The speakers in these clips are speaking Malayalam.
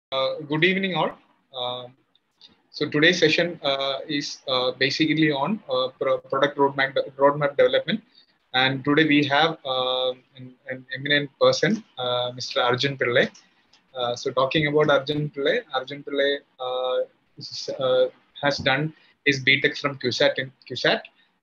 Uh, good evening, all. Um, so today's session uh, is uh, basically on uh, pro- product roadmap roadmap development, and today we have uh, an, an eminent person, uh, Mr. Arjun Pillai. Uh, so talking about Arjun Pillai, Arjun Pillai uh, is, uh, has done his BTech from QSAT in QSAT,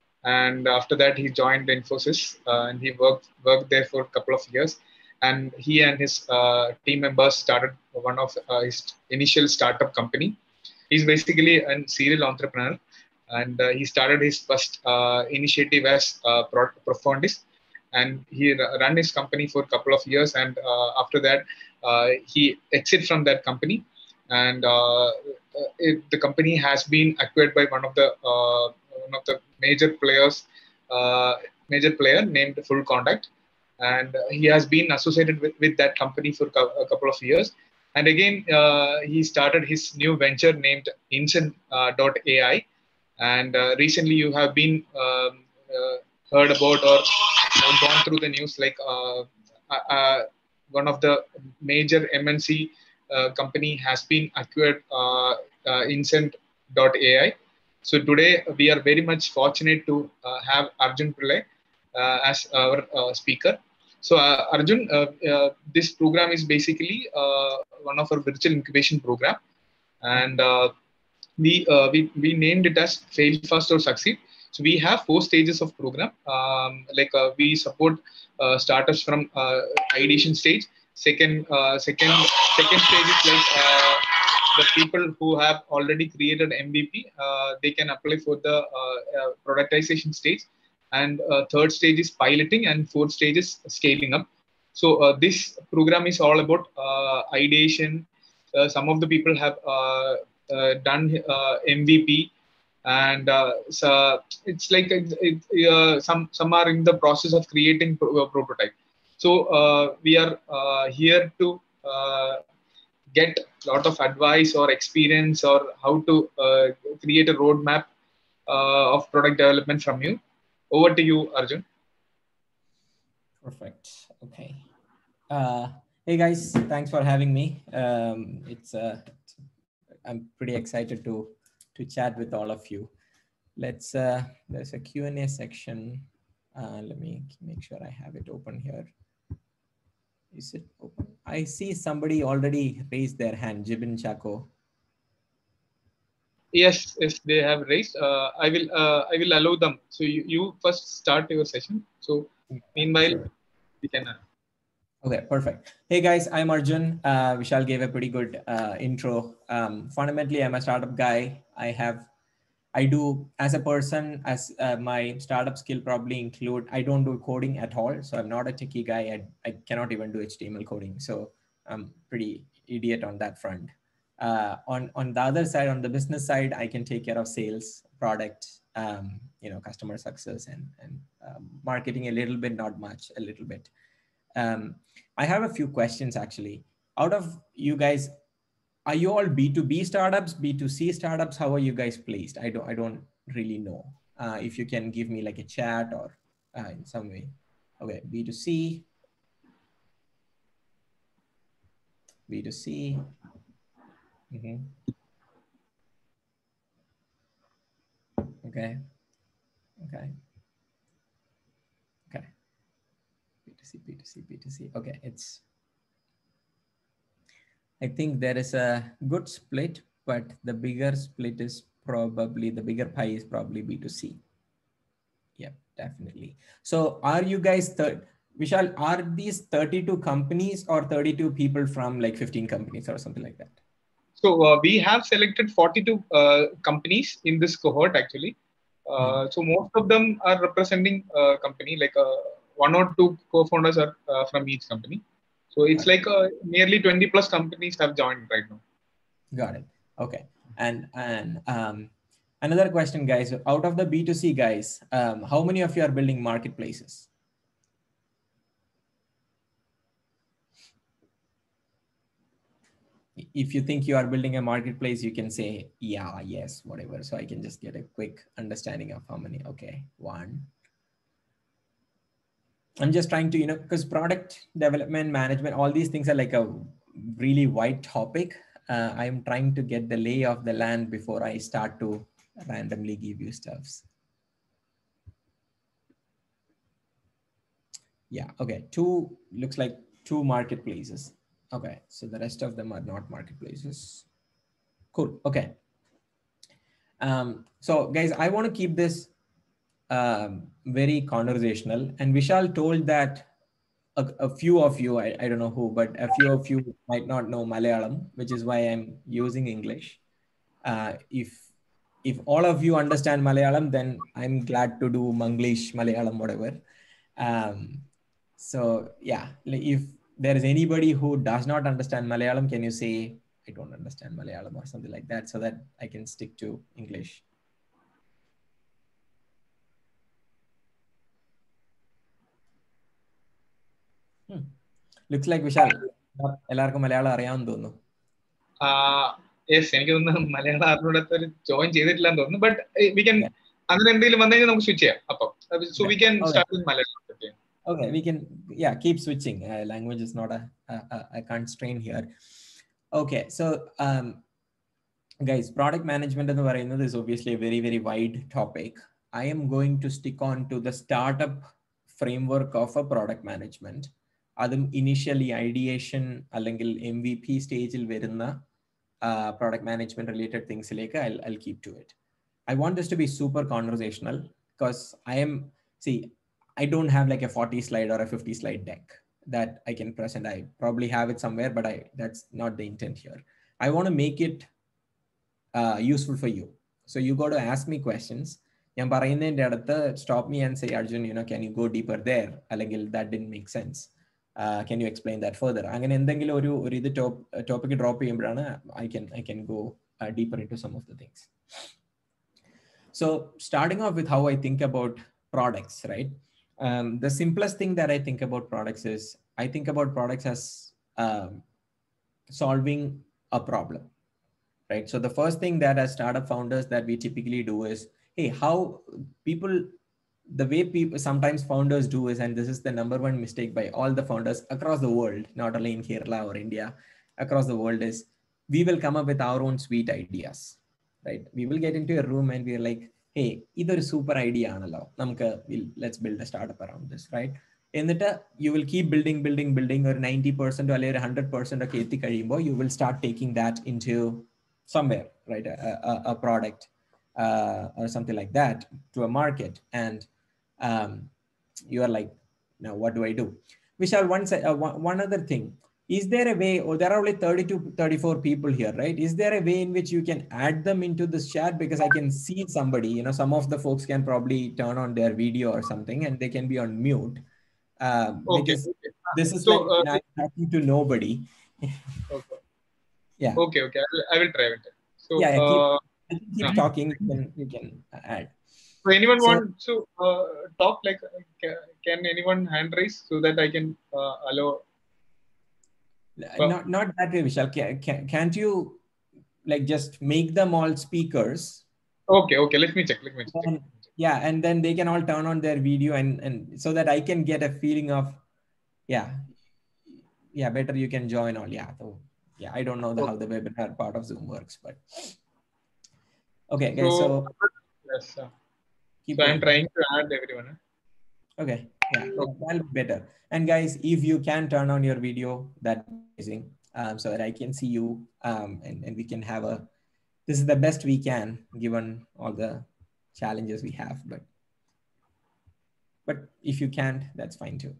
and after that he joined Infosys uh, and he worked worked there for a couple of years and he and his uh, team members started one of uh, his initial startup company. He's basically a serial entrepreneur, and uh, he started his first uh, initiative as uh, Pro- Profundis, and he r- ran his company for a couple of years. And uh, after that, uh, he exit from that company, and uh, it, the company has been acquired by one of the uh, one of the major players, uh, major player named Full Contact and uh, he has been associated with, with that company for cou- a couple of years and again uh, he started his new venture named Incent.ai and uh, recently you have been um, uh, heard about or gone through the news like uh, uh, one of the major mnc uh, company has been acquired uh, uh, Incent.ai so today we are very much fortunate to uh, have arjun pillai uh, as our uh, speaker so uh, Arjun, uh, uh, this program is basically uh, one of our virtual incubation program, and uh, we, uh, we we named it as Fail Fast or Succeed. So we have four stages of program. Um, like uh, we support uh, startups from uh, ideation stage. Second, uh, second, second stage is like uh, the people who have already created MVP. Uh, they can apply for the uh, uh, productization stage and uh, third stage is piloting and fourth stage is scaling up so uh, this program is all about uh, ideation uh, some of the people have uh, uh, done uh, mvp and uh, so it's like it, it, uh, some some are in the process of creating pro- uh, prototype so uh, we are uh, here to uh, get a lot of advice or experience or how to uh, create a roadmap uh, of product development from you over to you arjun Perfect. Okay. Uh, hey guys, thanks for having me. Um, it's uh, I'm pretty excited to to chat with all of you. Let's. Uh, there's a Q and A section. Uh, let me make sure I have it open here. Is it open? I see somebody already raised their hand. Jibin Chaco. yes yes they have raised uh, i will uh, i will allow them so you, you first start your session so meanwhile Sure. we can uh, Okay, perfect. Hey guys, I'm Arjun. Uh, Vishal gave a pretty good uh, intro. Um, fundamentally, I'm a startup guy. I have, I do as a person, as uh, my startup skill probably include. I don't do coding at all, so I'm not a techie guy. I, I cannot even do HTML coding, so I'm pretty idiot on that front. Uh, on on the other side, on the business side, I can take care of sales, product, um, you know, customer success, and and um, marketing a little bit, not much, a little bit. Um, I have a few questions actually. Out of you guys, are you all B2B startups, B2C startups? How are you guys placed? I don't I don't really know. Uh, if you can give me like a chat or uh, in some way. Okay, B2C. B2C. Mhm. Okay. Okay. Okay. B2C, B2C, B2C. Okay, it's. I think there is a good split, but the bigger split is probably the bigger pie is probably B2C. Yep, definitely. So are you guys third? Vishal, are these 32 companies or 32 people from like 15 companies or something like that? so uh, we have selected 42 uh, companies in this cohort actually uh, so most of them are representing a company like uh, one or two co-founders are uh, from each company so it's like uh, nearly 20 plus companies have joined right now Got it. Okay. And and um, another question, guys. Out of the B2C guys, um, how many of you are building marketplaces? If you think you are building a marketplace, you can say yeah, yes, whatever. So I can just get a quick understanding of how many. Okay, one. I'm just trying to, you know, because product development, management, all these things are like a really wide topic uh, I'm trying to get the lay of the land before I start to randomly give you stuffs. Yeah, okay. Two looks like two marketplaces. Okay, so the rest of them are not marketplaces. Cool. Okay. Um, so guys, I want to keep this um, very conversational. And Vishal told that a, a few of you, I, I don't know who, but a few of you might not know Malayalam, which is why I'm using English. Uh, if if all of you understand Malayalam, then I'm glad to do Manglish, Malayalam, whatever. Um, so yeah, if there is anybody who does not understand Malayalam, can you say I don't understand Malayalam or something like that, so that I can stick to English? Looks like Vishal എല്ലാവർക്കും മലയാളം അറിയാമെന്ന് തോന്നുന്നു യെസ് എനിക്ക് തോന്നുന്നു മലയാളം അറിഞ്ഞൂടത്ത് ഒരു ജോയിൻ ചെയ്തിട്ടില്ലെന്ന് തോന്നുന്നു ബട്ട് വി ക്യാൻ അങ്ങനെ എന്തെങ്കിലും വന്നു കഴിഞ്ഞാൽ നമുക്ക് സ്വിച്ച് ചെയ്യാം അപ്പം so we can start with Malayalam Okay, we can yeah keep switching. Uh, language is not a, a, a constraint here. Okay, so um, guys, product management in the is obviously a very very wide topic. I am going to stick on to the startup framework of a product management. അതും ഇനീഷ്യലി ഐഡിയേഷൻ അല്ലെങ്കിൽ എം വി പി സ്റ്റേജിൽ വരുന്ന പ്രോഡക്റ്റ് മാനേജ്മെന്റ് റിലേറ്റഡ് തിങ്സിലേക്ക് I I keep to it I want this to be super conversational because I'm see I don't have like a 40 slide or a 50 slide deck that I can present. I probably have it somewhere, but I that's not the intent here. I want to make it uh, useful for you. So you got to ask me questions. ഞാൻ പറയുന്നതിൻ്റെ അടുത്ത് stop me and say Arjun you know can you go deeper there അല്ലെങ്കിൽ that didn't make sense can you explain that further അങ്ങനെ എന്തെങ്കിലും ഒരു ഒരു ഇത് ടോപ്പ് ടോപ്പിക്ക് ഡ്രോപ്പ് ചെയ്യുമ്പോഴാണ് I can I can go deeper into some of the things so starting off with how I think about products right um, the simplest thing that I think about products is I think about products as um, solving a problem, right? So the first thing that as startup founders that we typically do is, hey, how people, the way people sometimes founders do is, and this is the number one mistake by all the founders across the world, not only in Kerala or India, across the world is we will come up with our own sweet ideas, right? We will get into a room and we're like, hey ഇതൊരു സൂപ്പർ ഐഡിയ ആണല്ലോ നമുക്ക് let's build a startup around this right എന്നിട്ട് you will keep building building building ഒരു നയൻറ്റി പെർസെന്റോ അല്ലെങ്കിൽ ഒരു ഹൺഡ്രഡ് പെർസെന്റ് ഒക്കെ എത്തിക്കഴിയുമ്പോൾ you will start taking that into somewhere right a product or something like that to a market and um, you are like now what do i do vishal one, uh, one, one other thing is there a way or there are only 30 to 34 people here right is there a way in which you can add them into this chat because i can see somebody you know some of the folks can probably turn on their video or something and they can be on mute um, okay. because okay. this is So, like uh, you know, I'm talking to nobody okay. yeah okay okay I will, I will try it so Yeah, yeah, keep- uh, I can keep Yeah. talking you can, you can add so anyone So- want to uh, talk like uh, ca- can anyone hand raise so that i can uh, allow Well- not not that way vishal can, can, can't you like just make them all speakers okay okay let me check let me check, Um, yeah and then they can all turn on their video and and so that i can get a feeling of yeah yeah better you can join all yeah so yeah i don't know the, how the webinar part of zoom works but okay okay so, yes uh, keep so i'm going. trying to add everyone huh? okay yeah that'll be better and guys if you can turn on your video that's amazing um, so that i can see you um, and, and we can have a this is the best we can given all the challenges we have but but if you can't that's fine too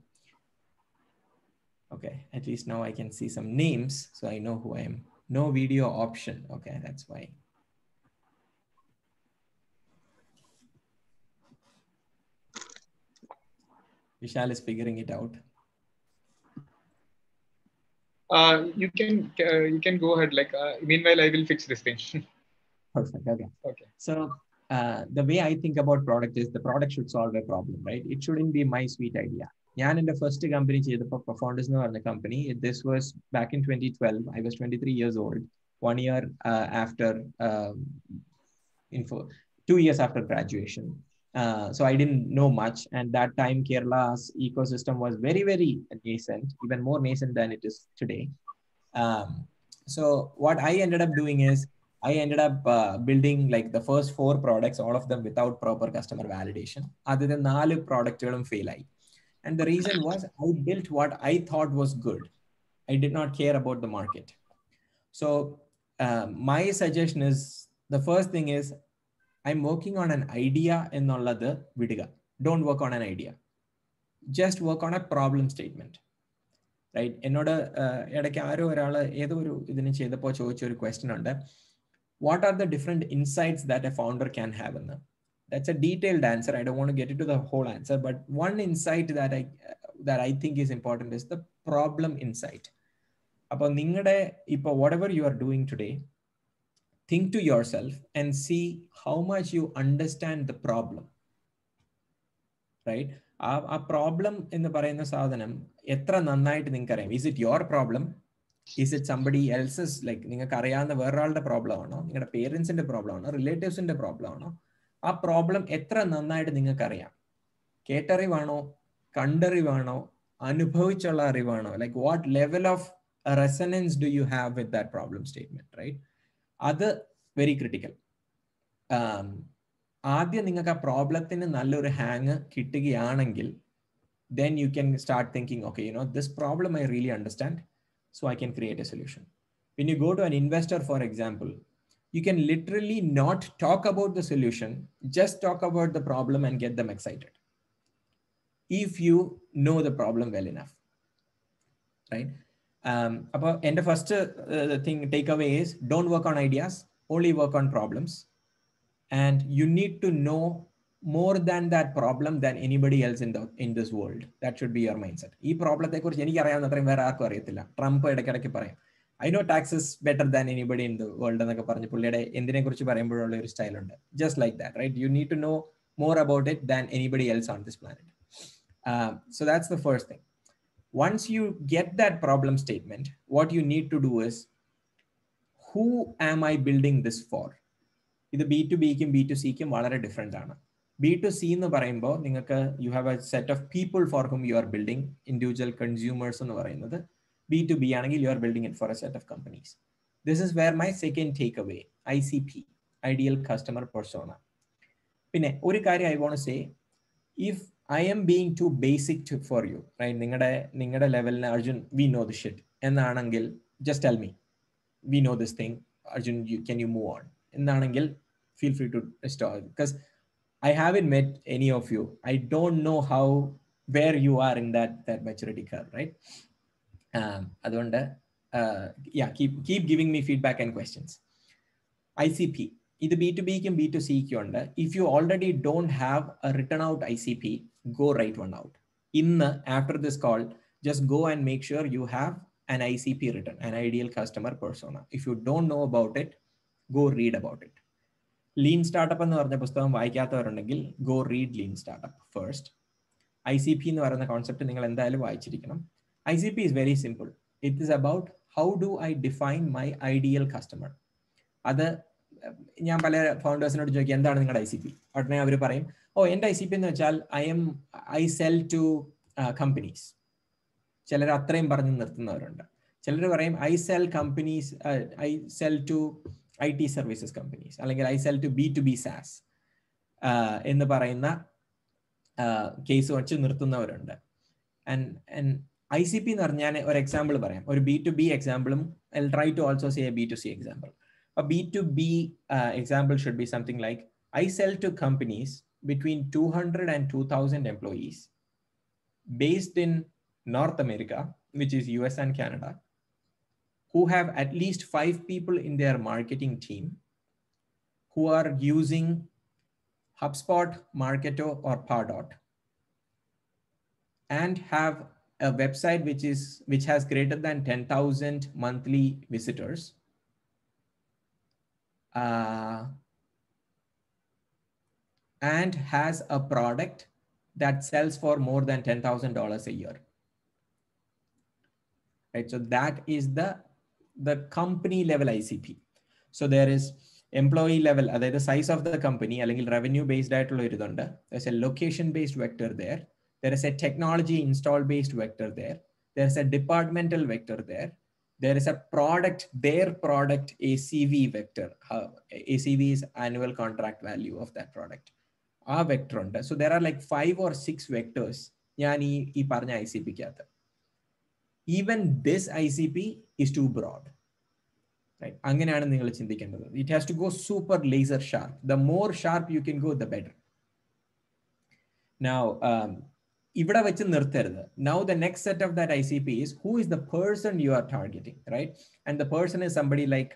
okay at least now i can see some names so i know who i am no video option okay that's why vishal is figuring it out uh you can uh, you can go ahead like uh, meanwhile i will fix this thing perfect okay okay So uh, the way I think about product is the product should solve a problem, right? It shouldn't be my sweet idea. ഞാൻ എൻ്റെ ഫസ്റ്റ് കമ്പനി ചെയ്തപ്പോൾ ഫോണ്ടേഴ്സ് എന്ന് പറഞ്ഞ company this was back in twenty twelve I was twenty three years old one year after info two years after graduation. Uh, so I didn't know much, and that time Kerala's ecosystem was very very nascent, even more nascent than it is today. Um, So what I ended up doing is I ended up uh, building like the first four products, all of them without proper customer validation. Other than നാല് പ്രോഡക്റ്റുകളും ഫെയിൽ ആയി And the reason was I built what I thought was good. I did not care about the market. So uh, my suggestion is the first thing is I'm working on an idea എന്നുള്ളത് വിടുക don't work on an idea. Just work on a problem statement. Right എന്നോട് ഇടയ്ക്ക് ആരോ ഒരാൾ ഏതോ ഒരു ഇതിന് ചെയ്തപ്പോൾ ചോദിച്ച ഒരു ക്വസ്റ്റ്യൻ ഉണ്ട് what are the different insights that a founder can have എന്ന് that's a detailed answer i don't want to get into the whole answer but one insight that i that i think is important is the problem insight അപ്പോൾ നിങ്ങളുടെ ഇപ്പോൾ whatever you are doing today think to your self and see how much you understand the problem right ആ ആ പ്രോബ്ലം എന്ന് പറയുന്ന സാധനം എത്ര നന്നായിട്ട് നിങ്ങൾക്ക് അറിയാം is it your problem is it somebody else's like നിങ്ങൾക്ക് അറിയാവുന്ന വേറൊരാളുടെ പ്രോബ്ലം ആണോ നിങ്ങളുടെ പേരൻസിന്റെ പ്രോബ്ലം ആണോ റിലേറ്റീവ്സിന്റെ പ്രോബ്ലം ആണോ ആ പ്രോബ്ലം എത്ര നന്നായിട്ട് നിങ്ങൾക്ക് അറിയാം കേട്ടറിവാണോ കണ്ടറിവാണോ അനുഭവിച്ചുള്ള അറിവാണോ like what level of resonance do you have with that problem statement right അത് വെരി ക്രിട്ടിക്കൽ ആദ്യം നിങ്ങൾക്ക് ആ പ്രോബ്ലത്തിന് നല്ലൊരു ഹാങ് കിട്ടുകയാണെങ്കിൽ then you can start thinking okay you know this problem I really understand so I can create a solution when you go to an investor for example you can literally not talk about the solution, just talk about the problem and get them excited. If you know the problem well enough, right? Um, about and the first uh, thing takeaway is don't work on ideas, only work on problems, and you need to know more than that problem than anybody else in the in this world. That should be your mindset. ഈ പ്രോബ്ലത്തെ കുറിച്ച് എനിക്ക് അറിയാവുന്ന അത്രയും വേറെ ആർക്കും അറിയത്തില്ല ട്രംപ് ഇടയ്ക്കിടയ്ക്ക് പറയും I know taxes better than anybody in the world എന്നൊക്കെ പറഞ്ഞ് പുള്ളിയുടെ എന്തിനെ കുറിച്ച് പറയുമ്പോഴുള്ള ഒരു സ്റ്റൈൽ ഉണ്ട് just like that right you need to know more about it than anybody else on this planet so that's the first thing once you get that problem statement, what you need to do is who am I building this for? ഇത് ബി ടു ബിക്കും ബി ടു സിക്കും വളരെ ഡിഫറെൻ്റ് ആണ് ബി ടു സി എന്ന് പറയുമ്പോൾ നിങ്ങൾക്ക് you have a set of people for whom you are building individual consumers എന്ന് പറയുന്നത് ബി ടു ബി ആണെങ്കിൽ you are building it for a set of companies this is where my second take away I C P ideal customer persona പിന്നെ ഒരു കാര്യം I won't say if I'm being to basic for you right നിങ്ങളുടെ നിങ്ങളുടെ ലെവലിന് Arjun we know the shit എന്നാണെങ്കിൽ just tell me we know this thing Arjun you can you move on എന്നാണെങ്കിൽ feel free to store because I have in met any of you I don't know how where you are in that that maturity curve right അതുകൊണ്ട് yeah keep keep giving me feedback and questions I C P ഇത് ബി ടു ബിക്കും ബി ടു സിക്കും ഉണ്ട് if you already don't have a written out I C P go write one out ഇന്ന് after this call just go and make sure you have an ICP written, an ideal customer persona. If you don't know about it, go read about it. Lean startup എന്ന് പറഞ്ഞ പുസ്തകം വായിക്കാത്തവരുണ്ടെങ്കിൽ go read lean startup first I C P എന്ന് പറയുന്ന കോൺസെപ്റ്റ് നിങ്ങൾ എന്തായാലും വായിച്ചിരിക്കണം I C P is very simple it is about how do I define my ideal customer അത് ഞാൻ പല ഫൗണ്ടേഴ്സിനോട് ചോദിക്കും എന്താണ് നിങ്ങളുടെ ഐ സി പി ഉടനെ അവർ പറയും ഓ എൻ്റെ ഐ സി പി എന്ന് വെച്ചാൽ I'm I sell to companies ചിലർ അത്രയും പറഞ്ഞ് നിർത്തുന്നവരുണ്ട് ചിലർ പറയും I sell companies I sell to I T services companies അല്ലെങ്കിൽ I sell to B to B SaaS എന്ന് പറയുന്ന കേസ് വെച്ച് നിർത്തുന്നവരുണ്ട് and and I C P എന്ന് പറഞ്ഞാൽ ഒരു എക്സാമ്പിൾ പറയാം ഒരു ബി ടു ബി എക്സാമ്പിളും I try to also say a B to C example A B2B uh, example should be something like I sell to companies between 200 and 2000 employees based in North America, which is US and Canada, who have at least five people in their marketing team who are using HubSpot, Marketo, or Pardot and have a website which is which has greater than 10,000 monthly visitors uh, and has a product that sells for more than $10,000 a year. Right, so that is the, the company level ICP. So there is employee level, uh, the size of the company, revenue based there's a location based vector there. There is a technology install based vector there. There's a departmental vector there. there is a product, their product ACV vector. Uh, ACV is annual contract value of that product. ആ വെക്ടർ ഉണ്ട് so there are like five or six vectors ഞാൻ ഈ ഈ പറഞ്ഞ ഐ സി പിക്കകത്ത് even this I C P is too broad right അങ്ങനെയാണ് നിങ്ങൾ ചിന്തിക്കേണ്ടത് it has to go super laser sharp the more sharp you can go the better now ഇവിടെ വെച്ച് നിർത്തരുത് now the next set of that I C P is who is the person you are targeting right and the person is somebody like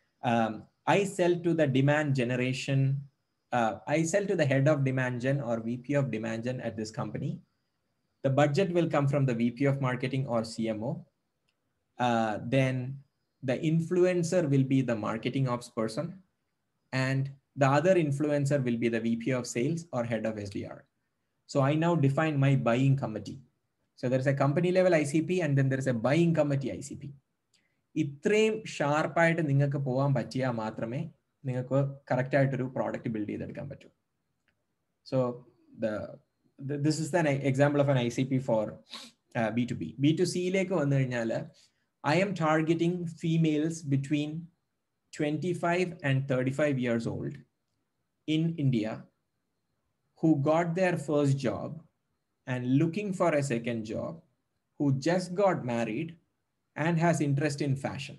I sell to the demand generation I sell to the head of demand gen or VP of demand gen at this company. The budget will come from the VP of marketing or CMO. Uh, then the influencer will be the marketing ops person, and the other influencer will be the VP of sales or head of SDR. So I now define my buying committee. So there's a company level ICP and then there's a buying committee ICP. ഇത്രയും ഷാർപ്പായിട്ട് നിങ്ങൾക്ക് പോകാൻ പറ്റിയാൽ മാത്രമേ നിങ്ങൾക്ക് കറക്റ്റ് ആയിട്ടൊരു പ്രോഡക്റ്റ് ബിൽഡ് ചെയ്തെടുക്കാൻ പറ്റും so the this is then example of an I C P for B to B B to സിയിലേക്ക് വന്നു കഴിഞ്ഞാൽ I'm targeting females between twenty five and thirty five years old in India who got their first job and looking for a second job, who just got married and has interest in fashion.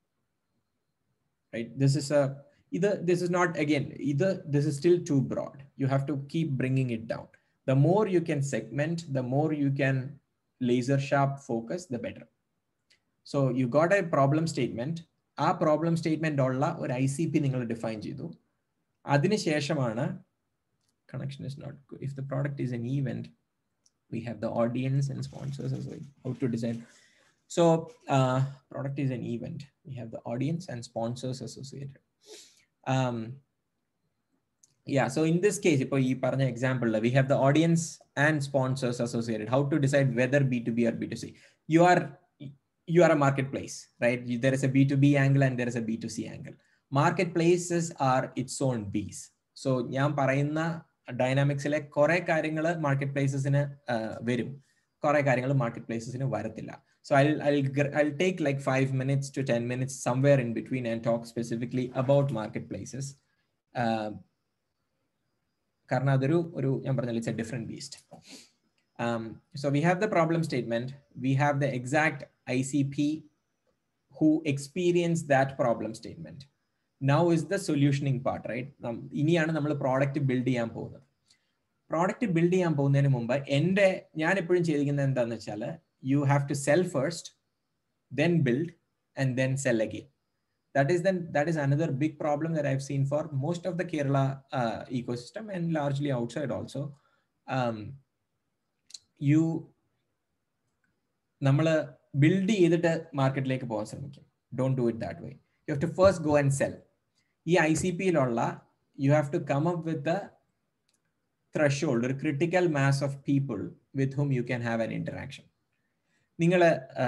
Right? This is a either this is not again either this is still too broad. You have to keep bringing it down. The more you can segment, the more you can laser sharp focus, the better. So you got a problem statement. ആ പ്രോബ്ലം സ്റ്റേറ്റ്മെന്റ് ഉള്ള ഒരു ഐ സി പി നിങ്ങൾ ഡിഫൈൻ ചെയ്തു അതിനുശേഷമാണ് connection is not good. If the product is an event, we have the audience and sponsors as well. How to design. So uh, product is an event. We have the audience and sponsors associated. Um, yeah, so in this case, for example, we have the audience and sponsors associated. How to decide whether B2B or B2C. You are you are a marketplace, right? There is a B2B angle and there is a B2C angle. Marketplaces are its own bees. So ഞാൻ പറയുന്ന ഡൈനാമിക്സിലെ കുറെ കാര്യങ്ങൾ മാർക്കറ്റ് പ്ലേസസിന് വരും കുറെ കാര്യങ്ങൾ മാർക്കറ്റ് പ്ലേസസിന് വരത്തില്ല so I I I take like five minutes to ten minutes somewhere in between and talk specifically about marketplaces കാരണം അതൊരു ഒരു ഞാൻ പറഞ്ഞില്ല it's a different beast so we have the problem statement we have the exact I C P who experience that problem statement now is the solutioning part right ഇനിയാണ് നമ്മൾ പ്രോഡക്റ്റ് ബിൽഡ് ചെയ്യാൻ പോകുന്നത് പ്രോഡക്റ്റ് ബിൽഡ് ചെയ്യാൻ പോകുന്നതിന് മുമ്പ് എൻ്റെ ഞാൻ എപ്പോഴും ചെയ്തിരിക്കുന്നത് എന്താണെന്ന് വെച്ചാൽ you have to sell first then build and then sell again that is then that is another big problem that i've seen for most of the kerala uh, ecosystem and largely outside also um, you നമ്മൾ ബിൽഡ് ചെയ്തിട്ട് മാർക്കറ്റിലേക്ക് പോകാൻ ശ്രമിക്കും don't do it that way you have to first go and sell ഈ ഐ സി പിയിലുള്ള you have to come up with the threshold ഒരു critical mass of people with whom you can have an interaction നിങ്ങൾ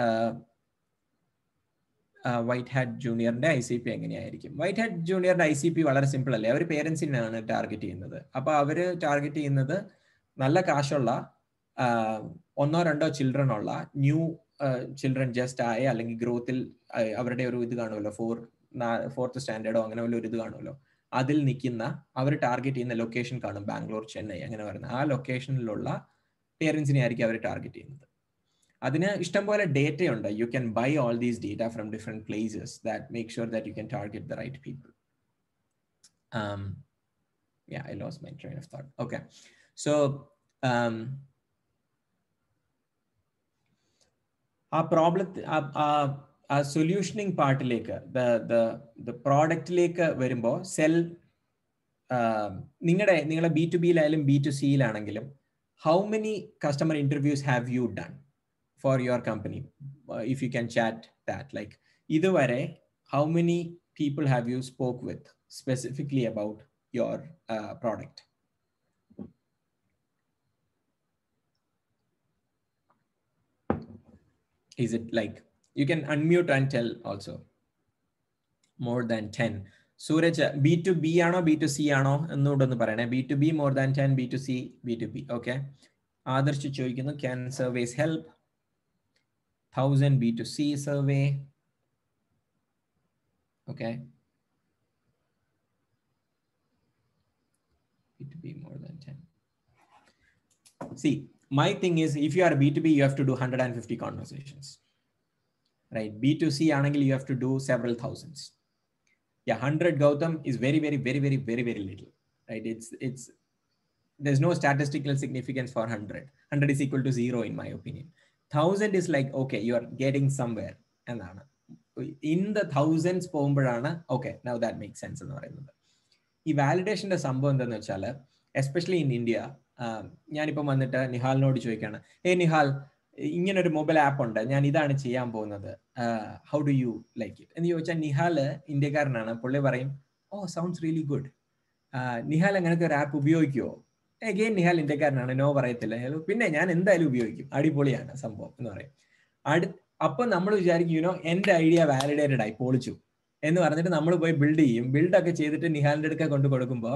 വൈറ്റ് ഹാറ്റ് ജൂനിയറിന്റെ ഐ സി പി എങ്ങനെയായിരിക്കും വൈറ്റ് ഹാറ്റ് ജൂനിയറിന്റെ ഐ സി പി വളരെ സിമ്പിൾ അല്ലേ അവർ പേരൻസിനാണ് ടാർഗറ്റ് ചെയ്യുന്നത് അപ്പൊ അവര് ടാർഗറ്റ് ചെയ്യുന്നത് നല്ല കാശുള്ള ഒന്നോ രണ്ടോ ചിൽഡ്രൻ ഉള്ള ന്യൂ ചിൽഡ്രൻ ജസ്റ്റ് ആയ അല്ലെങ്കിൽ ഗ്രോത്തിൽ അവരുടെ ഒരു ഇത് കാണുമല്ലോ ഫോർ ഫോർത്ത് സ്റ്റാൻഡേർഡോ അങ്ങനെ വല്ല ഒരു ഇത് കാണുമല്ലോ അതിൽ നിൽക്കുന്ന അവർ ടാർഗറ്റ് ചെയ്യുന്ന ലൊക്കേഷൻ കാണും ബാംഗ്ലൂർ ചെന്നൈ അങ്ങനെ പറയുന്നത് ആ ലൊക്കേഷനിലുള്ള പേരൻസിനെ ആയിരിക്കും അവർ ടാർഗറ്റ് ചെയ്യുന്നത് അതിന് ഇഷ്ടംപോലെ ഡേറ്റ ഉണ്ട് you can buy all these data from different places that make sure that you can target the right people yeah i lost my train of thought okay so um ആ പ്രോബ്ലത്തിൽ ആ സൊല്യൂഷനിങ് പാർട്ടിലേക്ക് ദ ദ ദ പ്രോഡക്റ്റിലേക്ക് വരുമ്പോൾ സെൽ നിങ്ങളുടെ നിങ്ങളുടെ ബി ടു ബിയിലായാലും ബി ടു സിയിലാണെങ്കിലും how many customer interviews have you done for your company if you can chat that like ഇതുവരെ how many people have you spoke with specifically about your product is it like you can unmute and tell also more than 10 Suraj B to B ആണോ ബി ടു സി ആണോ എന്നുകൂടെ ഒന്ന് പറയണേ B to B more than ten B to C B to B okay Adarsh ചോദിക്കുന്നു can surveys help thousand B to C survey Okay. B2B more than 10. See, my thing is if you are B2B, you have to do 150 conversations. Right? B2C angle, you have to do several thousands. Yeah, 100 Gautam is very, very, very, very, very, very little. Right? It's it's there's no statistical significance for 100. 100 is equal to zero in my opinion. Thousand is like okay, you are getting somewhere. എന്നാണ് ഇൻ ദ തൗസൻഡ്സ് പോകുമ്പോഴാണ് okay now that make sense എന്ന് പറയുന്നത് ഈ വാലിഡേഷന്റെ സംഭവം എന്താന്ന് വെച്ചാൽ എസ്പെഷ്യലി ഇൻ ഇന്ത്യ ഞാനിപ്പം വന്നിട്ട് നിഹാലിനോട് ചോദിക്കുകയാണ് ഏ നിഹാൽ ഇങ്ങനെ ഒരു മൊബൈൽ ആപ്പ് ഉണ്ട് ഞാൻ ഇതാണ് ചെയ്യാൻ പോകുന്നത് how do you like it എന്ന് ചോദിച്ചാൽ നിഹാൽ ഇന്ത്യക്കാരനാണ് പുള്ളി പറയും oh sounds really good Nihal അങ്ങനത്തെ ഒരു ആപ്പ് ഉപയോഗിക്കുമോ എഗെയിൻ നിഹാൽ ഇന്ത്യക്കാരനാണ് നോ പറയത്തില്ല പിന്നെ ഞാൻ എന്തായാലും ഉപയോഗിക്കും അടിപൊളിയാണ് സംഭവം എന്ന് പറയും അടു അപ്പൊ നമ്മൾ വിചാരിക്കും യുനോ എന്റെ ഐഡിയ വാലിഡേറ്റഡ് ആയി പൊളിച്ചു എന്ന് പറഞ്ഞിട്ട് നമ്മൾ പോയി ബിൽഡ് ചെയ്യും ബിൽഡ് ഒക്കെ ചെയ്തിട്ട് നിഹാലിന്റെ അടുക്ക കൊണ്ട് കൊടുക്കുമ്പോൾ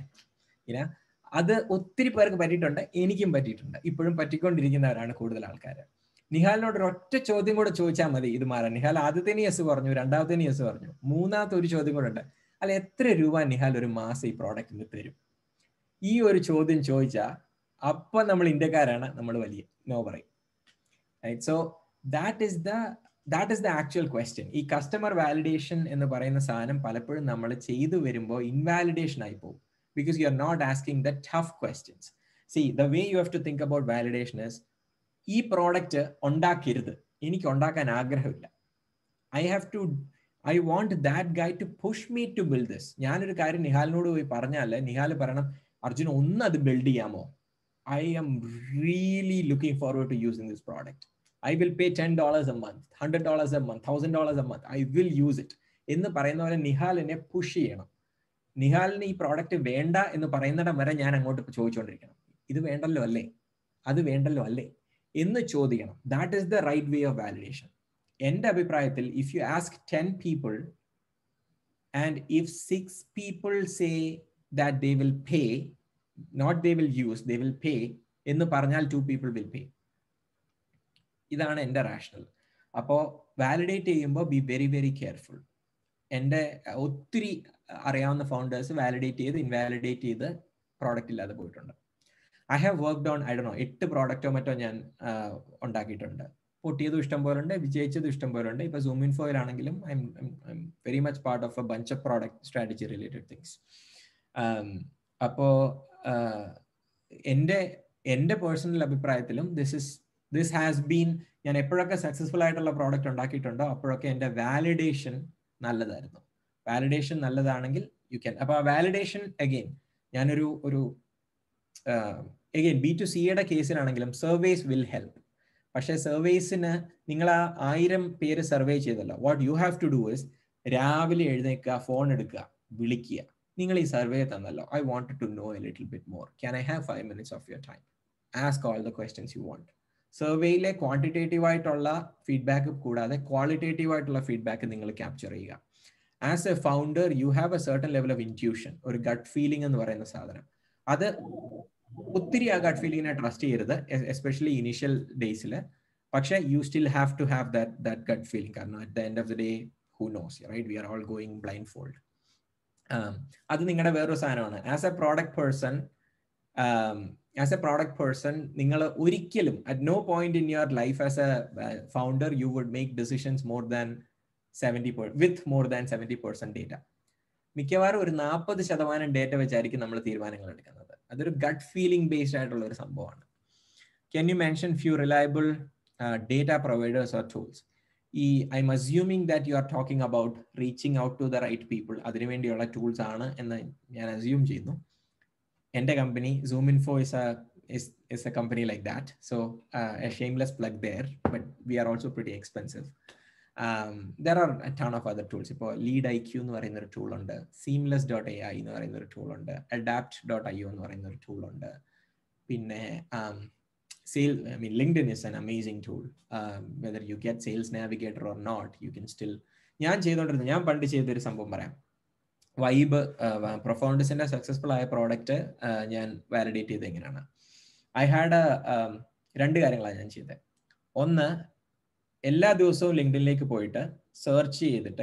ഇന അത് ഒത്തിരി പേർക്ക് പറ്റിയിട്ടുണ്ട് എനിക്കും പറ്റിയിട്ടുണ്ട് ഇപ്പോഴും പറ്റിക്കൊണ്ടിരിക്കുന്നവരാണ് കൂടുതൽ ആൾക്കാർ നിഹാലിനോട് ഒരു ഒറ്റ ചോദ്യം കൂടെ ചോദിച്ചാൽ മതി ഇത് മാറാൻ നിഹാൽ ആദ്യത്തേന് യെസ് പറഞ്ഞു രണ്ടാമത്തേന് യെസ് പറഞ്ഞു മൂന്നാമത്തെ ഒരു ചോദ്യം കൂടെ ഉണ്ട് അല്ല എത്ര രൂപ നിഹാൽ ഒരു മാസം ഈ പ്രോഡക്റ്റിന് തരും ഈ ഒരു ചോദ്യം ചോദിച്ചാൽ അപ്പൊ നമ്മൾ ഇന്ത്യക്കാരാണ് നമ്മൾ വലിയ നോ പറയും so that is the that is the actual question ഈ കസ്റ്റമർ വാലിഡേഷൻ എന്ന് പറയുന്ന സാധനം പലപ്പോഴും നമ്മൾ ചെയ്തു വരുമ്പോൾ ഇൻവാലിഡേഷൻ ആയി പോകും because you are not asking the tough questions see the way you have to think about validation is ഈ പ്രോഡക്റ്റ് ഉണ്ടാക്കരുത് എനിക്ക് ഉണ്ടാക്കാൻ ആഗ്രഹമില്ല I have to I want that guy to push me to build this ഞാനൊരു കാര്യം നിഹാലിനോട് പോയി പറഞ്ഞാൽ നിഹാൽ പറയണം അർജുൻ ഒന്ന് അത് ബിൽഡ് ചെയ്യാമോ I am really looking forward to using this product I will pay ten dollars a month hundred dollars a month thousand dollars a month I will use it എന്ന് പറയുന്ന പോലെ നിഹാലിനെ പുഷ് ചെയ്യണം നിഹാലിന് ഈ പ്രോഡക്റ്റ് വേണ്ട എന്ന് പറയുന്നിടം വരെ ഞാൻ അങ്ങോട്ട് ചോദിച്ചുകൊണ്ടിരിക്കണം ഇത് വേണ്ടല്ലോ അല്ലേ അത് വേണ്ടല്ലോ അല്ലേ എന്ന് ചോദിക്കണം that is the right way of validation എൻ്റെ അഭിപ്രായത്തിൽ if you ask ten people and if six people say that they will pay not they will use they will pay എന്ന് പറഞ്ഞാൽ ടു പീപ്പിൾ വിൽ പേ ഇതാണ് എൻ്റെ റാഷണൽ അപ്പോൾ വാലിഡേറ്റ് ചെയ്യുമ്പോൾ ബി വെരി വെരി കെയർഫുൾ എൻ്റെ ഒത്തിരി അറിയാവുന്ന ഫൗണ്ടേഴ്സ് വാലിഡേറ്റ് ചെയ്ത് ഇൻവാലിഡേറ്റ് ചെയ്ത് പ്രോഡക്റ്റ് ഇല്ലാതെ പോയിട്ടുണ്ട് I have worked on I do എട്ട് പ്രോഡക്റ്റോ മറ്റോ ഞാൻ ഉണ്ടാക്കിയിട്ടുണ്ട് പൊട്ടിയതും ഇഷ്ടം പോലെ ഉണ്ട് വിജയിച്ചതും ഇഷ്ടം പോലെ ഉണ്ട് ഇപ്പൊ സൂം ഇൻഫോയിലാണെങ്കിലും I'm very much part of a bunch of product strategy related things അപ്പോ എൻ്റെ എൻ്റെ പേഴ്സണൽ അഭിപ്രായത്തിലും this is this has been ഞാൻ എപ്പോഴൊക്കെ സക്സസ്ഫുൾ ആയിട്ടുള്ള പ്രോഡക്റ്റ് ഉണ്ടാക്കിയിട്ടുണ്ടോ അപ്പോഴൊക്കെ എൻ്റെ വാലിഡേഷൻ നല്ലതായിരുന്നു വാലിഡേഷൻ നല്ലതാണെങ്കിൽ യു ക്യാൻ അപ്പോൾ വാലിഡേഷൻ അഗെയിൻ ഞാനൊരു ഒരു അഗെയിൻ ബി ടു സിയുടെ കേസിലാണെങ്കിലും സർവേസ് വിൽ ഹെൽപ്പ് പക്ഷേ സർവേസിന് നിങ്ങൾ ആ ആയിരം പേര് സർവേ ചെയ്തല്ലോ what you have to do is രാവിലെ എഴുന്നേക്കുക ഫോൺ എടുക്കുക വിളിക്കുക നിങ്ങൾ ഈ സർവേ തന്നല്ലോ I want to know a little bit more can I have five minutes of your time ask all the questions you want സർവേയിലെ ക്വാണ്ടിറ്റേറ്റീവ് ആയിട്ടുള്ള ഫീഡ്ബാക്ക് കൂടാതെ ക്വാളിറ്റേറ്റീവ് ആയിട്ടുള്ള ഫീഡ്ബാക്ക് നിങ്ങൾ ക്യാപ്ചർ ചെയ്യുക as a founder you have a certain level of intuition ഒരു ഗട്ട് ഫീലിംഗ് എന്ന് പറയുന്ന സാധനം അത് ഒത്തിരി ആ ഗട്ട് ഫീലിങ്ങിനെ ട്രസ്റ്റ് ചെയ്യരുത് എസ്പെഷ്യലി ഇനീഷ്യൽ ഡേയ്സിൽ പക്ഷേ you still have to have that that gut feeling കാരണം at the end of the day who knows right we are all going blindfold അത് നിങ്ങളുടെ വേറൊരു സാധനമാണ് as a product person as a product person നിങ്ങൾ ഒരിക്കലും at no point in your life as a founder you would make decisions more than seventy with more than seventy percent data മിക്കവാറും ഒരു നാൽപ്പത് ശതമാനം ഡേറ്റ വെച്ചായിരിക്കും നമ്മൾ തീരുമാനങ്ങൾ എടുക്കുന്നത് അതൊരു ഗട്ട് ഫീലിംഗ് ബേസ്ഡ് ആയിട്ടുള്ള ഒരു സംഭവമാണ് can you mention few reliable data providers or tools ഈ I'm assuming that you are talking about reaching out to the right people അതിനുവേണ്ടിയുള്ള ടൂൾസ് ആണ് എന്ന് ഞാൻ അസ്യൂം ചെയ്യുന്നു എൻ്റെ company ZoomInfo is a is is a company like that so uh, a shameless plug there but we are also pretty expensive um, there are a ton of other tools ഇപ്പോൾ ലീഡ് ഐ ക്യൂ എന്ന് പറയുന്ന ഒരു ടൂൾ ഉണ്ട് സീംലെസ് ഡോട്ട് എ ഐ എന്ന് പറയുന്ന ഒരു ടൂൾ ഉണ്ട് അഡാപ്റ്റ് ഡോട്ട് ഐ ഒ എന്ന് പറയുന്ന ഒരു ടൂൾ ഉണ്ട് പിന്നെ sale I mean LinkedIn is an amazing tool whether you get Sales Navigator or not you can still ഞാൻ ചെയ്തുകൊണ്ടിരുന്നത് ഞാൻ പണ്ട് ചെയ്തൊരു സംഭവം പറയാം വൈബ് പ്രൊഫൗണ്ടസിന്റെ സക്സസ്ഫുൾ ആയ പ്രോഡക്റ്റ് ഞാൻ വാലിഡേറ്റ് ചെയ്ത് എങ്ങനെയാണ് ഐ ഹാഡ് രണ്ട് കാര്യങ്ങളാണ് ഞാൻ ചെയ്തത് ഒന്ന് എല്ലാ ദിവസവും ലിങ്ക്ഡിനിലേക്ക് പോയിട്ട് സെർച്ച് ചെയ്തിട്ട്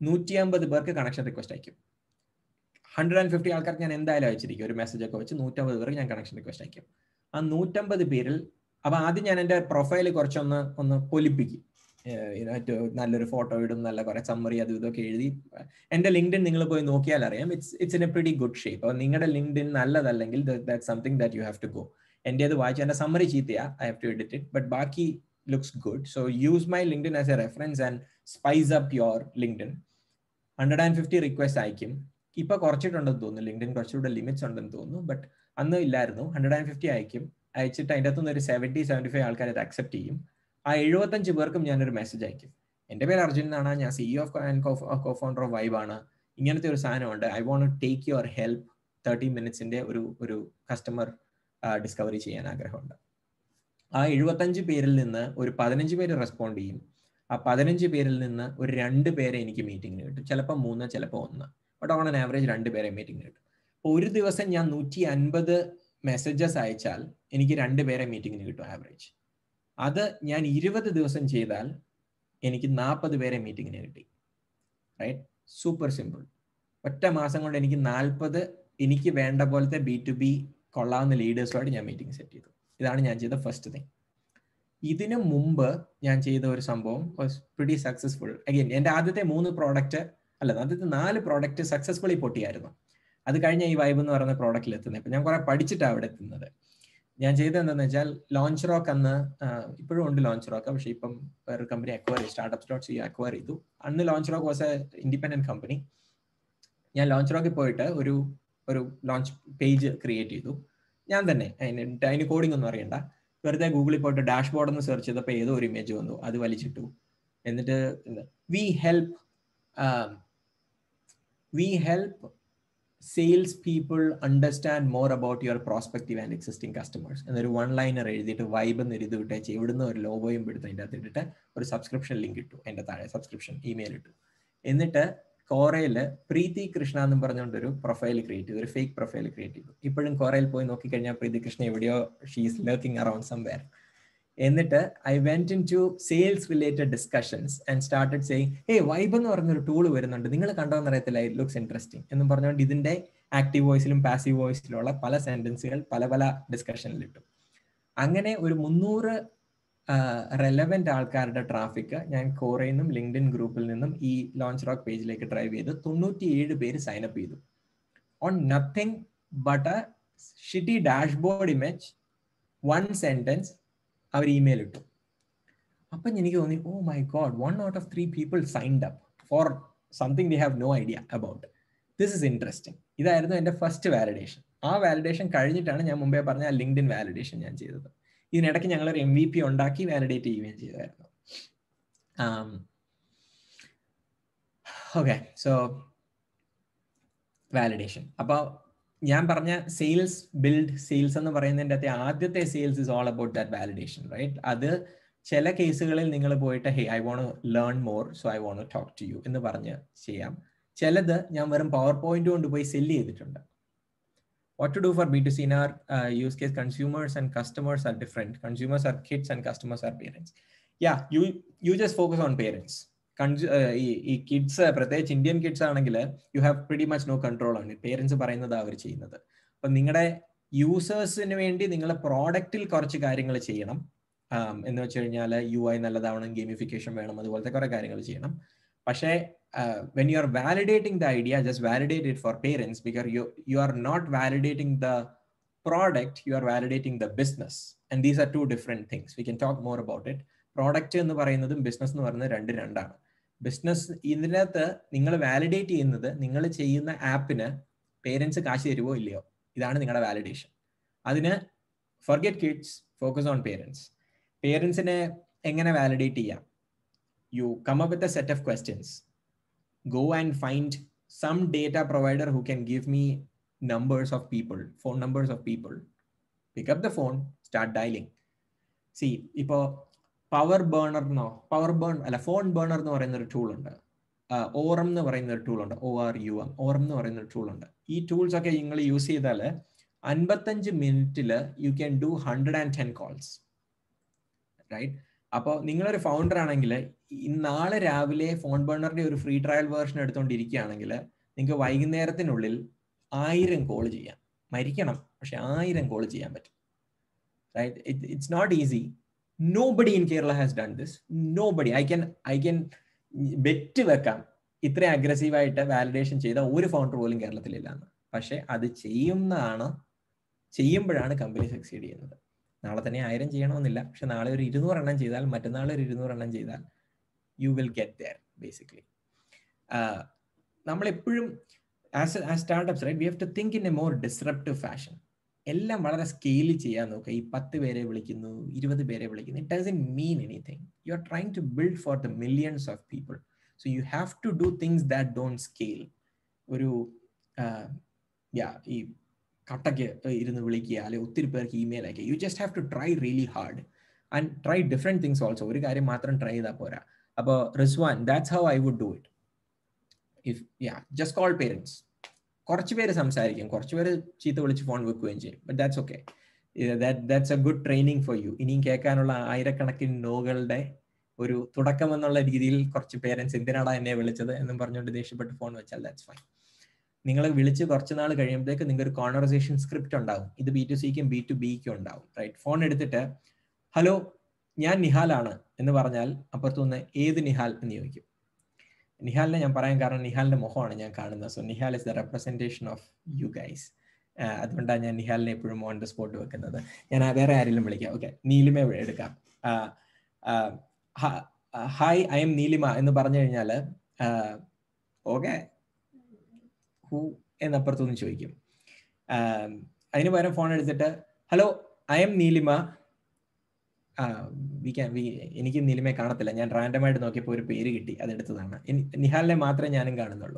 നൂറ്റി അമ്പത് പേർക്ക് കണക്ഷൻ റിക്വസ്റ്റ് അയക്കും ഹൺഡ്രഡ് ആൻഡ് ഫിഫ്റ്റി ആൾക്കാർക്ക് ഞാൻ എന്തായാലും അയച്ചിരിക്കും ഒരു മെസ്സേജ് ഒക്കെ വെച്ച് നൂറ്റമ്പത് പേർക്ക് ഞാൻ കണക്ഷൻ റിക്വസ്റ്റ് അയക്കും ആ നൂറ്റമ്പത് പേരിൽ അപ്പൊ ആദ്യം ഞാൻ എൻ്റെ പ്രൊഫൈൽ കുറച്ചൊന്ന് ഒന്ന് പൊലിപ്പിക്കും നല്ലൊരു ഫോട്ടോ ഇടും നല്ല കുറെ സമ്മറി അത് ഇതൊക്കെ എഴുതി എൻ്റെ ലിങ്ക്ഡിൻ നിങ്ങൾ പോയി നോക്കിയാൽ അറിയാം it's it's in a pretty good shape അപ്പോൾ നിങ്ങളുടെ ലിങ്ക്ഡിൻ നല്ലതല്ലെങ്കിൽ that something that you have to go എൻ്റെ അത് വായിച്ച് എൻ്റെ സമ്മറി ചീത്തയാ I have to edit it but ബാക്കി looks good so use my LinkedIn as a reference and spice up your LinkedIn hundred and fifty request അയക്കും ഇപ്പൊ കുറച്ചിട്ടുണ്ടെന്ന് തോന്നുന്നു ലിങ്ക്ഡിൻ കുറച്ചുകൂടെ ലിമിറ്റ്സ് ഉണ്ടെന്ന് തോന്നുന്നു ബട്ട് അന്ന് ഇല്ലായിരുന്നു ഹൺഡ്രഡ് ആൻഡ് ഫിഫ്റ്റി അയക്കും അയച്ചിട്ട് അതിൻ്റെ അകത്തുനിന്ന് ഒരു സെവൻറ്റി സെവൻറ്റി ഫൈവ് ആൾക്കാർ അത് അക്സെപ്റ്റ് ചെയ്യും ആ എഴുപത്തഞ്ച് പേർക്കും ഞാനൊരു മെസ്സേജ് അയക്കും എൻ്റെ പേര് അർജുൻ എന്നാണ് ഞാൻ CEO of and co founder of Vibe ആണ് ഇങ്ങനത്തെ ഒരു സാധനമുണ്ട് I want take your help thirty മിനിറ്റ്സിന്റെ ഒരു ഒരു കസ്റ്റമർ ഡിസ്കവറി ചെയ്യാൻ ആഗ്രഹമുണ്ട് ആ എഴുപത്തഞ്ച് പേരിൽ നിന്ന് ഒരു പതിനഞ്ച് പേര് റെസ്പോണ്ട് ചെയ്യും ആ പതിനഞ്ച് പേരിൽ നിന്ന് ഒരു രണ്ട് പേരെ എനിക്ക് മീറ്റിംഗിന് കിട്ടും ചിലപ്പോൾ മൂന്ന് ചിലപ്പോൾ ഒന്ന് ബട്ട് ഓൺ ആൻ ആവറേജ് രണ്ട് പേരെ മീറ്റിംഗിന് കിട്ടും ഒരു ദിവസം ഞാൻ നൂറ്റി അൻപത് മെസ്സേജസ് അയച്ചാൽ എനിക്ക് രണ്ട് പേരെ മീറ്റിംഗിന് കിട്ടും ആവറേജ് അത് ഞാൻ ഇരുപത് ദിവസം ചെയ്താൽ എനിക്ക് നാൽപ്പത് പേരെ മീറ്റിങ്ങിന് കിട്ടി റൈറ്റ് സൂപ്പർ സിമ്പിൾ ഒറ്റ മാസം കൊണ്ട് എനിക്ക് നാൽപ്പത് എനിക്ക് വേണ്ട പോലത്തെ ബി ടു ബി കൊള്ളാവുന്ന ലീഡേഴ്സുമായിട്ട് ഞാൻ മീറ്റിംഗ് സെറ്റ് ചെയ്തു ഇതാണ് ഞാൻ ചെയ്ത ഫസ്റ്റ് തിങ് ഇതിനു മുമ്പ് ഞാൻ ചെയ്ത ഒരു സംഭവം പ്രിറ്റി സക്സസ്ഫുൾ അഗൈൻ എൻ്റെ ആദ്യത്തെ മൂന്ന് പ്രോഡക്റ്റ് അല്ല ആദ്യത്തെ നാല് പ്രോഡക്റ്റ് സക്സസ്ഫുള്ളി പൊട്ടിയായിരുന്നു അത് കഴിഞ്ഞ ഈ വൈബ് എന്ന് പറയുന്ന പ്രോഡക്റ്റിൽ എത്തുന്നത് ഇപ്പം ഞാൻ കുറെ പഠിച്ചിട്ടാണ് അവിടെ എത്തുന്നത് ഞാൻ ചെയ്തത് എന്താണെന്ന് വെച്ചാൽ ലോഞ്ച് റോക്ക് അന്ന് ഇപ്പോഴും ഉണ്ട് ലോഞ്ച് റോക്ക് പക്ഷെ ഇപ്പം വേറെ കമ്പനി അക്വയർ ചെയ്തു സ്റ്റാർട്ടപ്പ് ഡോട്ട് സി അക്വയർ ചെയ്തു അന്ന് LaunchRock was a independent company ഞാൻ ലോഞ്ച് റോക്കിൽ പോയിട്ട് ഒരു ഒരു ലോഞ്ച് പേജ് ക്രിയേറ്റ് ചെയ്തു ഞാൻ തന്നെ അതിന് അതിന് കോഡിംഗ് ഒന്നും അറിയണ്ട വെറുതെ ഗൂഗിളിൽ പോയിട്ട് ഡാഷ്ബോർഡ് എന്ന് സെർച്ച് ചെയ്തപ്പോൾ ഏതോ ഒരു ഇമേജ് വന്നു അത് വലിച്ചിട്ടു എന്നിട്ട് we help we help sales people understand more about your prospective and existing customers എന്നൊരു വൺ ലൈനർ എഴുതിയിട്ട് വൈബ് എന്ന് എഴുതി വിട്ടേച്ച് എവിടുന്ന് ഒരു ലോഗോയും എടുത്ത് അതിൻ്റെ അകത്ത് ഇട്ടിട്ട് ഒരു സബ്സ്ക്രിപ്ഷൻ ലിങ്ക് ഇട്ടു എൻ്റെ താഴെ സബ്സ്ക്രിപ്ഷൻ ഇമെയിൽ ഇട്ടു എന്നിട്ട് കോറയിൽ പ്രീതി കൃഷ്ണ എന്നും പറഞ്ഞുകൊണ്ട് ഒരു പ്രൊഫൈൽ ക്രിയേറ്റ് ചെയ്തു ഒരു ഫേക്ക് പ്രൊഫൈൽ ക്രിയേറ്റ് ചെയ്തു ഇപ്പോഴും കോറയിൽ പോയി നോക്കിക്കഴിഞ്ഞാൽ പ്രീതി കൃഷ്ണ എവിടെയോ ഷീസ് ലേക്കിംഗ് അറൌണ്ട് സംവെയർ എന്നിട്ട് I went into sales related discussions and started saying hey Vibe എന്ന് പറഞ്ഞൊരു ടൂൾ വരുന്നുണ്ട് നിങ്ങൾ കണ്ടോന്ന് അറിയത്തില്ല ഇറ്റ് ലുക്സ് ഇൻട്രസ്റ്റിംഗ് എന്നും പറഞ്ഞുകൊണ്ട് ഇതിന്റെ ആക്റ്റീവ് വോയിസിലും പാസീവ് വോയിസിലുള്ള പല സെന്റൻസുകൾ പല പല ഡിസ്കഷനിലിട്ടു അങ്ങനെ ഒരു മുന്നൂറ് റെലവെന്റ് ആൾക്കാരുടെ ട്രാഫിക് ഞാൻ കോറയിൽ നിന്നും ലിങ്ക്ഡിൻ ഗ്രൂപ്പിൽ നിന്നും ഈ ലോഞ്ച് റോക്ക് പേജിലേക്ക് ഡ്രൈവ് ചെയ്ത് തൊണ്ണൂറ്റിയേഴ് പേര് സൈൻ അപ്പ് ചെയ്തു on nothing but a shitty dashboard image one sentence അവർ ഇമെയിൽ ഇട്ടു അപ്പം എനിക്ക് തോന്നി oh my god one out of three people signed up for something they have no idea about this is interesting ഇതായിരുന്നു എൻ്റെ ഫസ്റ്റ് വാലിഡേഷൻ ആ വാലിഡേഷൻ കഴിഞ്ഞിട്ടാണ് ഞാൻ മുമ്പേ പറഞ്ഞ ലിങ്ക്ഡിൻ വാലിഡേഷൻ ഞാൻ ചെയ്തത് ഇതിനിടയ്ക്ക് ഞങ്ങൾ ഒരു എം വി പി ഉണ്ടാക്കി വാലിഡേറ്റ് ചെയ്യുകയും ചെയ്തായിരുന്നു ഓക്കെ സോ വാലിഡേഷൻ അപ്പോൾ ഞാൻ പറഞ്ഞ സെയിൽസ് ബിൽഡ് സെയിൽസ് എന്ന് പറയുന്നതിൻ്റെ അകത്തെ ആദ്യത്തെ sales is all about that validation right അത് ചില കേസുകളിൽ നിങ്ങൾ പോയിട്ട് hey I want learn more so I want talk to you എന്ന് പറഞ്ഞ് ചെയ്യാം ചിലത് ഞാൻ വെറും പവർ പോയിന്റ് കൊണ്ട് പോയി സെല്ല് ചെയ്തിട്ടുണ്ട് what to do for b2c in our uh, use case consumers and customers are different consumers are kids and customers are parents yeah you you just focus on parents ഈ കിഡ്സ് പ്രത്യേകിച്ച് ഇന്ത്യൻ കിഡ്സ് ആണെങ്കിൽ you have pretty much no control ആണ് പേരൻസ് പറയുന്നത് അവർ ചെയ്യുന്നത് അപ്പൊ നിങ്ങളുടെ യൂസേഴ്സിന് വേണ്ടി നിങ്ങൾ പ്രോഡക്റ്റിൽ കുറച്ച് കാര്യങ്ങൾ ചെയ്യണം എന്ന് വെച്ച് കഴിഞ്ഞാൽ യു ഐ നല്ലതാവണം ഗെയിമിഫിക്കേഷൻ വേണം അതുപോലത്തെ കുറെ കാര്യങ്ങൾ ചെയ്യണം പക്ഷേ uh, when you are validating the idea, just validate it for parents because you you are not validating the product, you are validating the business. And these are two different things. We can talk more about it. Product എന്ന് പറയുന്നതും ബിസിനസ് എന്ന് പറയുന്നത് രണ്ട് രണ്ടാണ് ബിസിനസ് ഇതിനകത്ത് നിങ്ങൾ വാലിഡേറ്റ് ചെയ്യുന്നത് നിങ്ങൾ ചെയ്യുന്ന ആപ്പിന് പേരൻസ് കാശ് തരുവോ ഇല്ലയോ ഇതാണ് നിങ്ങളുടെ വാലിഡേഷൻ അതിന് forget kids focus on parents പേരൻസിനെ എങ്ങനെ വാലിഡേറ്റ് ചെയ്യാം you come up with a set of questions go and find some data provider who can give me numbers of people phone numbers of people pick up the phone start dialing see ഇപ്പോ പവർ ബേണറിനോ പവർ ബേൺ അല്ല ഫോൺ ബേണർ എന്ന് പറയുന്ന ഒരു ടൂൾ ഉണ്ട് ഓറം എന്ന് പറയുന്ന ഒരു ടൂൾ ഉണ്ട് O R U M Orum എന്ന് പറയുന്ന ഒരു ടൂൾ ഉണ്ട് ഈ ടൂൾസ് ഒക്കെ നിങ്ങൾ യൂസ് ചെയ്താൽ അൻപത്തഞ്ച് മിനിറ്റിൽ you can do hundred and ten calls right അപ്പോൾ നിങ്ങളൊരു ഫൗണ്ടർ ആണെങ്കിൽ നാളെ രാവിലെ ഫോൺ ബേണറിന്റെ ഒരു ഫ്രീ ട്രയൽ വേർഷൻ എടുത്തുകൊണ്ടിരിക്കുകയാണെങ്കിൽ നിങ്ങൾക്ക് വൈകുന്നേരത്തിനുള്ളിൽ ആയിരം കോൾ ചെയ്യാം മരിക്കണം പക്ഷെ ആയിരം കോൾ ചെയ്യാൻ പറ്റും right it's not easy nobody in Kerala has done this nobody I can I can bet വെക്കാം ഇത്രയും അഗ്രസീവായിട്ട് വാലിഡേഷൻ ചെയ്ത ഒരു ഫൗണ്ടർ പോലും കേരളത്തിലില്ല എന്ന് പക്ഷെ അത് ചെയ്യുന്നതാണ് ചെയ്യുമ്പോഴാണ് കമ്പനി സക്സീഡ് ചെയ്യുന്നത് നാളെ തന്നെ ആയിരം ചെയ്യണമെന്നില്ല പക്ഷെ നാളെ ഒരു ഇരുന്നൂറ് എണ്ണം ചെയ്താൽ മറ്റന്നാൾ ഒരു ഇരുന്നൂറ് എണ്ണം ചെയ്താൽ you will get there basically നമ്മളെപ്പോഴും as as startups right we have to think in a more disruptive fashion എല്ലാം വളരെ സ്കെയിൽ ചെയ്യാൻ നോക്കുക ഈ പത്ത് പേരെ വിളിക്കുന്നു ഇരുപത് പേരെ വിളിക്കുന്നു it doesn't mean anything you are trying to build for the millions of people so you have to do things that don't scale ഒരു യാ ഈ കട്ടയ്ക്ക് ഇരുന്ന് വിളിക്കുക അല്ലെങ്കിൽ ഒത്തിരി പേർക്ക് ഇമെയിൽ അയക്കുക you just have to try really hard and try different things also ഒരു കാര്യം മാത്രം ട്രൈ ചെയ്താൽ പോരാ അപ്പോൾ Rizwan that's how I would do it if you just call parents കുറച്ച് പേര് സംസാരിക്കും കുറച്ച് പേര് ചീത്ത വിളിച്ച് ഫോൺ വെക്കുകയും ചെയ്യും but that's okay that's a good training for you ഇനിയും കേൾക്കാനുള്ള ആയിരക്കണക്കിന് നോകളുടെ ഒരു തുടക്കം എന്നുള്ള രീതിയിൽ കുറച്ച് പേരൻസ് എന്തിനാടാ എന്നെ വിളിച്ചത് എന്നും പറഞ്ഞുകൊണ്ട് ദേഷ്യപ്പെട്ട് ഫോൺ വെച്ചാൽ ദാറ്റ്സ് ഫൈൻ നിങ്ങൾ വിളിച്ച് കുറച്ച് നാൾ കഴിയുമ്പോഴേക്ക് നിങ്ങൾക്ക് ഒരു കോൺവെർസേഷൻ സ്ക്രിപ്റ്റ് ഉണ്ടാവും ഇത് ബി ടു സിക്കും ബി ടു ബിക്കും ഉണ്ടാവും റൈറ്റ് ഫോൺ എടുത്തിട്ട് ഹലോ ഞാൻ നിഹാലാണ് എന്ന് പറഞ്ഞാൽ അപ്പുറത്തുനിന്ന് ഏത് നിഹാൽ എന്ന് ചോദിക്കും നിഹാലിനെ ഞാൻ പറയാൻ കാരണം നിഹാലിന്റെ മുഖമാണ് ഞാൻ കാണുന്നത് so Nihal is the representation of you guys അതുകൊണ്ടാണ് ഞാൻ നിഹാലിനെ എപ്പോഴും ഓൺ ദ സ്പോട്ട് വെക്കുന്നത് ഞാൻ വേറെ ആരെങ്കിലും വിളിക്കാം ഓക്കെ നീലിമ എടുക്കാം ഹായ് ഐ എം നീലിമ എന്ന് പറഞ്ഞു കഴിഞ്ഞാൽ ഓക്കെ ഹു എന്നപ്പുറത്തുനിന്ന് ചോദിക്കും അതിന് പകരം ഫോൺ എടുത്തിട്ട് hello I'm Neelima we can we എനിക്ക് നീലിമയെ കാണത്തില്ല ഞാൻ റാൻഡമായിട്ട് നോക്കിയപ്പോൾ ഒരു പേര് കിട്ടി അതെടുത്തതാണ് നിഹാലിനെ മാത്രമേ ഞാനും കാണുന്നുള്ളൂ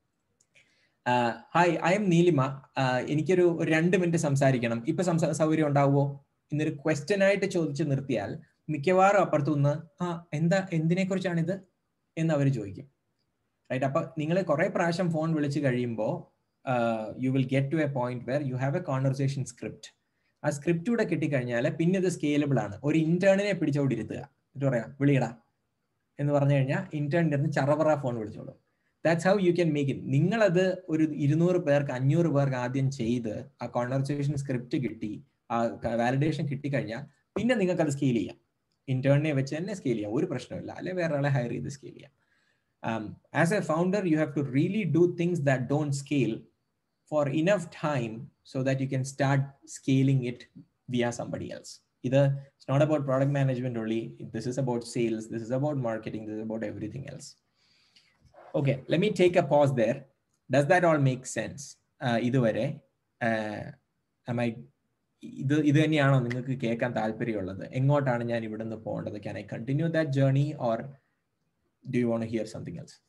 ഹായ് ഐ എം നീലിമ എനിക്കൊരു ഒരു രണ്ട് മിനിറ്റ് സംസാരിക്കണം ഇപ്പൊ സംസാ സൗകര്യം ഉണ്ടാവുമോ എന്നൊരു ക്വസ്റ്റ്യൻ ആയിട്ട് ചോദിച്ച് നിർത്തിയാൽ മിക്കവാറും അപ്പുറത്തുനിന്ന് ആ എന്താ എന്തിനെ കുറിച്ചാണിത് എന്ന് അവർ ചോദിക്കും റൈറ്റ് അപ്പൊ നിങ്ങൾ കുറെ പ്രാവശ്യം ഫോൺ വിളിച്ച് കഴിയുമ്പോൾ you will get to a point where you have a conversation script ആ സ്ക്രിപ്റ്റ് കൂടെ കിട്ടിക്കഴിഞ്ഞാൽ പിന്നെ ഇത് സ്കെയിലബിൾ ആണ് ഒരു ഇന്റേണിനെ പിടിച്ചോണ്ട് ഇരുത്തുക എന്നിട്ട് പറയാം വിളിയടാ എന്ന് പറഞ്ഞു കഴിഞ്ഞാൽ ഇന്റേണിന്റെ ഇരുന്ന് ചറവറ ഫോൺ വിളിച്ചോളൂ that's how you can make it നിങ്ങളത് ഒരു ഇരുന്നൂറ് പേർക്ക് അഞ്ഞൂറ് പേർക്ക് ആദ്യം ചെയ്ത് ആ കോൺവെർസേഷൻ സ്ക്രിപ്റ്റ് കിട്ടി ആ വാലിഡേഷൻ കിട്ടിക്കഴിഞ്ഞാൽ പിന്നെ നിങ്ങൾക്ക് അത് സ്കെയിൽ ചെയ്യാം ഇന്റേണിനെ വെച്ച് തന്നെ സ്കെയിൽ ചെയ്യാം ഒരു പ്രശ്നമില്ല അല്ലെ വേറെ ആളെ ഹയർ ചെയ്ത് സ്കെയിൽ ചെയ്യാം as a founder you have to really do things that don't scale for enough time so that you can start scaling it via somebody else. Either it's not about product management only, this is about sales, this is about marketing, this is about everything else. Okay, let me take a pause there. Does that all make sense? ഇതുവരെ am I ഇത് ഇത് തന്നെയാണോ നിങ്ങൾക്ക് കേൾക്കാൻ താല്പര്യമുള്ളത് എങ്ങോട്ടാണ് ഞാൻ ഇവിടെ നിന്ന് പോകേണ്ടത് can I continue that journey or do you want hear something else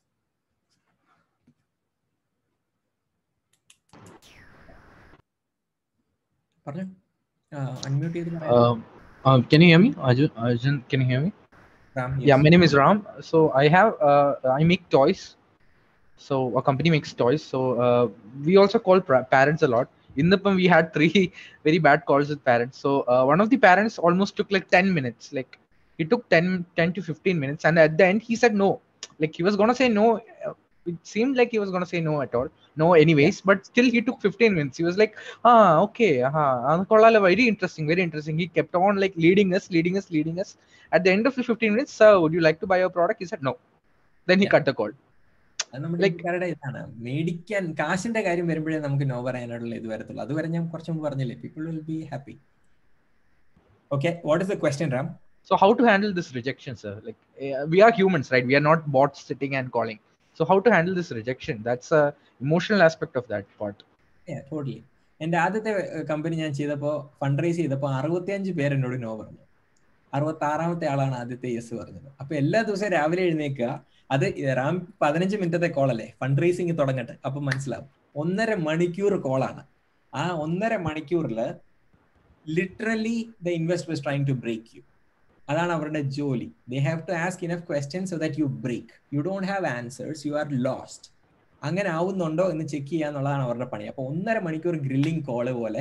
പറഞ്ഞു അൺമ്യൂട്ട് ചെയ്ത് can you hear me arjun arjun can you hear me ram yeah my name is ram so i have uh, i make toys so a company makes toys so uh, we also call parents a lot in the we had three very bad calls with parents so uh, one of the parents almost took like 10 minutes like it took 10 10 to 15 minutes and at the end he said no like he was gonna say no it seemed like he was gonna say no at all no anyways but still he took 15 minutes he was like ah okay uh-huh. very interesting very interesting he kept on like leading us leading us leading us at the end of the 15 minutes sir would you like to buy our product he said no then he Yeah. cut the call നമ്മുടെ Like- ഇന്ത്യക്കാരുടെ ഇതാണ് മേടിക്കാൻ കാശിന്റെ കാര്യം വരുമ്പോഴേ നമുക്ക് നോ പറയാനുള്ള ഇത് വരത്തുള്ളൂ അതുവരെ ഞാൻ കുറച്ച് മുമ്പ് പറഞ്ഞില്ലേ people will be happy okay what is the question Ram so how to handle this rejection sir like uh, we are humans right we are not bots sitting and calling so how to handle this rejection that's a emotional aspect of that part totally എന്റെ ആദ്യത്തെ കമ്പനി ഞാൻ ചെയ്തപ്പോൾ ഫണ്ട് റൈസ് ചെയ്തപ്പോൾ അറുപത്തിയഞ്ച് പേര് എന്നോട് നോ പറഞ്ഞു അറുപത്തി ആറാമത്തെ ആളാണ് ആദ്യത്തെ യെസ് പറഞ്ഞത് അപ്പൊ എല്ലാ ദിവസവും രാവിലെ എഴുന്നേക്കുക അത് റാം പതിനഞ്ച് മിനിറ്റത്തെ കോൾ അല്ലേ ഫണ്ട് റൈസിങ് തുടങ്ങട്ടെ അപ്പൊ മനസ്സിലാവും ഒന്നര മണിക്കൂർ കോളാണ് ആ ഒന്നര മണിക്കൂറിൽ literally the investor trying to break you അതാണ് അവരുടെ ജോലി they have to ask enough question so that you break you don't have answers you are lost അങ്ങനെ ആവുന്നുണ്ടോ എന്ന് ചെക്ക് ചെയ്യുക എന്നുള്ളതാണ് അവരുടെ പണി അപ്പൊ ഒന്നര മണിക്കൂർ ഗ്രില്ലിംഗ് കോള് പോലെ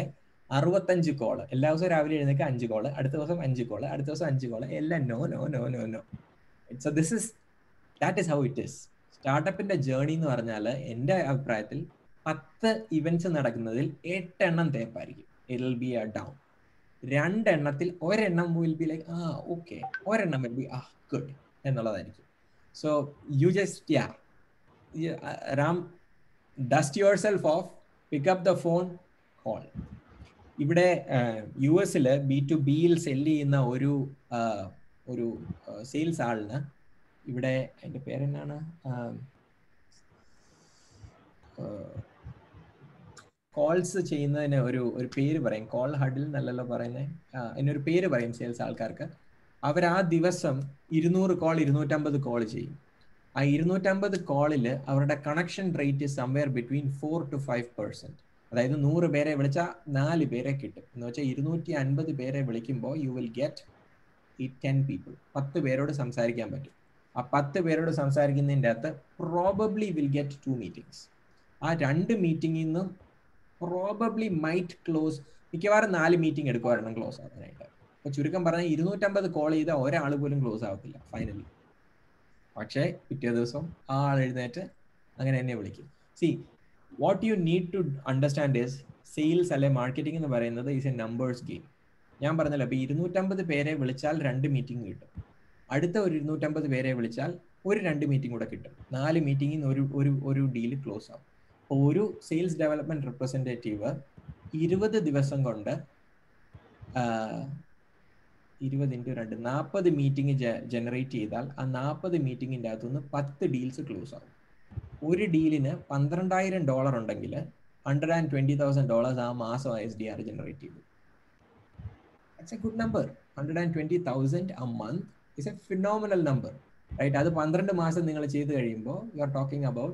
അറുപത്തഞ്ച് കോള് എല്ലാ ദിവസവും രാവിലെ എഴുന്നേക്ക് അഞ്ച് കോള് അടുത്ത ദിവസം അഞ്ച് കോള് അടുത്ത ദിവസം അഞ്ച് കോള് എല്ലാം no no no no no so this is that is how it is സ്റ്റാർട്ടപ്പിന്റെ ജേർണി എന്ന് പറഞ്ഞാൽ എൻ്റെ അഭിപ്രായത്തിൽ പത്ത് ഇവന്റ്സ് നടക്കുന്നതിൽ എട്ടെണ്ണം തേപ്പായിരിക്കും it will be a down രണ്ടെണ്ണത്തിൽ ഒരെണ്ണം will be like ah okay ഒരെണ്ണം വിൽ ബി ആ ഗുഡ് എന്നുള്ളതായിരിക്കും so you just yeah Ram dust yourself off pick up the phone call ഇവിടെ യു എസിൽ ബി ടു ബിയിൽ സെല് ചെയ്യുന്ന ഒരു ഒരു സെയിൽസ് ആളിന് ഇവിടെ അതിന്റെ പേരെന്നാണ് കോൾസ് ചെയ്യുന്നതിന് ഒരു ഒരു പേര് പറയും കോൾ ഹഡിൽ എന്നല്ലല്ലോ പറയുന്നത് അതിനൊരു പേര് പറയും സെയിൽസ് ആൾക്കാർക്ക് അവർ ആ ദിവസം ഇരുന്നൂറ് കോൾ ഇരുന്നൂറ്റമ്പത് കോൾ ചെയ്യും ആ ഇരുന്നൂറ്റമ്പത് കോളിൽ അവരുടെ connection rate somewhere between four to five percent അതായത് നൂറ് പേരെ വിളിച്ചാൽ നാല് പേരെ കിട്ടും എന്ന് വെച്ചാൽ ഇരുന്നൂറ്റി അൻപത് പേരെ വിളിക്കുമ്പോൾ യു വിൽ ഗെറ്റ് ഈ ടെൻ പീപ്പിൾ പത്ത് പേരോട് സംസാരിക്കാൻ പറ്റും ആ പത്ത് പേരോട് സംസാരിക്കുന്നതിൻ്റെ അകത്ത് probably will get to meetings ആ രണ്ട് മീറ്റിംഗിൽ നിന്നും പ്രോബബ്ലി മൈറ്റ് ക്ലോസ് മിക്കവാറും നാല് മീറ്റിംഗ് എടുക്കുമായിരുന്നു ക്ലോസ് ആവാനായിട്ട് അപ്പൊ ചുരുക്കം പറഞ്ഞാൽ ഇരുന്നൂറ്റമ്പത് കോൾ ചെയ്ത ഒരാൾ പോലും ക്ലോസ് ആവത്തില്ല ഫൈനലി പക്ഷേ പിറ്റേ ദിവസം ആ ആൾ എഴുന്നേറ്റ് അങ്ങനെ എന്നെ വിളിക്കും see what you need to understand is sales അല്ലെ മാർക്കറ്റിംഗ് എന്ന് പറയുന്നത് ഈസ് എ നമ്പേഴ്സ് ഗെയിം ഞാൻ പറഞ്ഞല്ലോ അപ്പൊ ഇരുന്നൂറ്റമ്പത് പേരെ വിളിച്ചാൽ രണ്ട് മീറ്റിംഗ് കിട്ടും അടുത്ത ഒരു ഇരുന്നൂറ്റമ്പത് പേരെ വിളിച്ചാൽ ഒരു രണ്ട് മീറ്റിംഗ് കൂടെ കിട്ടും നാല് മീറ്റിംഗിൽ ഒരു ഒരു ഒരു ഡീല് ക്ലോസ് ആവും അപ്പോൾ ഒരു സെയിൽസ് ഡെവലപ്മെന്റ് റെപ്രസെൻറ്റേറ്റീവ് ഇരുപത് ദിവസം കൊണ്ട് ഇരുപത് ഇൻറ്റു രണ്ട് നാൽപ്പത് മീറ്റിംഗ് ജനറേറ്റ് ചെയ്താൽ ആ നാൽപ്പത് മീറ്റിങ്ങിൻ്റെ അകത്തുനിന്ന് പത്ത് ഡീൽസ് ക്ലോസ് ആവും ഒരു ഡീലിന് പന്ത്രണ്ടായിരം ഡോളർ ഉണ്ടെങ്കിൽ hundred and twenty thousand dollars ആ മാസം എസ് ഡി ആർ ജനറേറ്റ് ചെയ്തു it's a good number hundred and twenty thousand a month it's a phenomenal number right അത് പന്ത്രണ്ട് മാസം നിങ്ങൾ ചെയ്ത് കഴിയുമ്പോൾ you are talking about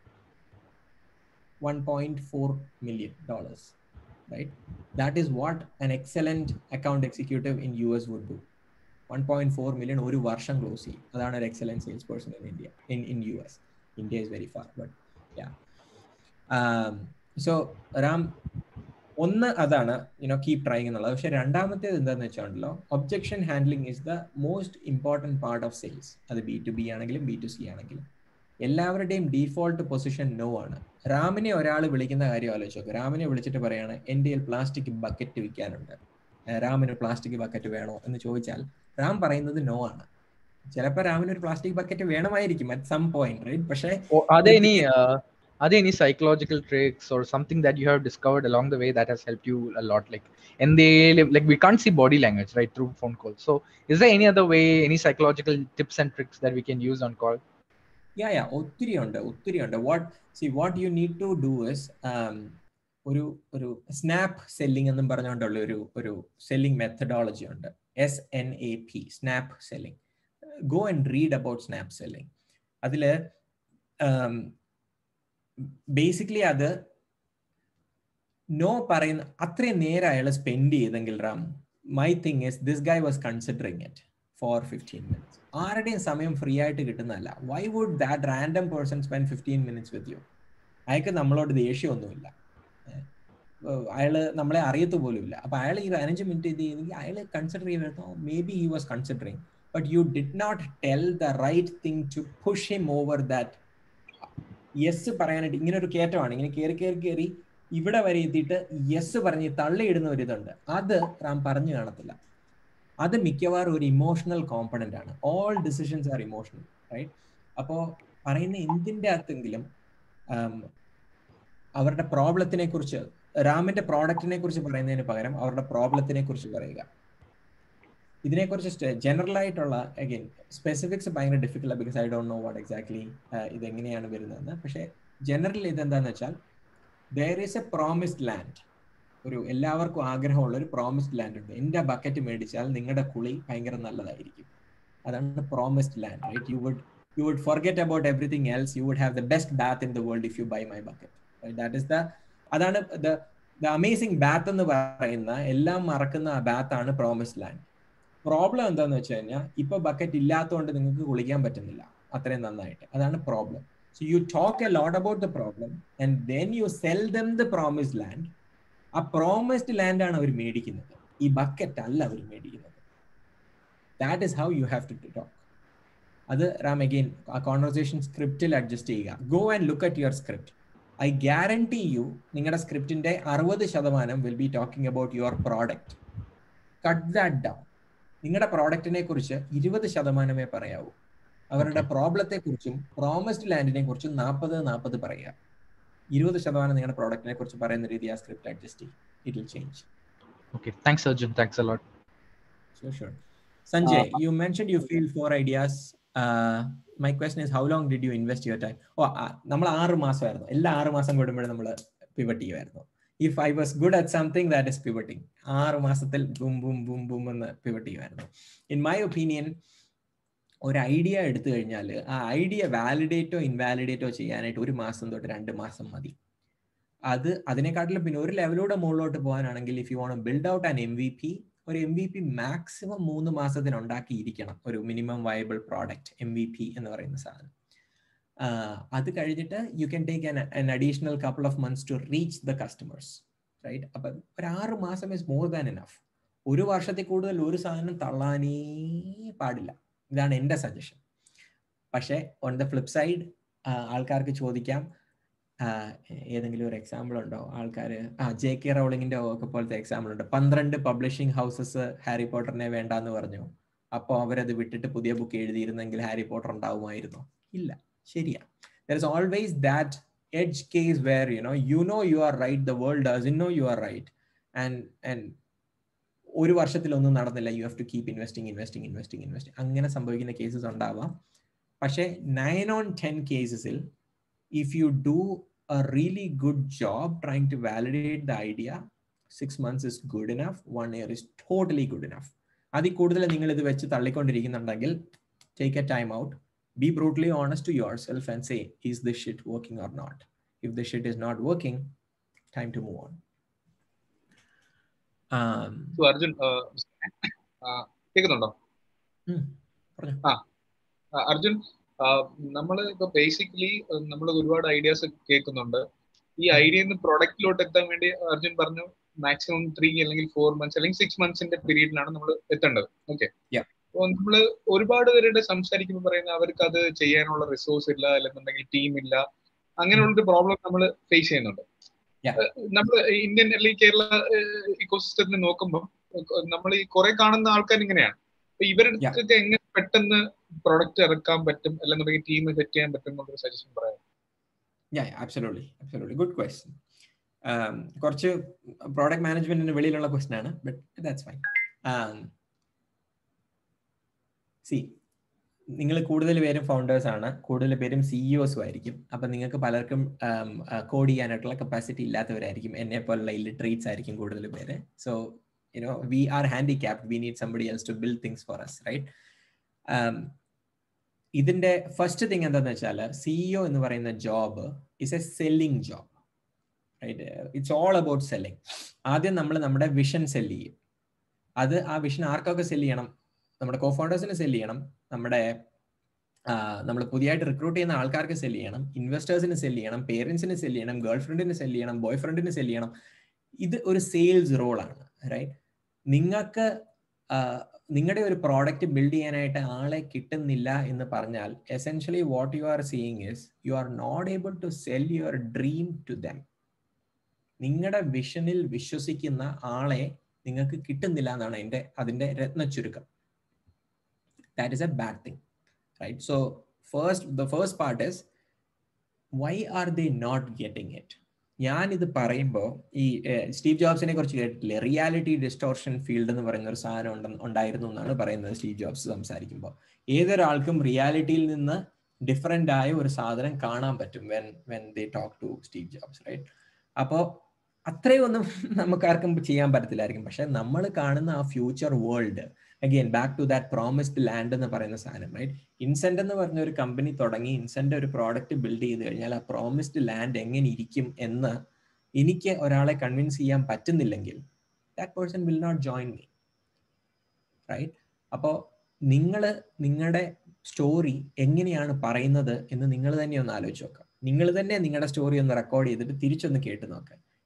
one point four million dollars right? That is what an excellent account executive in US would do. 1.4 million ഒരു വർഷം ക്ലോസ് ചെയ്യും അതാണ് ഒരു excellent sales person in India in in U S India is very far but yeah so Ram ഒന്ന് അതാണ് യുനോ കീപ് ട്രൈങ് എന്നുള്ളത് പക്ഷെ രണ്ടാമത്തേത് എന്താണെന്ന് വെച്ചാണല്ലോ objection handling is the most important part of sales അത് ബി ടു ബി ആണെങ്കിലും ബി ടു സി ആണെങ്കിലും എല്ലാവരുടെയും ഡീഫോൾട്ട് പൊസിഷൻ നോ ആണ് റാമിനെ ഒരാൾ വിളിക്കുന്ന കാര്യം ആലോചിച്ച് നോക്ക് റാമിനെ വിളിച്ചിട്ട് പറയാണ് എൻ്റെ പ്ലാസ്റ്റിക് ബക്കറ്റ് വിൽക്കാനുണ്ട് റാമിന് പ്ലാസ്റ്റിക് ബക്കറ്റ് വേണോ എന്ന് ചോദിച്ചാൽ റാം പറയുന്നത് നോ ആണ് ചിലപ്പോൾ റാമിന് ഒരു പ്ലാസ്റ്റിക് ബക്കറ്റ് വേണമായിരിക്കും അറ്റ് സം പോയിന്റ് റൈറ്റ് പക്ഷേ are there any uh, are there any psychological tricks or something that you have discovered along the way that has helped you a lot like and they like we can't see body language right through phone calls so is there any other way any psychological tips and tricks that we can use on call yeah yeah ഒത്തിരി ഉണ്ട് ഒത്തിരി ഉണ്ട് what see what you need to do is ഒരു ഒരു സ്നാപ്പ് സെല്ലിംഗ് എന്നും പറഞ്ഞുകൊണ്ടുള്ള ഒരു ഒരു സെല്ലിംഗ് മെത്തഡോളജി ഉണ്ട് S N A P snap selling go and read about snap selling അതിൽ ബേസിക്കലി അത് നോ പറയുന്ന അത്രയും നേരം അയാൾ സ്പെൻഡ് ചെയ്തെങ്കിൽ Ram my thing is this guy was considering it for fifteen minutes ആരുടെയും സമയം ഫ്രീ ആയിട്ട് കിട്ടുന്നതല്ല why would that random person spend fifteen minutes with you അയാൾക്ക് നമ്മളോട് ദേഷ്യമൊന്നുമില്ല അയാള് നമ്മളെ അറിയത്തു പോലുമില്ല അപ്പൊ അയാൾ ഈ പതിനഞ്ച് മിനിറ്റ് ഇത് ചെയ്തെങ്കിൽ അയാൾ കൺസിഡർ ചെയ്യുന്നത് maybe he was considering but you did not tell the right thing to push him over that yes പറയാനായിട്ട് ഇങ്ങനെ ഒരു കയറ്റമാണ് ഇങ്ങനെ കയറി കയറി കയറി ഇവിടെ വരെ എത്തിയിട്ട് യെസ് പറഞ്ഞ് തള്ളിയിടുന്ന ഒരു ഇതുണ്ട് അത് റാം പറഞ്ഞു കാണത്തില്ല അത് മിക്കവാറും ഒരു ഇമോഷണൽ കോമ്പണന്റ് ആണ് all decisions are emotional right അപ്പോൾ പറയുന്ന എന്തിൻ്റെ അകത്തെങ്കിലും അവരുടെ പ്രോബ്ലത്തിനെ കുറിച്ച് റാമിന്റെ പ്രോഡക്റ്റിനെ കുറിച്ച് പറയുന്നതിന് പകരം അവരുടെ പ്രോബ്ലത്തിനെ കുറിച്ച് പറയുക ഇതിനെക്കുറിച്ച് ജനറൽ ആയിട്ടുള്ള അഗൈൻ സ്പെസിഫിക്സ് ഭയങ്കര difficult because I don't know what exactly ഇത് എങ്ങനെയാണ് വരുന്നതെന്ന് പക്ഷേ ജനറൽ ഇതെന്താന്ന് വെച്ചാൽ there is a promised land ഒരു എല്ലാവർക്കും ആഗ്രഹമുള്ള ഒരു പ്രോമിസ്ഡ് ലാൻഡ് ഉണ്ട് എൻ്റെ ബക്കറ്റ് മേടിച്ചാൽ നിങ്ങളുടെ കുളി ഭയങ്കര നല്ലതായിരിക്കും അതാണ് promised land right you would you would forget about everything else you would have the best bath in the world if you buy my bucket that is the അതാണ് ദ ദ അമേസിംഗ് ബാത്ത് എന്ന് പറയുന്ന എല്ലാം മറക്കുന്ന ആ ബാത്താണ് പ്രോമിസ്ഡ് ലാൻഡ് പ്രോബ്ലം എന്താന്ന് വെച്ച് കഴിഞ്ഞാൽ ഇപ്പൊ ബക്കറ്റ് ഇല്ലാത്തതുകൊണ്ട് നിങ്ങൾക്ക് കുളിക്കാൻ പറ്റുന്നില്ല അത്രയും നന്നായിട്ട് അതാണ് problem so you talk a lot about the problem and then you sell them the promised land ആ പ്രോമിസ്ഡ് ലാൻഡ് ആണ് അവർ മേടിക്കുന്നത് ഈ ബക്കറ്റ് അല്ല അവർ മേടിക്കുന്നത് that is how you have to talk അത് റാം അഗെയിൻ ആ കോൺവെർസേഷൻ സ്ക്രിപ്റ്റിൽ അഡ്ജസ്റ്റ് ചെയ്യുക go and look at your script I guarantee you നിങ്ങളുടെ സ്ക്രിപ്റ്റിന്റെ അറുപത് ശതമാനം will be talking about your product cut that down നിങ്ങളുടെ പ്രോഡക്റ്റിനെ കുറിച്ച് ഇരുപത് ശതമാനമേ പറയാവൂ അവരുടെ പ്രോബ്ലത്തെ കുറിച്ചും പ്രോമിസ്ഡ് ലാൻഡിനെ കുറിച്ചും നാൽപ്പത് നാൽപ്പത് പറയുക ഇരുപത് ശതമാനം നിങ്ങളുടെ പ്രോഡക്റ്റിനെ കുറിച്ച് പറയുന്ന രീതി ആ സ്ക്രിപ്റ്റ് അഡ്ജസ്റ്റ് ചെയ്യും it will change Okay. Thanks, Arjun. Thanks a lot. Sure, sure. Sanjay, you mentioned you feel four ideas. Uh, my question is, how long did you invest your time? ഓ നമ്മൾ ആറ് മാസമായിരുന്നു എല്ലാ ആറ് മാസം കൂടുമ്പോഴും നമ്മൾ പിവട്ട് ചെയ്യുമായിരുന്നു if I was good at something that is pivoting ആറ് മാസത്തിൽ ബും ബും ബും ബും എന്ന് പിവട്ട് ചെയ്യുമായിരുന്നു ഇൻ മൈ ഒപ്പീനിയൻ ഒരു ഐഡിയ എടുത്തു കഴിഞ്ഞാൽ ആ ഐഡിയ വാലിഡേറ്റോ ഇൻവാലിഡേറ്റോ ചെയ്യാനായിട്ട് ഒരു മാസം തൊട്ട് രണ്ട് മാസം മതി അത് അതിനെക്കാട്ടിലും പിന്നെ ഒരു ലെവലൂടെ മുകളിലോട്ട് പോകാനാണെങ്കിൽ if you want build out an M V P ഒരു എം വി പി മാക്സിമം മൂന്ന് മാസത്തിന് ഉണ്ടാക്കിയിരിക്കണം ഒരു minimum viable product M V P എന്ന് പറയുന്ന സാധനം അത് കഴിഞ്ഞിട്ട് you can take an additional couple of months to reach the customers right അപ്പം ഒരു ആറ് മാസം ഇസ് മോർ ദാൻ എനഫ് ഒരു വർഷത്തിൽ കൂടുതൽ ഒരു സാധനം തള്ളാനേ പാടില്ല ഇതാണ് എൻ്റെ സജഷൻ പക്ഷേ ഓൺ ദ ഫ്ലിപ്പ് സൈഡ് ആൾക്കാർക്ക് ചോദിക്കാം ഏതെങ്കിലും ഒരു എക്സാമ്പിൾ ഉണ്ടോ ആൾക്കാർ ആ ജെ കെ റൗളിങ്ങിന്റെ ഒക്കെ പോലത്തെ എക്സാമ്പിൾ ഉണ്ട് പന്ത്രണ്ട് പബ്ലിഷിംഗ് ഹൗസസ് ഹാരി പോട്ടറിനെ വേണ്ടാന്ന് പറഞ്ഞു അപ്പോൾ അവരത് വിട്ടിട്ട് പുതിയ ബുക്ക് എഴുതിയിരുന്നെങ്കിൽ ഹാരി പോട്ടർ ഉണ്ടാവുമായിരുന്നോ ഇല്ല ശരിയാ there is always that edge case where you know you know you are right the world doesn't know you are right and and ഒരു വർഷത്തിലൊന്നും നടന്നില്ല you have to keep investing investing investing investing അങ്ങനെ സംഭവിക്കുന്ന കേസസ് ഉണ്ടാവാം പക്ഷേ നയൻ ഓൺ ടെൻ കേസസിൽ if you do a really good job trying to validate the idea six months is good enough one year is totally good enough അതിൽ കൂടുതൽ നിങ്ങൾ ഇത് വെച്ച് തള്ളിക്കൊണ്ടിരിക്കുന്നുണ്ടെങ്കിൽ take a time out be brutally honest to your self and say is this shit working or not if this shit is not working time to move on Arjun കേൾക്കുന്നുണ്ടോ ആ അർജുൻ നമ്മൾ ഇപ്പൊ ബേസിക്കലി നമ്മൾ ഒരുപാട് ഐഡിയാസ് കേൾക്കുന്നുണ്ട് ഈ ഐഡിയ പ്രൊഡക്റ്റിലോട്ട് എത്താൻ വേണ്ടി അർജുൻ പറഞ്ഞു മാക്സിമം ത്രീ അല്ലെങ്കിൽ ഫോർ മന്ത്സ് അല്ലെങ്കിൽ സിക്സ് മന്ത്സിന്റെ പീരീഡിലാണ് നമ്മൾ എത്തേണ്ടത് ഓക്കെ അപ്പോൾ നമ്മൾ ഒരുപാട് പേരുടെ സംസാരിക്കുമ്പോൾ പറയുന്നത് അവർക്ക് അത് ചെയ്യാനുള്ള റിസോഴ്സ് ഇല്ല അല്ലെന്നുണ്ടെങ്കിൽ ടീം ഇല്ല അങ്ങനെയുള്ളൊരു പ്രോബ്ലം നമ്മൾ ഫേസ് ചെയ്യുന്നുണ്ട് നമ്മൾ ഇന്ത്യൻ അല്ലെങ്കിൽ കേരള ഇക്കോസിസ്റ്റത്തിനെ നോക്കുമ്പോൾ നമ്മൾ ഈ കുറെ കാണുന്ന ആൾക്കാർ ഇങ്ങനെയാണ് ഇവരുടെ എങ്ങനെ പെട്ടെന്ന് പ്രൊഡക്റ്റ് ഇറക്കാൻ പറ്റും അല്ലെന്നുണ്ടെങ്കിൽ ടീം സെറ്റ് ചെയ്യാൻ പറ്റും എന്നൊരു സജഷൻ പറയാം ആബ്സലൂട്ട്ലി ആബ്സലൂട്ട്ലി ഗുഡ് ക്വസ്റ്റ്യൻ കുറച്ച് പ്രോഡക്റ്റ് മാനേജ്മെന്റിന് വെളിയിലുള്ള ക്വസ്റ്റൻ ആണ് ബട്ട് ദാറ്റ്സ് ഫൈൻ സി നിങ്ങൾ കൂടുതൽ പേരും ഫൗണ്ടേഴ്സ് ആണ് കൂടുതൽ പേരും സിഇഒസും ആയിരിക്കും അപ്പൊ നിങ്ങൾക്ക് പലർക്കും കോഡ് ചെയ്യാനായിട്ടുള്ള കപ്പാസിറ്റി ഇല്ലാത്തവരായിരിക്കും എന്നെ പോലുള്ള ഇല്ലിട്രേറ്റ്സ് ആയിരിക്കും കൂടുതൽ പേര് so you know we are handicapped we need somebody else to build things for us right um, ഇതിന്റെ ഫസ്റ്റ് തിങ് എന്താന്ന് വെച്ചാൽ സിഇഒ എന്ന് പറയുന്ന job is a selling job right it's all about selling ആദ്യം നമ്മൾ നമ്മുടെ വിഷൻ സെല് ചെയ്യും അത് ആ വിഷൻ ആർക്കൊക്കെ സെല് ചെയ്യണം നമ്മുടെ കോ ഫൗണ്ടേഴ്സിന് സെല് ചെയ്യണം നമ്മുടെ നമ്മൾ പുതിയതായിട്ട് റിക്രൂട്ട് ചെയ്യുന്ന ആൾക്കാർക്ക് സെല് ചെയ്യണം ഇൻവെസ്റ്റേഴ്സിന് സെല് ചെയ്യണം പേരൻസിന് സെല് ചെയ്യണം ഗേൾ ഫ്രണ്ടിന് സെല് ചെയ്യണം ബോയ് ഫ്രണ്ടിന് സെല് ചെയ്യണം ഇത് ഒരു സെയിൽസ് റോളാണ് റൈറ്റ് നിങ്ങൾക്ക് നിങ്ങളുടെ ഒരു പ്രോഡക്റ്റ് ബിൽഡ് ചെയ്യാനായിട്ട് ആളെ കിട്ടുന്നില്ല എന്ന് പറഞ്ഞാൽ essentially what you are seeing is you are not able to sell your dream to them നിങ്ങളുടെ വിഷനിൽ വിശ്വസിക്കുന്ന ആളെ നിങ്ങൾക്ക് കിട്ടുന്നില്ല എന്നാണ് അതിന്റെ അതിന്റെ രത്ന ചുരുക്കം that is a bad thing right so first the first part is why are they not getting it ഞാൻ ഇത് പറയുമ്പോൾ ഈ സ്റ്റീവ് ജോബ്സിനെ കുറിച്ച് കേട്ടിട്ടില്ലേ റിയാലിറ്റി ഡിസ്റ്റോർഷൻ ഫീൽഡ് എന്ന് പറയുന്ന ഒരു സാധനം ഉണ്ട ഉണ്ടായിരുന്നു എന്നാണ് പറയുന്നത് സ്റ്റീവ് ജോബ്സ് സംസാരിക്കുമ്പോൾ ഏതൊരാൾക്കും റിയാലിറ്റിയിൽ നിന്ന് ഡിഫറെൻ്റ് ആയ ഒരു സാധനം കാണാൻ പറ്റും when when they talk to Steve Jobs right അപ്പോൾ അത്രയും ഒന്നും നമുക്കാർക്കും ചെയ്യാൻ പറ്റത്തില്ലായിരിക്കും പക്ഷെ നമ്മൾ കാണുന്ന ആ future world again back to that promised land എന്ന് പറയുന്ന സാധനം റൈറ്റ് ഇൻസെന്റ് എന്ന് പറഞ്ഞ ഒരു കമ്പനി തുടങ്ങി ഇൻസെന്റ് ഒരു പ്രോഡക്റ്റ് ബിൽഡ് ചെയ്ത് കഴിഞ്ഞാൽ ആ പ്രോമിസ്ഡ് ലാൻഡ് എങ്ങനെ ഇരിക്കും എന്ന് എനിക്ക് ഒരാളെ കൺവിൻസ് ചെയ്യാൻ പറ്റുന്നില്ലെങ്കിൽ that person will not join me right അപ്പോൾ നിങ്ങൾ നിങ്ങളുടെ സ്റ്റോറി എങ്ങനെയാണ് പറയുന്നത് എന്ന് നിങ്ങൾ തന്നെ ഒന്ന് ആലോചിച്ച് നോക്കുക നിങ്ങൾ തന്നെ നിങ്ങളുടെ സ്റ്റോറി ഒന്ന് റെക്കോർഡ് ചെയ്തിട്ട് തിരിച്ചൊന്ന് കേട്ട് നോക്കുക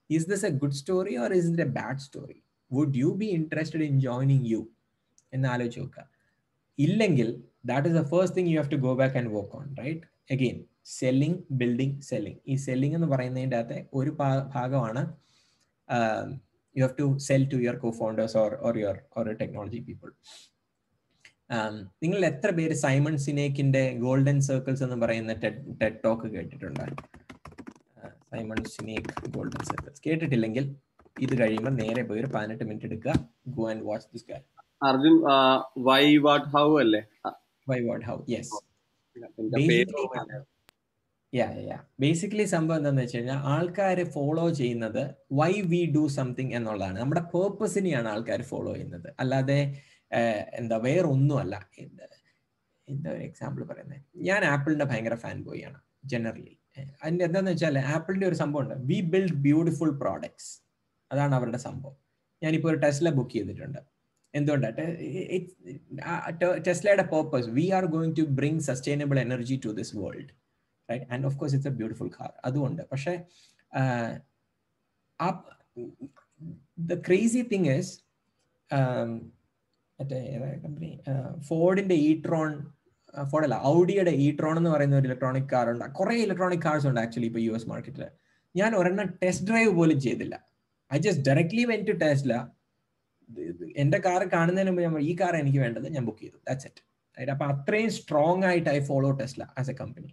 is this a good story or is it a bad story would you be interested in joining you എന്ന് ആലോചിച്ച് നോക്കുക ഇല്ലെങ്കിൽ that is the first thing you have to go back and work on right again selling building selling ഈ സെല്ലിംഗ് എന്ന് പറയുന്നതിൻ്റെ അകത്തെ ഒരു ഭാഗമാണ് you have to sell to your co founders or or your or technology people നിങ്ങൾ എത്ര പേര് സൈമൺ സിനേക്കിന്റെ ഗോൾഡൻ സർക്കിൾസ് എന്ന് പറയുന്ന ടെഡ് ടോക്ക് കേട്ടിട്ടുണ്ട് സൈമൺ സിനേക്ക് ഗോൾഡൻ സർക്കിൾസ് കേട്ടിട്ടില്ലെങ്കിൽ ഇത് കഴിയുമ്പോൾ നേരെ പോയി ഒരു പതിനെട്ട് മിനിറ്റ് എടുക്കുക go and watch this guy Arjun why what how അല്ലേ why what how yes basically സംഭവം എന്താണെന്ന് വെച്ച് കഴിഞ്ഞാൽ ആൾക്കാർ ഫോളോ ചെയ്യുന്നത് വൈ വി ഡു സംതിങ് എന്നുള്ളതാണ് നമ്മുടെ പേർപ്പസിനെയാണ് ആൾക്കാർ ഫോളോ ചെയ്യുന്നത് അല്ലാതെ എന്താ വേറെ ഒന്നുമല്ല എന്താ ഒരു എക്സാമ്പിൾ പറയുന്നത് ഞാൻ ആപ്പിളിന്റെ ഭയങ്കര ഫാൻ ബോയ് ആണ് ജനറലി അതിന്റെ എന്താന്ന് വെച്ചാൽ ആപ്പിളിന്റെ ഒരു സംഭവം ഉണ്ട് വി ബിൽഡ് ബ്യൂട്ടിഫുൾ പ്രോഡക്ട്സ് അതാണ് അവരുടെ സംഭവം ഞാനിപ്പോൾ ഒരു ടെസ്ല ബുക്ക് ചെയ്തിട്ടുണ്ട് എന്തുകൊണ്ടാണ് ടെസ്ലയുടെ purpose we are going to bring sustainable energy to this world right and of course it's a beautiful car അതുകൊണ്ട് പക്ഷേ ദ ക്രേസി തിങ് ഇസ് മറ്റേ കമ്പനി ഫോർഡിന്റെ ഇട്രോൺ ഫോർഡ് അല്ല ഔഡിയുടെ ഇട്രോൺ എന്ന് പറയുന്ന ഒരു ഇലക്ട്രോണിക് കാർ ഉണ്ട് കുറെ ഇലക്ട്രോണിക് കാർസ് ഉണ്ട് ആക്ച്വലി ഇപ്പൊ യു എസ് മാർക്കറ്റിൽ ഞാൻ ഒരെണ്ണം ടെസ്റ്റ് ഡ്രൈവ് പോലും ചെയ്തില്ല I just directly went to Tesla എന്റെ കാർ കാണുന്നതിന് മുമ്പ് ഞാൻ ഈ കാർ എനിക്ക് വേണ്ടത് ഞാൻ ബുക്ക് ചെയ്തു ദാറ്റ്സ് ഇറ്റ് റൈറ്റ് അപ്പൊ അത്രയും സ്ട്രോങ് ആയിട്ട് I follow Tesla as a company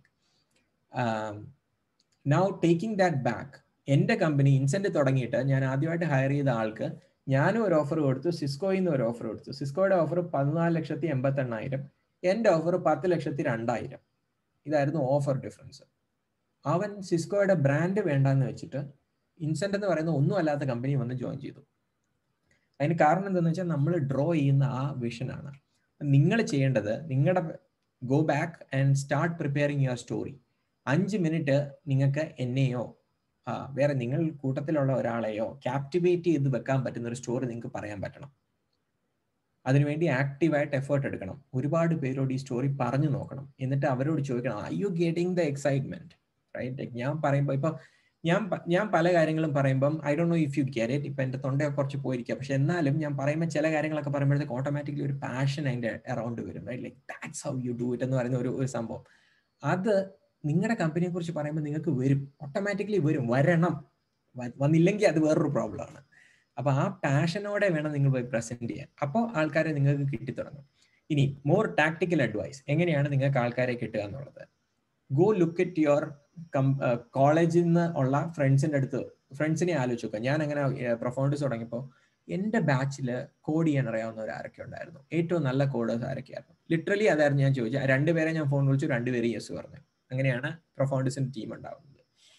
now taking that back എന്റെ കമ്പനി ഇൻസെന്റ് തുടങ്ങിയിട്ട് ഞാൻ ആദ്യമായിട്ട് ഹയർ ചെയ്ത ആൾക്ക് ഞാനും ഒരു ഓഫർ കൊടുത്തു സിസ്കോയിൽ നിന്ന് ഒരു ഓഫർ കൊടുത്തു സിസ്കോയുടെ ഓഫർ പതിനാല് ലക്ഷത്തി എൺപത്തി എണ്ണായിരം എൻ്റെ ഓഫർ പത്ത് ലക്ഷത്തി രണ്ടായിരം ഇതായിരുന്നു ഓഫർ ഡിഫറൻസ് അവൻ സിസ്കോയുടെ ബ്രാൻഡ് വേണ്ടാന്ന് വെച്ചിട്ട് ഇൻസെന്റ് എന്ന് പറയുന്ന ഒന്നും അല്ലാത്ത കമ്പനി വന്ന് ജോയിൻ ചെയ്തു അതിന് കാരണം എന്താണെന്ന് വെച്ചാൽ നമ്മൾ ഡ്രോ ചെയ്യുന്ന ആ വിഷനാണ് നിങ്ങൾ ചെയ്യേണ്ടത് നിങ്ങളുടെ go back and start preparing your story അഞ്ച് മിനിറ്റ് നിങ്ങൾക്ക് എന്നെയോ വേറെ നിങ്ങൾ കൂട്ടത്തിലുള്ള ഒരാളെയോ ക്യാപ്റ്റിവേറ്റ് ചെയ്ത് വെക്കാൻ പറ്റുന്ന ഒരു സ്റ്റോറി നിങ്ങൾക്ക് പറയാൻ പറ്റണം അതിനുവേണ്ടി ആക്റ്റീവായിട്ട് എഫേർട്ട് എടുക്കണം ഒരുപാട് പേരോട് ഈ സ്റ്റോറി പറഞ്ഞു നോക്കണം എന്നിട്ട് അവരോട് ചോദിക്കണം I you getting the excitement right ഞാൻ പറയുമ്പോൾ ഇപ്പൊ ഞാൻ ഞാൻ പല കാര്യങ്ങളും പറയുമ്പം ഐ ഡോ know if you get it ഇപ്പൊ എന്റെ തൊണ്ടയൊക്കെ കുറച്ച് പോയിരിക്കുക പക്ഷെ എന്നാലും ഞാൻ പറയുമ്പോൾ ചില കാര്യങ്ങളൊക്കെ പറയുമ്പോഴത്തേക്ക് ഓട്ടോമാറ്റിക്കലി ഒരു പാഷൻ അതിന്റെ അറൗണ്ട് വരും right like that's how you do it എന്ന് പറയുന്ന ഒരു ഒരു സംഭവം അത് നിങ്ങളുടെ കമ്പനിയെ കുറിച്ച് പറയുമ്പോൾ നിങ്ങൾക്ക് വരും ഓട്ടോമാറ്റിക്കലി വരും വരണം വന്നില്ലെങ്കിൽ അത് വേറൊരു പ്രോബ്ലം ആണ് അപ്പൊ ആ പാഷനോടെ വേണം നിങ്ങൾ പോയി പ്രസന്റ് ചെയ്യാൻ അപ്പോൾ ആൾക്കാരെ നിങ്ങൾക്ക് കിട്ടിത്തുടങ്ങും ഇനി മോർ ടാക്ടിക്കൽ അഡ്വൈസ് എങ്ങനെയാണ് നിങ്ങൾക്ക് ആൾക്കാരെ കിട്ടുക എന്നുള്ളത് ഗോ ലുക്ക് അറ്റ് യുവർ കോളേജിൽ നിന്ന് ഉള്ള ഫ്രണ്ട്സിന്റെ അടുത്ത് ഫ്രണ്ട്സിനെ ആലോചിച്ച് നോക്കുക ഞാൻ അങ്ങനെ പ്രൊഫൗണ്ടേഴ്സ് തുടങ്ങിയപ്പോൾ എന്റെ ബാച്ചിൽ കോഡ് ചെയ്യാൻ അറിയാവുന്നവർ ആരൊക്കെ ഉണ്ടായിരുന്നു ഏറ്റവും നല്ല കോഡേഴ്സ് ആരൊക്കെയായിരുന്നു ലിറ്ററലി അതായിരുന്നു ഞാൻ ചോദിച്ചത് രണ്ടുപേരെ ഞാൻ ഫോൺ വിളിച്ചു രണ്ടുപേരെ യെസ് പറഞ്ഞു അങ്ങനെയാണ് പ്രൊഫൗണ്ടേഴ്സിന്റെ ടീം ഉണ്ടാവുന്നത്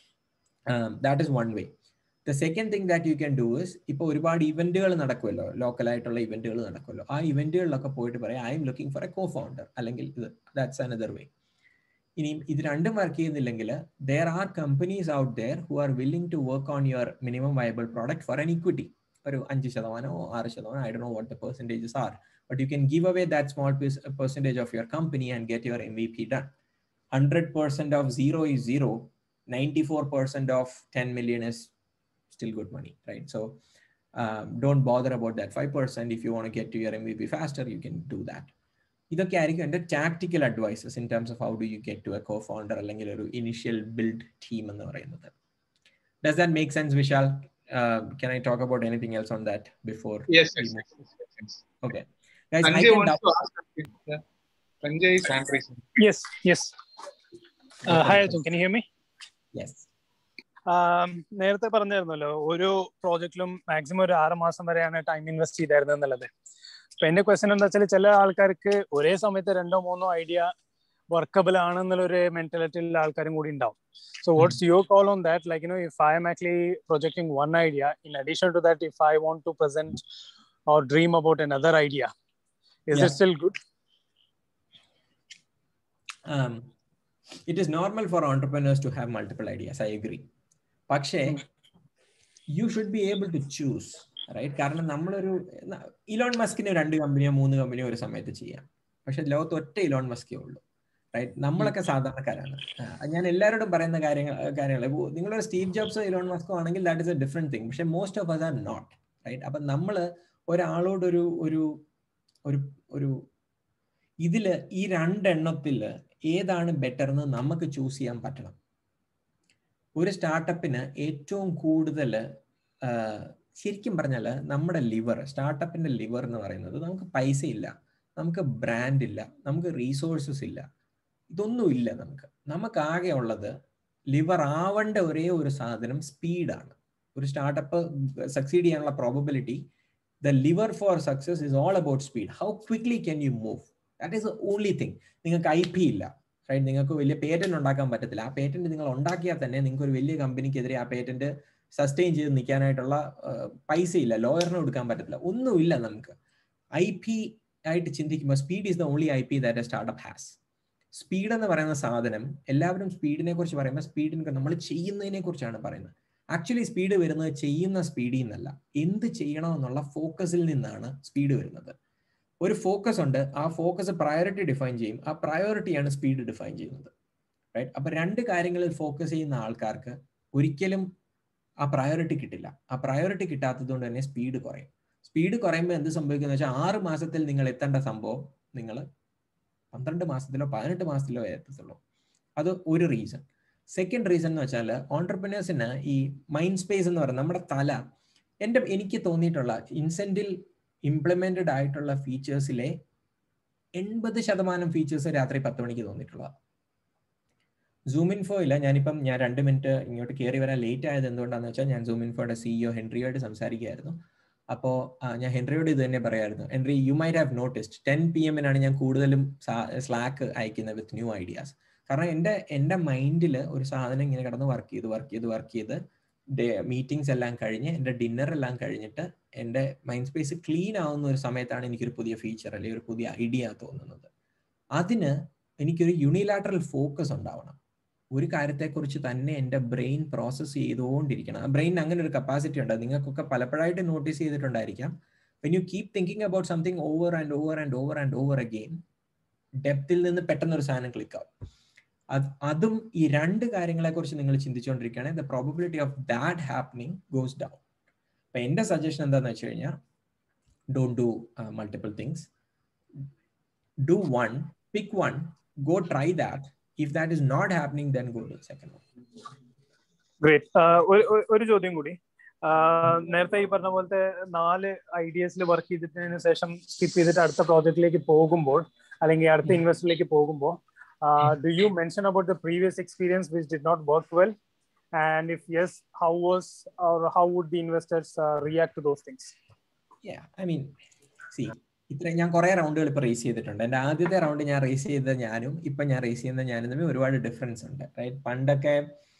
that is one way the second thing that you can do is ഇപ്പോൾ ഒരുപാട് ഇവന്റുകൾ നടക്കുമല്ലോ ലോക്കലായിട്ടുള്ള ഇവന്റുകൾ നടക്കുമല്ലോ ആ ഇവന്റുകളിലൊക്കെ പോയിട്ട് പറയാം I'm looking for a co founder അല്ലെങ്കിൽ ഇത് ദാറ്റ്സ് അനദർ വേ ഇനിയും ഇത് രണ്ടും വർക്ക് ചെയ്യുന്നില്ലെങ്കിൽ there are companies out there who are willing to work on your minimum viable product for an equity ഒരു അഞ്ച് ശതമാനമോ ആറ് ശതമാനോ ഐ ഡോ know what the percentages are but you can give away that small percentage of your company and get your M V P done hundred percent of zero is zero ninety four percent of ten million is still good money, right? So um, don't bother about that 5%. If you want to get to your MVP faster, you can do that. ഇതൊക്കെ ആയിരിക്കും എൻ്റെ tactical advises in terms of how do you get to a co founder അല്ലെങ്കിൽ ഒരു ഇനിഷ്യൽ ബിൽഡ് ടീം എന്ന് പറയുന്നത് does that make sense Vishal can I talk about anything else on that before? Yes, yes, yes, yes, yes. Okay. Guys, I Sanjay can wants dou- to ask something. Yeah. Sanjay is hand raising. Yes, yes. Uh, hi, Arjun. Can you hear me? yes. Um, നേരത്തെ പറഞ്ഞായിരുന്നല്ലോ ഓരോ പ്രോജക്റ്റിലും മാക്സിമം ഒരു ആറ് മാസം വരെയാണ് ടൈം ഇൻവെസ്റ്റ് ചെയ്തായിരുന്നത് എന്നുള്ളത് അപ്പൊ എന്റെ ക്വസ്റ്റ്യൻ എന്താ വെച്ചാൽ ചില ആൾക്കാർക്ക് ഒരേ സമയത്ത് രണ്ടോ മൂന്നോ ഐഡിയ വർക്കബിൾ ആണെന്നുള്ളൊരു മെന്റാലിറ്റിയിലുള്ള ആൾക്കാരും കൂടി ഉണ്ടാവും so what's your call on that like you know if I'm actually projecting one idea in addition to that if I want to present or dream about another idea is Yeah. It still good um, it is normal for entrepreneurs to have multiple ideas i agree പക്ഷേ you should be able to choose right കാരണം നമ്മളൊരു ന- ഇലോൺ മസ്കിന് രണ്ട് കമ്പനിയോ മൂന്ന് കമ്പനിയോ ഒരു സമയത്ത് ചെയ്യാം പക്ഷെ ലോകത്ത് ഒറ്റ ഇലോൺ മസ്കേ ഉള്ളൂ റൈറ്റ് നമ്മളൊക്കെ സാധാരണക്കാരാണ് ആ, ഞാൻ എല്ലാവരോടും പറയുന്ന കാര്യങ്ങൾ കാര്യങ്ങൾ നിങ്ങളൊരു സ്റ്റീവ് ജോബ്സോ ഇലോൺ മസ്കോ ആണെങ്കിൽ that is a different thing പക്ഷെ most of us are not right അപ്പൊ നമ്മൾ ഒരാളോടൊരു ഒരു ഒരു ഒരു ഇതില് ഈ രണ്ടെണ്ണത്തിൽ ഏതാണ് ബെറ്റർ എന്ന് നമുക്ക് ചൂസ് ചെയ്യാൻ പറ്റണം ഒരു സ്റ്റാർട്ടപ്പിന് ഏറ്റവും കൂടുതൽ ശരിക്കും പറഞ്ഞാൽ നമ്മുടെ ലിവർ സ്റ്റാർട്ടപ്പിന്റെ ലിവർ എന്ന് പറയുന്നത് നമുക്ക് പൈസ ഇല്ല നമുക്ക് ബ്രാൻഡ് ഇല്ല നമുക്ക് റീസോഴ്സസ് ഇല്ല ഇതൊന്നും ഇല്ല നമുക്ക് നമുക്ക് ആകെ ഉള്ളത് ലിവർ ആവേണ്ട ഒരേ ഒരു സാധനം സ്പീഡാണ് ഒരു സ്റ്റാർട്ടപ്പ് സക്സീഡ് ചെയ്യാനുള്ള probability the lever for success is all about speed how quickly can you move that is the only thing നിങ്ങൾക്ക് ഐ പി ഇല്ല റൈറ്റ് നിങ്ങൾക്ക് വലിയ പേറ്റന്റ് ഉണ്ടാക്കാൻ പറ്റത്തില്ല ആ പേറ്റന്റ് നിങ്ങൾ ഉണ്ടാക്കിയാൽ തന്നെ നിങ്ങൾക്ക് ഒരു വലിയ കമ്പനിക്കെതിരെ ആ പേറ്റന്റ് സസ്റ്റെയിൻ ചെയ്ത് നിൽക്കാനായിട്ടുള്ള പൈസ ഇല്ല ലോയറിന് കൊടുക്കാൻ പറ്റത്തില്ല ഒന്നുമില്ല നമുക്ക് ഐ പി ആയിട്ട് ചിന്തിക്കുമ്പോൾ speed is the only I P that a startup has speed എന്ന് പറയുന്ന സാധനം എല്ലാവരും സ്പീഡിനെ കുറിച്ച് പറയുമ്പോൾ സ്പീഡിനെ നമ്മൾ ചെയ്യുന്നതിനെ കുറിച്ചാണ് പറയുന്നത് ആക്ച്വലി സ്പീഡ് വരുന്നത് ചെയ്യുന്ന സ്പീഡിൽ നിന്നല്ല എന്ത് ചെയ്യണമെന്നുള്ള ഫോക്കസിൽ നിന്നാണ് സ്പീഡ് വരുന്നത് ഒരു ഫോക്കസ് ഉണ്ട് ആ ഫോക്കസ് പ്രയോറിറ്റി ഡിഫൈൻ ചെയ്യും ആ പ്രയോറിറ്റിയാണ് സ്പീഡ് ഡിഫൈൻ ചെയ്യുന്നത് റൈറ്റ് അപ്പൊ രണ്ട് കാര്യങ്ങളിൽ ഫോക്കസ് ചെയ്യുന്ന ആൾക്കാർക്ക് ഒരിക്കലും ആ പ്രയോറിറ്റി കിട്ടില്ല ആ പ്രയോറിറ്റി കിട്ടാത്തത് കൊണ്ട് തന്നെ സ്പീഡ് കുറയും സ്പീഡ് കുറയുമ്പോൾ എന്ത് സംഭവിക്കുന്ന വെച്ചാൽ ആറ് മാസത്തിൽ നിങ്ങൾ എത്തേണ്ട സംഭവം നിങ്ങൾ പന്ത്രണ്ട് മാസത്തിലോ പതിനെട്ട് മാസത്തിലോ എത്തത്തുള്ളൂ അത് ഒരു റീസൺ സെക്കൻഡ് റീസൺ എന്ന് വെച്ചാൽ ഓണ്ടർപ്രിനേഴ്സിന് ഈ മൈൻഡ് സ്പേസ് എന്ന് പറയുന്നത് നമ്മുടെ തല എൻ്റെ എനിക്ക് തോന്നിയിട്ടുള്ള ഇൻസെന്റിൽ ഇംപ്ലിമെന്റഡ് ആയിട്ടുള്ള ഫീച്ചേഴ്സിലെ എൺപത് ശതമാനം ഫീച്ചേഴ്സ് രാത്രി പത്ത് മണിക്ക് തോന്നിയിട്ടുള്ളതാണ് സൂം ഇൻഫോയില്ല ഞാനിപ്പം ഞാൻ രണ്ട് മിനിറ്റ് ഇങ്ങോട്ട് കയറി വരാൻ ലേറ്റ് ആയത് എന്തുകൊണ്ടാണെന്ന് വെച്ചാൽ ഞാൻ സൂം ഇൻഫോയുടെ സിഇഒ ഹെൻറിയോട് സംസാരിക്കുകയായിരുന്നു അപ്പോൾ ഞാൻ ഹെൻറിയോട് ഇത് തന്നെ പറയായിരുന്നു Henry you might have noticed ten P എമ്മിനാണ് ഞാൻ കൂടുതലും സ്ലാക്ക് അയക്കുന്നത് വിത്ത് ന്യൂ ഐഡിയാസ് കാരണം എൻ്റെ എൻ്റെ മൈൻഡിൽ ഒരു സാധനം ഇങ്ങനെ കിടന്ന് വർക്ക് ചെയ്ത് വർക്ക് ചെയ്ത് വർക്ക് ചെയ്ത് മീറ്റിംഗ്സ് എല്ലാം കഴിഞ്ഞ് എൻ്റെ ഡിന്നർ എല്ലാം കഴിഞ്ഞിട്ട് എൻ്റെ മൈൻഡ് സ്പേസ് ക്ലീൻ ആവുന്ന ഒരു സമയത്താണ് എനിക്കൊരു പുതിയ ഫീച്ചർ അല്ലെങ്കിൽ ഒരു പുതിയ ഐഡിയ തോന്നുന്നത് അതിന് എനിക്കൊരു യുണിലാറ്ററൽ ഫോക്കസ് ഉണ്ടാവണം ഒരു കാര്യത്തെക്കുറിച്ച് തന്നെ എൻ്റെ ബ്രെയിൻ പ്രോസസ്സ് ചെയ്തുകൊണ്ടിരിക്കണം ആ ബ്രെയിൻ അങ്ങനെ ഒരു കപ്പാസിറ്റി ഉണ്ട് നിങ്ങൾക്കൊക്കെ പലപ്പോഴായിട്ട് നോട്ടീസ് ചെയ്തിട്ടുണ്ടായിരിക്കാം when you keep thinking about something over and over and over and over again ഡെപ്തിൽ നിന്ന് പെട്ടെന്ന് ഒരു സാധനം ക്ലിക്ക് ആവും അത് അതും ഈ രണ്ട് കാര്യങ്ങളെ കുറിച്ച് നിങ്ങൾ ചിന്തിച്ചുകൊണ്ടിരിക്കുകയാണെങ്കിൽ the probability of that happening goes down അപ്പൊ എന്റെ സജഷൻ എന്താന്ന് വെച്ച് കഴിഞ്ഞാൽ don't do multiple things do one pick one go try that if that is not happening then go to second one great ഒരു ചോദ്യം കൂടി നേരത്തെ ഈ പറഞ്ഞ പോലത്തെ നാല് ഐഡിയസിൽ വർക്ക് ചെയ്തിട്ടതിന് ശേഷം സ്കിപ്പ് ചെയ്തിട്ട് അടുത്ത പ്രോജക്റ്റിലേക്ക് പോകുമ്പോൾ അല്ലെങ്കിൽ അടുത്ത ഇൻവെസ്റ്റിലേക്ക് പോകുമ്പോൾ do you mention about the previous experience which did not work well and if yes how was or how would the investors react to those things I mean see ഇത്ര ഞാൻ കുറെ റൗണ്ടുകൾ ഇപ്പൊ റേസ് ചെയ്തിട്ടുണ്ട് എന്റെ ആദ്യത്തെ റൗണ്ട് ഞാൻ റേസ് ചെയ്ത ഞാനും ഇപ്പൊ ഞാൻ റേസ് ചെയ്യുന്ന ഞാനും തമ്മിൽ ഒരുപാട് ഡിഫറൻസ് ഉണ്ട് റൈറ്റ് പണ്ടൊക്കെ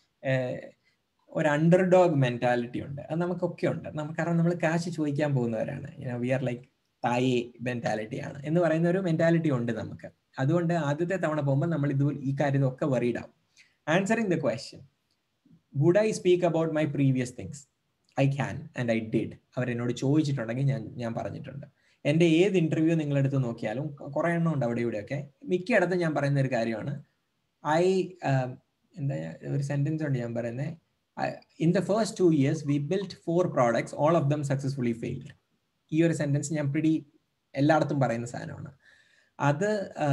ഒരു അണ്ടർ ഡോഗ് മെന്റാലിറ്റി ഉണ്ട് അത് നമുക്കൊക്കെ ഉണ്ട് നമുക്ക് കാരണം നമ്മൾ കാശ് ചോദിക്കാൻ പോകുന്നവരാണ് വി ആർ ലൈക്ക് തായി മെന്റാലിറ്റി ആണ് എന്ന് പറയുന്ന ഒരു മെന്റാലിറ്റി ഉണ്ട് നമുക്ക് അതുകൊണ്ട് ആദ്യത്തെ തവണ പോകുമ്പോൾ നമ്മൾ ഇത് ഈ കാര്യത്തിലൊക്കെ വറീഡ് ആവും answering the question would I speak about my previous things I can and I did അവരെന്നോട് ചോദിച്ചിട്ടുണ്ടെങ്കിൽ ഞാൻ ഞാൻ പറഞ്ഞിട്ടുണ്ട് എൻ്റെ ഏത് ഇന്റർവ്യൂ നിങ്ങളെടുത്ത് നോക്കിയാലും കുറെ എണ്ണം ഉണ്ട് അവിടെ ഇവിടെയൊക്കെ മിക്കയിടത്തും ഞാൻ പറയുന്ന ഒരു കാര്യമാണ് ഐ എന്താ ഒരു സെന്റൻസ് ഉണ്ട് ഞാൻ പറയുന്നത് in the first two years we built four products all of them successfully failed ഈ ഒരു സെന്റൻസ് ഞാൻ പിടി എല്ലായിടത്തും പറയുന്ന സാധനമാണ് അത്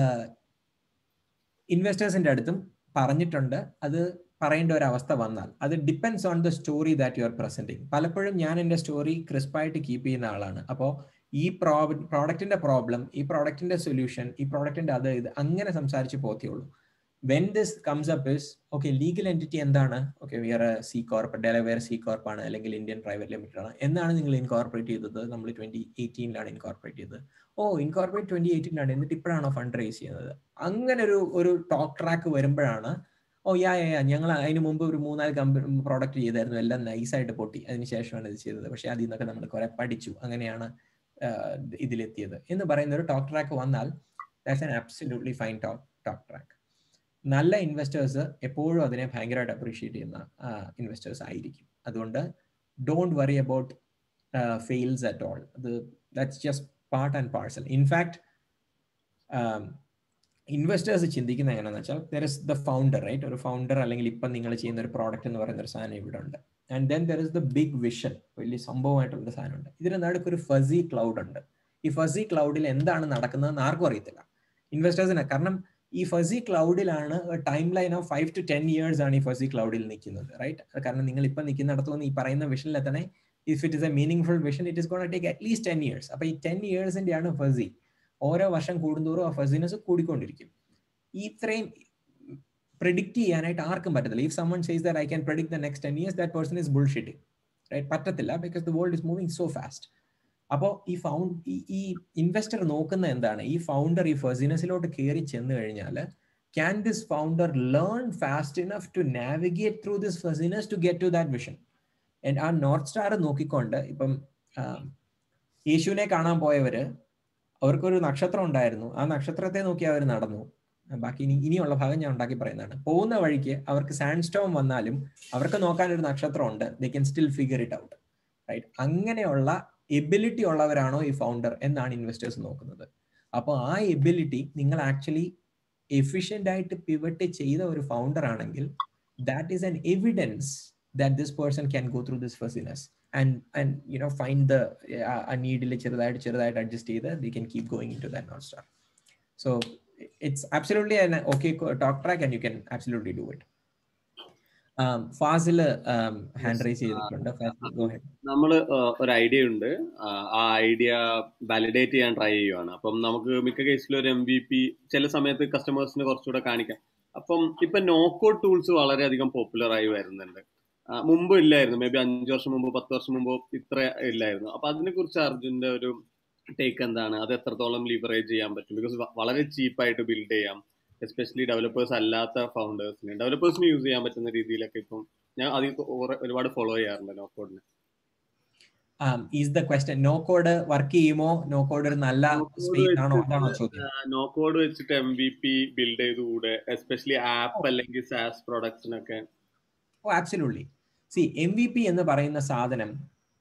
ഇൻവെസ്റ്റേഴ്സിന്റെ അടുത്തും പറഞ്ഞിട്ടുണ്ട് അത് പറയേണ്ട ഒരു അവസ്ഥ വന്നാൽ അത് depends on the story that you are presenting പലപ്പോഴും ഞാൻ എൻ്റെ സ്റ്റോറി ക്രിസ്പായിട്ട് കീപ്പ് ചെയ്യുന്ന ആളാണ് അപ്പോൾ ഈ പ്രോ പ്രോഡക്റ്റിന്റെ പ്രോബ്ലം ഈ പ്രോഡക്റ്റിന്റെ സൊല്യൂഷൻ ഈ പ്രോഡക്റ്റിന്റെ അത് ഇത് അങ്ങനെ സംസാരിച്ച് പോത്തിയുള്ളൂ when this comes up is okay legal entity എന്താണ് okay where C corp Delaware C corp ആണ് അല്ലെങ്കിൽ ഇന്ത്യൻ പ്രൈവറ്റ് ലിമിറ്റഡ് ആണ് എന്നാണ് നിങ്ങൾ ഇൻകോർപ്പറേറ്റ് ചെയ്തത് നമ്മൾ ട്വന്റി എയ്റ്റീനിലാണ് ഇൻകോർപ്പറേറ്റ് ചെയ്തത് ഓ ഇൻകോർപ്പറേറ്റ് ട്വന്റി എയ്റ്റീനിലാണ് എന്നിട്ട് ഇപ്പോഴാണോ ഫണ്ട് റേസ് ചെയ്യുന്നത് അങ്ങനെ ഒരു ഒരു ടോക്ക് ട്രാക്ക് വരുമ്പോഴാണ് ഓ യാ യാ ഞങ്ങൾ അതിന് മുമ്പ് ഒരു മൂന്നാല് കമ്പനി പ്രോഡക്റ്റ് ചെയ്തായിരുന്നു എല്ലാം നൈസായിട്ട് പൊട്ടി അതിനുശേഷമാണ് ഇത് ചെയ്തത് പക്ഷെ അതിൽ നിന്നൊക്കെ നമ്മൾ കുറെ പഠിച്ചു അങ്ങനെയാണ് ഇതിലെത്തിയത് എന്ന് പറയുന്ന ഒരു ടോക്ക് ട്രാക്ക് വന്നാൽ that's an absolutely fine talk talk track നല്ല ഇൻവെസ്റ്റേഴ്സ് എപ്പോഴും അതിനെ ഭയങ്കരമായിട്ട് അപ്രീഷിയേറ്റ് ചെയ്യുന്ന ഇൻവെസ്റ്റേഴ്സ് ആയിരിക്കും അതുകൊണ്ട് don't worry about fails at all അത് that's just part and parcel in fact investors ചിന്തിക്കുന്ന എങ്ങനെയാണെന്ന് വെച്ചാൽ there is the founder right ഒരു ഫൗണ്ടർ അല്ലെങ്കിൽ ഇപ്പം നിങ്ങൾ ചെയ്യുന്ന ഒരു പ്രോഡക്റ്റ് എന്ന് പറയുന്ന ഒരു സാധനം ഇവിടെ ഉണ്ട് and then there is the big vision വലിയ സംഭവമായിട്ടുള്ള സാധനമുണ്ട് ഇതിന് നടുക്ക് ഒരു ഫസി ക്ലൗഡ് ഉണ്ട് ഈ ഫസി ക്ലൗഡിൽ എന്താണ് നടക്കുന്നതെന്ന് ആർക്കും അറിയത്തില്ല ഇൻവെസ്റ്റേഴ്സിന് കാരണം ഈ ഫസി ക്ലൗഡിലാണ് timeline of five to ten years ആണ് ഈ ഫസി ക്ലൗഡിൽ നിൽക്കുന്നത് റൈറ്റ് കാരണം നിങ്ങൾ ഇപ്പം നിൽക്കുന്നിടത്തു നിന്ന് ഈ പറയുന്ന വിഷനിൽ എത്തണേ if it is a meaningful vision it is gonna take at least ten years അപ്പൊ ഈ ടെൻ ഇയേഴ്സിന്റെ ആണ് ഫസി ഓരോ വർഷം കൂടുന്തോറും ആ ഫസിനെസ് കൂടിക്കൊണ്ടിരിക്കും ഇത്രയും പ്രിഡിക്റ്റ് ചെയ്യാനായിട്ട് ആർക്കും പറ്റത്തില്ല if someone says that I can predict the next ten years that person is bullshitting right പറ്റത്തില്ല because the world is moving so fast അപ്പോൾ ഈ ഫൗണ്ട് ഈ ഇൻവെസ്റ്റർ നോക്കുന്ന എന്താണ് ഈ ഫൗണ്ടർ ഈ ഫസിനസിലോട്ട് കയറി ചെന്ന് കഴിഞ്ഞാൽ can this founder learn fast enough to navigate through this fuzziness to get to that vision ആ നോർത്ത് സ്റ്റാർ നോക്കിക്കൊണ്ട് ഇപ്പം യേശുവിനെ കാണാൻ പോയവര് അവർക്കൊരു നക്ഷത്രം ഉണ്ടായിരുന്നു ആ നക്ഷത്രത്തെ നോക്കി അവർ നടന്നു ബാക്കി ഇനി ഇനിയുള്ള ഭാഗം ഞാൻ ഉണ്ടാക്കി പറയുന്നതാണ് പോകുന്ന വഴിക്ക് അവർക്ക് സാൻഡ് സ്റ്റോം വന്നാലും അവർക്ക് നോക്കാൻ ഒരു നക്ഷത്രം ഉണ്ട് they can still figure it out right അങ്ങനെയുള്ള എബിലിറ്റി ഉള്ളവരാണോ ഈ ഫൗണ്ടർ എന്നാണ് ഇൻവെസ്റ്റേഴ്സ് നോക്കുന്നത് അപ്പോൾ ആ എബിലിറ്റി നിങ്ങൾ ആക്ച്വലി എഫിഷ്യൻ്റ് ആയിട്ട് പിവറ്റ് ചെയ്ത ഒരു ഫൗണ്ടർ ആണെങ്കിൽ that is an evidence that this person can go through this fuzziness and and you know find the a need ചെറുതായിട്ട് ചെറുതായിട്ട് അഡ്ജസ്റ്റ് ചെയ്ത് they can keep going into that north star so it's absolutely an okay talk track and you can absolutely do it Fasil hand raise ചെയ്തിട്ടുണ്ട് നമ്മൾ ഒരു ഐഡിയ ഉണ്ട് ആ ഐഡിയ വാലിഡേറ്റ് ചെയ്യാൻ ട്രൈ ചെയ്യുവാണ് അപ്പം നമുക്ക് മിക്ക കേസിലും ഒരു എം വി പി ചില സമയത്ത് കസ്റ്റമേഴ്സിന് കുറച്ചുകൂടെ കാണിക്കാം അപ്പം ഇപ്പൊ നോക്കൗട്ട് ടൂൾസ് വളരെയധികം പോപ്പുലർ ആയി വരുന്നുണ്ട് മുമ്പ് ഇല്ലായിരുന്നു മേ ബി അഞ്ചു വർഷം മുമ്പ് പത്ത് വർഷം മുമ്പ് ഇത്ര ഇല്ലായിരുന്നു അപ്പൊ അതിനെ കുറിച്ച് അർജുന്റെ ഒരു ടേക്ക് എന്താണ് അത് എത്രത്തോളം ലിവറേജ് ചെയ്യാൻ പറ്റും ബിക്കോസ് വളരെ ചീപ്പായിട്ട് ബിൽഡ് ചെയ്യാം എസ്പെഷ്യലി ഡെവലപ്പേഴ്സ് അല്ലാത്ത ഫൗണ്ടേഴ്സിന് ഡെവലപ്പേഴ്സിന് യൂസ് ചെയ്യാൻ പറ്റുന്ന രീതിയിലൊക്കെ ഇപ്പം ഞാൻ അതിൽ ഒരുപാട് ഫോളോ ചെയ്യാറുണ്ട് നോ കോഡിനെ is the question no code work ചെയ്യുമോ നോ കോഡ് ഒരു നല്ല സ്പേസ് ആണോ അതാണോ ചോദ്യം നോ കോഡ് വെച്ചിട്ട് എം വി പി ബിൽഡ് ചെയ്തുകൂടെ എസ്പെഷ്യലി ആപ്പ് അല്ലെങ്കിൽ സാസ് പ്രൊഡക്ട്സിനൊക്കെ oh absolutely see M V P എന്ന് പറയുന്ന സാധനം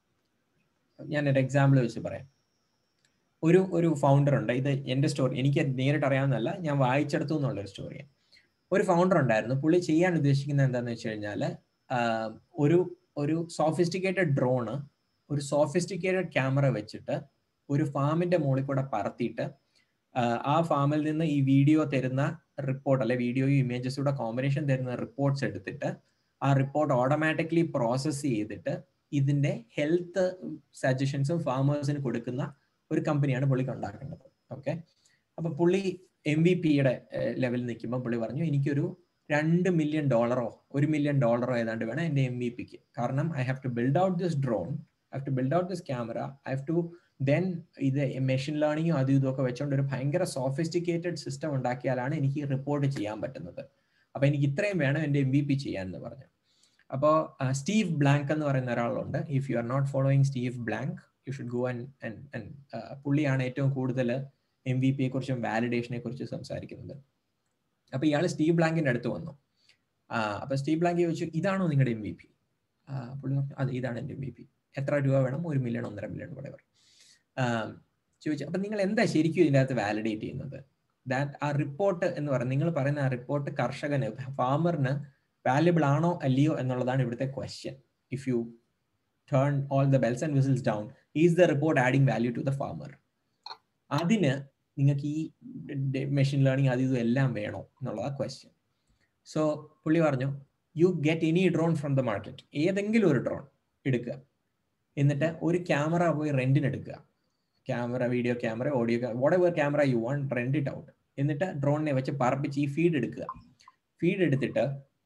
ഞാൻ ഒരു എക്സാമ്പിൾ വെച്ച് പറയാം ഒരു ഒരു ഫൗണ്ടർ ഉണ്ട് ഇത് എൻ്റെ സ്റ്റോറി എനിക്ക് നേരിട്ട് അറിയാവുന്നതല്ല ഞാൻ വായിച്ചെടുത്തു എന്നുള്ളൊരു സ്റ്റോറിയാണ് ഒരു ഫൗണ്ടർ ഉണ്ടായിരുന്നു പുള്ളി ചെയ്യാൻ ഉദ്ദേശിക്കുന്നത് എന്താണെന്ന് വെച്ച് കഴിഞ്ഞാൽ ഒരു ഒരു സോഫിസ്റ്റിക്കേറ്റഡ് ഡ്രോണ് ഒരു സോഫിസ്റ്റിക്കേറ്റഡ് ക്യാമറ വെച്ചിട്ട് ഒരു ഫാമിന്റെ മുകളിൽ കൂടെ പറത്തിയിട്ട് ആ ഫാമിൽ നിന്ന് ഈ വീഡിയോ തരുന്ന റിപ്പോർട്ട് അല്ലെ വീഡിയോയും ഇമേജസൂടെ കോമ്പിനേഷൻ തരുന്ന റിപ്പോർട്ട്സ് എടുത്തിട്ട് ആ റിപ്പോർട്ട് ഓട്ടോമാറ്റിക്കലി പ്രോസസ്സ് ചെയ്തിട്ട് ഇതിന്റെ ഹെൽത്ത് സജഷൻസും ഫാമേഴ്സിന് കൊടുക്കുന്ന ഒരു കമ്പനിയാണ് പുള്ളിക്ക് ഉണ്ടാക്കേണ്ടത് ഓക്കെ അപ്പൊ പുള്ളി എം വി പിയുടെ ലെവലിൽ നിൽക്കുമ്പോൾ പുള്ളി പറഞ്ഞു എനിക്കൊരു രണ്ട് മില്യൺ ഡോളറോ ഒരു മില്യൺ ഡോളറോ ഏതാണ്ട് വേണം എൻ്റെ എം വി പിക്ക് കാരണം I have to build out this drone I have to build out this camera I have to then ഇത് മെഷീൻ ലേണിങ്ങും അതും ഇതൊക്കെ വെച്ചുകൊണ്ട് ഒരു ഭയങ്കര സോഫിസ്റ്റിക്കേറ്റഡ് സിസ്റ്റം ഉണ്ടാക്കിയാലാണ് എനിക്ക് റിപ്പോർട്ട് ചെയ്യാൻ പറ്റുന്നത് അപ്പൊ എനിക്ക് ഇത്രയും വേണം എൻ്റെ എം വി പി ചെയ്യാൻ എന്ന് പറഞ്ഞു അപ്പോൾ സ്റ്റീവ് ബ്ലാങ്ക് എന്ന് പറയുന്ന ഒരാളുണ്ട് if you are not following Steve Blank you should go and and പുള്ളിയാണ് ഏറ്റവും കൂടുതൽ എം വി പിയെ കുറിച്ചും വാലിഡേഷനെ കുറിച്ചും സംസാരിക്കുന്നത് അപ്പൊ ഇയാൾ സ്റ്റീവ് ബ്ലാങ്കിന്റെ അടുത്ത് വന്നു അപ്പൊ സ്റ്റീവ് ബ്ലാങ്ക് ചോദിച്ചു ഇതാണോ നിങ്ങളുടെ എം വി പി പുള്ളി പറഞ്ഞു അതെ ഇതാണ് എൻ്റെ എം വി പി എത്ര രൂപ വേണം ഒരു മില്യൺ ഒന്നര മില്യൺ കൂടെ പറയും ചോദിച്ചു അപ്പൊ നിങ്ങൾ എന്താ ശരിക്കും ഇതിൻ്റെ അകത്ത് വാലിഡേറ്റ് ചെയ്യുന്നത് ദാറ്റ് ആ റിപ്പോർട്ട് എന്ന് പറയുന്നത് നിങ്ങൾ പറയുന്ന ആ റിപ്പോർട്ട് കർഷകന് ഫാമറിന് വാല്യബിൾ ആണോ അല്ലയോ എന്നുള്ളതാണ് ഇവിടുത്തെ question if you turn all the bells and whistles down is the report adding value to the farmer അതിന് നിങ്ങൾക്ക് ഈ മെഷീൻ ലേണിംഗ് അത് ഇതും എല്ലാം വേണോ എന്നുള്ളതാണ് ക്വസ്റ്റ്യൻ സോ പുള്ളി പറഞ്ഞു you get any drone from the market ഏതെങ്കിലും ഒരു ഡ്രോൺ എടുക്കുക എന്നിട്ട് ഒരു ക്യാമറ പോയി റെന്റിന് എടുക്കുക camera video camera audio whatever camera you want rent it out എന്നിട്ട് ഡ്രോണിനെ വെച്ച് പറപ്പിച്ച് ഈ ഫീഡ് എടുക്കുക ഫീഡ് എടുത്തിട്ട്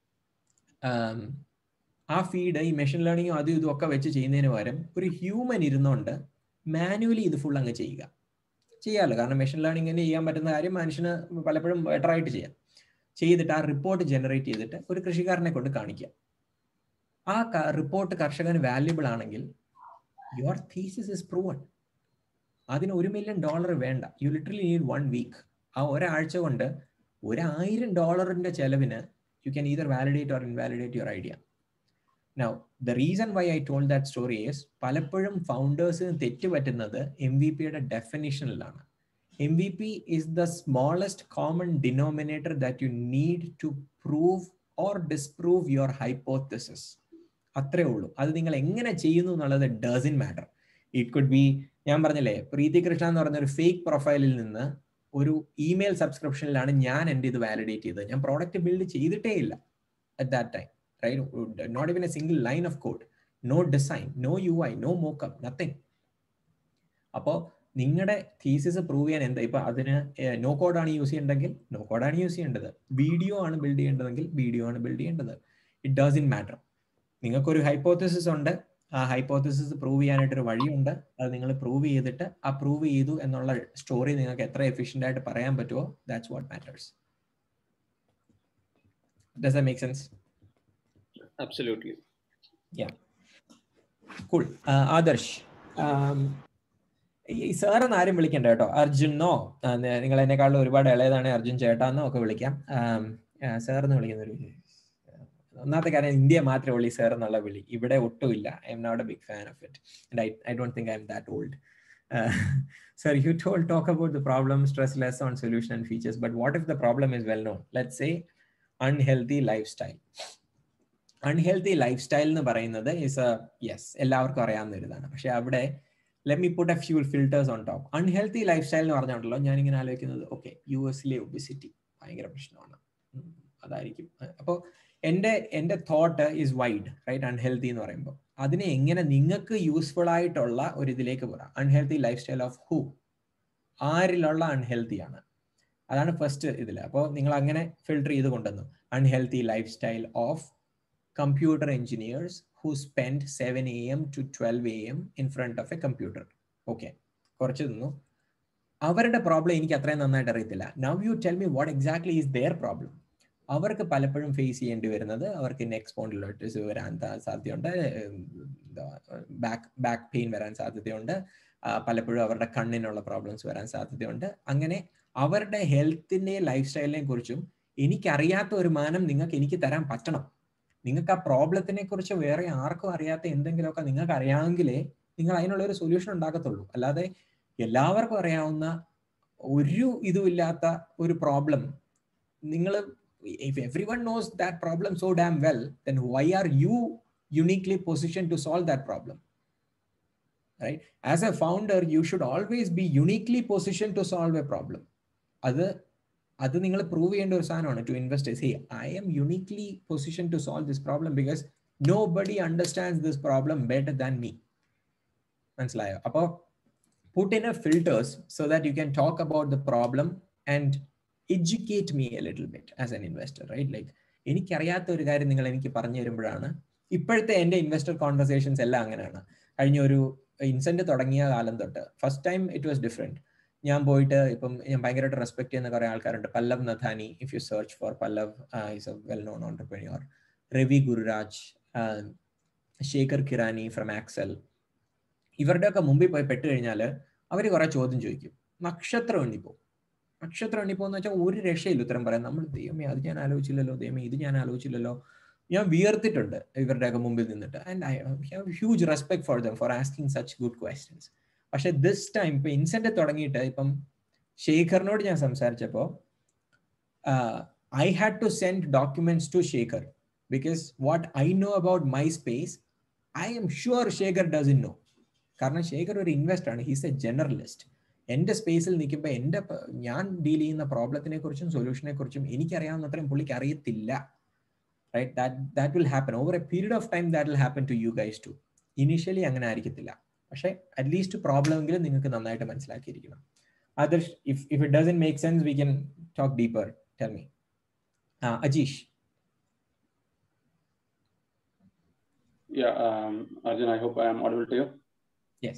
ആ ഫീഡ് ഈ മെഷീൻ ലേണിങ്ങും അതും ഇതും ഒക്കെ വെച്ച് ചെയ്യുന്നതിന് പകരം ഒരു ഹ്യൂമൻ ഇരുന്നുകൊണ്ട് മാനുവലി ഇത് ഫുൾ അങ്ങ് ചെയ്യുക ചെയ്യാമല്ലോ കാരണം മെഷീൻ ലേണിങ്ങിന് ചെയ്യാൻ പറ്റുന്ന കാര്യം മനുഷ്യന് പലപ്പോഴും ബെറ്റർ ആയിട്ട് ചെയ്യാം ചെയ്തിട്ട് ആ റിപ്പോർട്ട് ജനറേറ്റ് ചെയ്തിട്ട് ഒരു കൃഷിക്കാരനെ കൊണ്ട് കാണിക്കുക ആ റിപ്പോർട്ട് കർഷകന് വാല്യുബിൾ ആണെങ്കിൽ യുവർ തീസിസ് ഇസ് പ്രൂവൺ അതിന് ഒരു മില്യൺ ഡോളർ വേണ്ട you literally need one week ആ ഒരാഴ്ച കൊണ്ട് ഒരായിരം ഡോളറിന്റെ ചെലവിന് you can either validate or invalidate your idea now the reason why I told that story is പലപ്പോഴും ഫൗണ്ടേഴ്സിന് തെറ്റുപറ്റുന്നത് എം വി പിയുടെ ഡെഫിനിഷനിലാണ് MVP is the smallest common denominator that you need to prove or disprove your hypothesis. അത്രേ ഉള്ളൂ അത് നിങ്ങൾ എങ്ങനെ ചെയ്യുന്നു എന്നുള്ളത് doesn't matter it could be ഞാൻ പറഞ്ഞില്ലേ പ്രീതി കൃഷ്ണ എന്ന് പറഞ്ഞ ഒരു ഫേക്ക് പ്രൊഫൈലിൽ നിന്ന് ഒരു ഇമെയിൽ സബ്സ്ക്രിപ്ഷനിലാണ് ഞാൻ എൻ്റെ ഇത് വാലിഡേറ്റ് ചെയ്തത് ഞാൻ പ്രോഡക്റ്റ് ബിൽഡ് ചെയ്തിട്ടേ ഇല്ല at that time right not even a single line of code no design no U I no mockup nothing അപ്പോൾ നിങ്ങളുടെ തീസിസ് പ്രൂവ് ചെയ്യാൻ എന്താ ഇപ്പൊ അതിന് നോ കോഡാണ് യൂസ് ചെയ്യേണ്ടതെങ്കിൽ നോ കോഡാണ് യൂസ് ചെയ്യേണ്ടത് വീഡിയോ ആണ് ബിൽഡ് ചെയ്യേണ്ടതെങ്കിൽ വീഡിയോ ആണ് ബിൽഡ് ചെയ്യേണ്ടത് ഇറ്റ് ഡസ് ഇൻ മാറ്റർ നിങ്ങൾക്കൊരു ഹൈപ്പോത്തസിസ് ഉണ്ട് ആ ഹൈപ്പോത്തസിസ് പ്രൂവ് ചെയ്യാനായിട്ട് ഒരു വഴിയുണ്ട് അത് നിങ്ങൾ പ്രൂവ് ചെയ്തിട്ട് ആ പ്രൂവ് ചെയ്തു എന്നുള്ള സ്റ്റോറി നിങ്ങൾക്ക് എത്ര എഫിഷ്യൻ്റ് ആയിട്ട് പറയാൻ പറ്റുമോ that's what matters does the make sense absolutely cool Adarsh ഈ സാർ എന്ന് ആരും വിളിക്കണ്ട കേട്ടോ അർജുനോ നിങ്ങൾ എന്നെക്കാളും ഒരുപാട് ഇളയതാണ് അർജുൻ ചേട്ടാന്നോ ഒക്കെ വിളിക്കാം സാർ എന്ന് വിളിക്കുന്ന ഒരു ഒന്നാമത്തെ കാര്യം ഇന്ത്യ മാത്രമേ ഉള്ളൂ സാർ എന്നുള്ള വിളി ഇവിടെ ഒട്ടുമില്ല I'm not a big fan of it and I I don't think I'm that old sir you told talk about the problem stress less on solution and features but what if the problem is well known let say unhealthy lifestyle unhealthy lifestyle എന്ന് പറയുന്നത് ഇസ് എ യെസ് എല്ലാവർക്കും അറിയാവുന്ന ഒരു ഇതാണ് പക്ഷെ അവിടെ let me put a few filters on top unhealthy lifestyle എന്ന് പറഞ്ഞുണ്ടല്ലോ ഞാനിങ്ങനെ ആലോചിക്കുന്നത് ഓക്കെ യു എസിലെ ഒബിസിറ്റി ഭയങ്കര പ്രശ്നമാണ് അതായിരിക്കും അപ്പോൾ എൻ്റെ എൻ്റെ thought is wide right unhealthy എന്ന് പറയുമ്പോൾ അതിനെ എങ്ങനെ നിങ്ങൾക്ക് യൂസ്ഫുൾ ആയിട്ടുള്ള ഒരു ഇതിലേക്ക് പോകാം unhealthy lifestyle of who ആരിലുള്ള അൺഹെൽത്തി ആണ് അതാണ് ഫസ്റ്റ് ഇതിൽ അപ്പോൾ നിങ്ങൾ അങ്ങനെ ഫിൽട്ടർ ചെയ്ത് കൊണ്ടുവന്നു unhealthy lifestyle of computer engineers who spend seven A M to twelve A M in front of a computer okay കുറച്ച് തന്നു അവരുടെ പ്രോബ്ലം എനിക്ക് അത്രയും നന്നായിട്ട് അറിയത്തില്ല now you tell me what exactly is their problem അവർക്ക് പലപ്പോഴും ഫേസ് ചെയ്യേണ്ടി വരുന്നത് അവർക്ക് നെക്ക് സ്പോണ്ടിലോട്ടിസ് വരാൻ സാധ്യതയുണ്ട് ബാക്ക് ബാക്ക് പെയിൻ വരാൻ സാധ്യതയുണ്ട് പലപ്പോഴും അവരുടെ കണ്ണിനുള്ള പ്രോബ്ലംസ് വരാൻ സാധ്യതയുണ്ട് അങ്ങനെ അവരുടെ ഹെൽത്തിൻ്റെ ലൈഫ് സ്റ്റൈലിനെ കുറിച്ചും എനിക്കറിയാത്ത ഒരു മാനം നിങ്ങൾക്ക് എനിക്ക് തരാൻ പറ്റണം നിങ്ങൾക്ക് ആ പ്രോബ്ലത്തിനെ കുറിച്ച് വേറെ ആർക്കും അറിയാത്ത എന്തെങ്കിലുമൊക്കെ നിങ്ങൾക്ക് അറിയാമെങ്കിലേ നിങ്ങൾ അതിനുള്ള ഒരു സൊല്യൂഷൻ ഉണ്ടാക്കത്തുള്ളൂ അല്ലാതെ എല്ലാവർക്കും അറിയാവുന്ന ഒരു ഇതുമില്ലാത്ത ഒരു പ്രോബ്ലം നിങ്ങൾ if everyone knows that problem so damn well, then why are you uniquely positioned to solve that problem? Right? As a founder, you should always be uniquely positioned to solve a problem. അത് അത് നിങ്ങൾ പ്രൂവ് ചെയ്യേണ്ട ഒരു സാധനമാണ് to investors hey I'm uniquely position to solve this problem because nobody understand this problem better than me മനസ്സിലായോ അപ്പോൾ put in a filters so that you can talk about the problem and educate me a little bit as an investor right like എനിക്കറിയാത്ത ഒരു കാര്യം നിങ്ങൾ എനിക്ക് പറഞ്ഞു തരുമ്പോഴാണ് ഇപ്പോഴത്തെ എൻ്റെ ഇൻവെസ്റ്റർ കോൺവെർസേഷൻസ് എല്ലാം അങ്ങനെയാണ് കഴിഞ്ഞ ഒരു ഇൻസെന്റ് തുടങ്ങിയ കാലം തൊട്ട് first time it was different ഞാൻ പോയിട്ട് ഇപ്പം ഞാൻ ഭയങ്കരമായിട്ട് റെസ്പെക്ട് ചെയ്യുന്ന കുറേ ആൾക്കാരുണ്ട് Pallav Nathani if you search for Pallav is a well known entrepreneur Ravi Gururaj Shekhar Kirani from Accel ഇവരുടെയൊക്കെ മുമ്പിൽ പോയി പെട്ട് കഴിഞ്ഞാൽ അവർ കുറേ ചോദ്യം ചോദിക്കും നക്ഷത്രം എണ്ണിപ്പോവും നക്ഷത്രം എണ്ണിപ്പോന്ന് വെച്ചാൽ ഒരു രക്ഷയില്ല ഉത്തരം പറയാം നമ്മൾ ദൈവമേ അത് ഞാൻ ആലോചിച്ചില്ലല്ലോ ദൈവമേ ഇത് ഞാൻ ആലോചിച്ചില്ലല്ലോ ഞാൻ വിയർത്തിട്ടുണ്ട് ഇവരുടെയൊക്കെ മുമ്പിൽ നിന്നിട്ട് and I have huge respect for them for asking such good questions പക്ഷെ ദിസ് ടൈം ഇപ്പൊ ഇൻസെന്റ് തുടങ്ങിയിട്ട് ഇപ്പം ശേഖറിനോട് ഞാൻ സംസാരിച്ചപ്പോൾ I had to send documents to Shekhar because what I know about my space I'm sure Shekhar doesn't know കാരണം ശേഖർ ഒരു ഇൻവെസ്റ്റർ ആണ് ഹീസ് എ ജനറലിസ്റ്റ് എൻ്റെ സ്പേസിൽ നിൽക്കുമ്പോൾ എൻ്റെ ഞാൻ ഡീൽ ചെയ്യുന്ന പ്രോബ്ലത്തിനെ കുറിച്ചും സൊല്യൂഷനെ കുറിച്ചും എനിക്കറിയാവുന്ന അത്രയും പുള്ളിക്ക് അറിയത്തില്ല right that that will happen over a period of time that will happen to you guys too initially അങ്ങനെ ആയിരിക്കത്തില്ല പക്ഷേ അറ്റ്ലീസ്റ്റ് പ്രോബ്ലം എങ്കിലും നിങ്ങൾക്ക് നന്നായിട്ട് മനസ്സിലാക്കിയിരിക്കണം other if if it doesn't make sense we can talk deeper tell me Ajeesh Yeah, um, Arjun, I hope I am audible to you. Yes.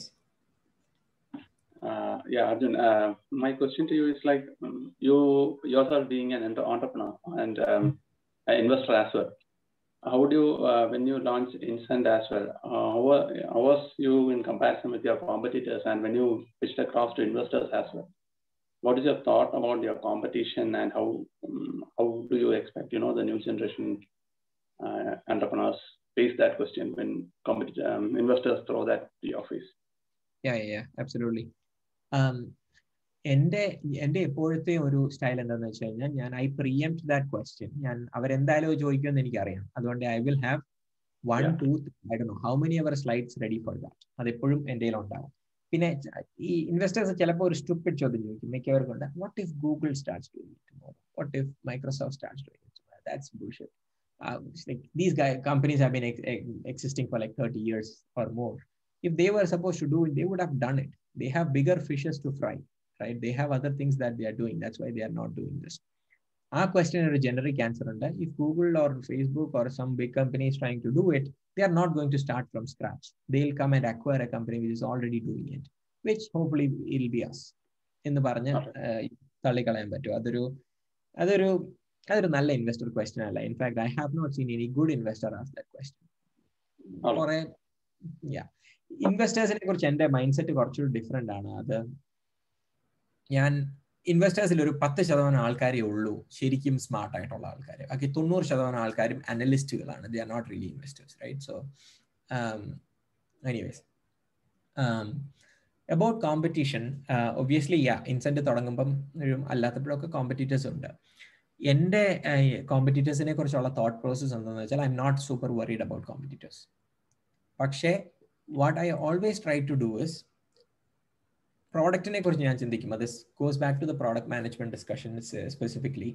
Uh, yeah, Arjun, uh, my question to you is like um, you yourself being an entrepreneur and um, an investor as well. How would you, uh, when you launched Instant as well, uh, how, how was you in comparison with your competitors and when you pitched across to investors as well? What is your thought about your competition and how um, how do you expect you know the new generation uh, entrepreneurs face that question when compet- um, investors throw that to your face? Yeah, yeah, absolutely. Um, എൻ്റെ എൻ്റെ എപ്പോഴത്തെ ഒരു സ്റ്റൈൽ എന്താണെന്ന് വെച്ച് കഴിഞ്ഞാൽ ഞാൻ ഐ പ്രിയം ദാറ്റ് ക്വസ്റ്റ്യൻ ഞാൻ അവരെന്തായാലും അത് ചോദിക്കുമെന്ന് എനിക്കറിയാം അതുകൊണ്ട് I will have one Yeah. Two I ഡോ how many our slides ready for that അതെപ്പോഴും എൻ്റെ ഉണ്ടാവും പിന്നെ ച- ഈ ഇൻവെസ്റ്റേഴ്സ് ചിലപ്പോൾ ഒരു സ്റ്റുപ്പിഡ് ചോദ്യം ചോദിക്കും മിക്കവർക്കും ഉണ്ട് what if Google starts doing tomorrow what if Microsoft starts doing that's bullshit uh, it's like these guy companies have been ex- ex- existing for like 30 years or more if they were supposed to do it they would have done it they have bigger fishes to fry right they have other things that they are doing that's why they are not doing this our question is a generic answer under if google or facebook or some big company is trying to do it they are not going to start from scratch they'll come and acquire a company which is already doing it which hopefully will be us എന്ന് പറഞ്ഞ് തള്ളിക്കളയാൻ പറ്റും അതൊരു അതൊരു അതൊരു നല്ല ഇൻവെസ്റ്റർ ക്വസ്റ്റ്യൻ അല്ല in fact I have not seen any good investor ask that question Alright. കുറെ ഇൻവെസ്റ്റേഴ്സിനെ കുറിച്ച് എന്റെ മൈൻഡ് സെറ്റ് കുറച്ചുകൂടി ഡിഫറെന്റ് ആണ് അത് ഞാൻ ഇൻവെസ്റ്റേഴ്സിൽ ഒരു പത്ത് ശതമാനം ആൾക്കാരേ ഉള്ളൂ ശരിക്കും സ്മാർട്ട് ആയിട്ടുള്ള ആൾക്കാർ ബാക്കി തൊണ്ണൂറ് ശതമാനം ആൾക്കാരും അനലിസ്റ്റുകളാണ് they are not really investors right so anyways about competition obviously yeah Insent തുടങ്ങുമ്പം ഒരു അല്ലാത്തപ്പോഴൊക്കെ കോമ്പറ്റീറ്റേഴ്സ് ഉണ്ട് എൻ്റെ കോമ്പറ്റീറ്റേഴ്സിനെ കുറിച്ചുള്ള തോട്ട് പ്രോസസ് എന്താണെന്ന് വെച്ചാൽ I'm not super worried about competitors പക്ഷേ what I always try to do is പ്രോഡക്റ്റിനെ കുറിച്ച് ഞാൻ ചിന്തിക്കും അത് goes back to the product management discussion specifically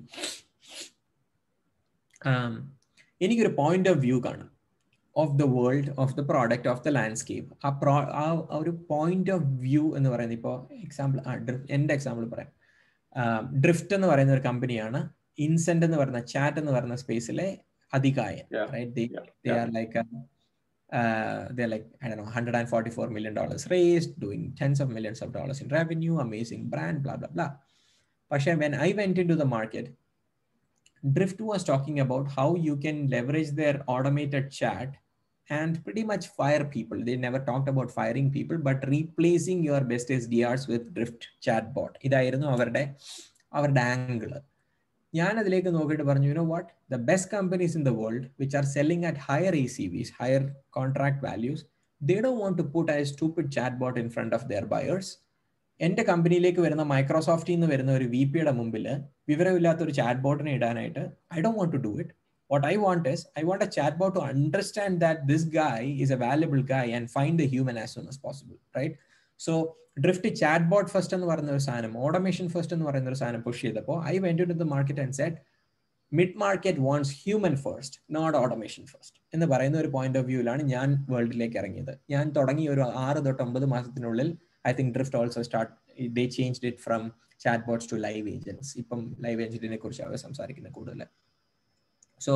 എനിക്കൊരു പോയിന്റ് ഓഫ് വ്യൂ കാണും of the world of the product of the landscape ആ പ്രോ ആ ഒരു പോയിന്റ് ഓഫ് വ്യൂ എന്ന് പറയുന്നത് ഇപ്പോൾ എക്സാമ്പിൾ ആ എൻ്റെ എക്സാമ്പിൾ പറയാം ഡ്രിഫ്റ്റ് എന്ന് പറയുന്ന ഒരു കമ്പനിയാണ് ഇൻസെന്റ് എന്ന് പറയുന്ന ചാറ്റ് എന്ന് പറയുന്ന സ്പേസിലെ അധികായൻ Yeah. Right they Yeah. they Yeah. are like uh, uh, they're like I don't know 144 million dollars raised, doing tens of millions of dollars in revenue, amazing brand, blah blah blah. But when I went into the market, Drift was talking about how you can leverage their automated chat and pretty much fire people. They never talked about firing people, but replacing your best SDRs with Drift chatbot. ഇതായിരുന്നു അവരുടെ അവരുടെ ആംഗിൾ ഞാൻ അതിലേക്ക് നോക്കിയിട്ട് പറഞ്ഞു you know what the best companies in the world which are selling at higher A C Vs higher contract values they ഡോ want to put a stupid chatbot in front of their buyers എൻ്റെ കമ്പനിയിലേക്ക് വരുന്ന മൈക്രോസോഫ്റ്റിൽ നിന്ന് വരുന്ന ഒരു വി പിയുടെ മുമ്പിൽ വിവരമില്ലാത്ത ഒരു ചാറ്റ് ബോട്ടിനെ ഇടാനായിട്ട് I Dr want to do it what I want is I want a chatbot to understand that this guy is a valuable guy and find the human as soon as possible right so Drift chatbot first എന്ന് പറയുന്ന ഒരു സാധനം ഓട്ടോമേഷൻ ഫസ്റ്റ് എന്ന് പറയുന്ന ഒരു സാധനം പുഷ് ചെയ്തപ്പോൾ I went to the market and said mid market wants human first not automation first എന്ന് പറയുന്ന ഒരു പോയിന്റ് ഓഫ് വ്യൂവിലാണ് ഞാൻ വേൾഡിലേക്ക് ഇറങ്ങിയത് ഞാൻ തുടങ്ങി ഒരു ആറ് തൊട്ട് ഒമ്പത് മാസത്തിനുള്ളിൽ I think Drift also start they change it from chatbots to live agents ഇപ്പം ലൈവ് ഏജന്റിനെ കുറിച്ച് അവർ സംസാരിക്കുന്നത് കൂടുതൽ so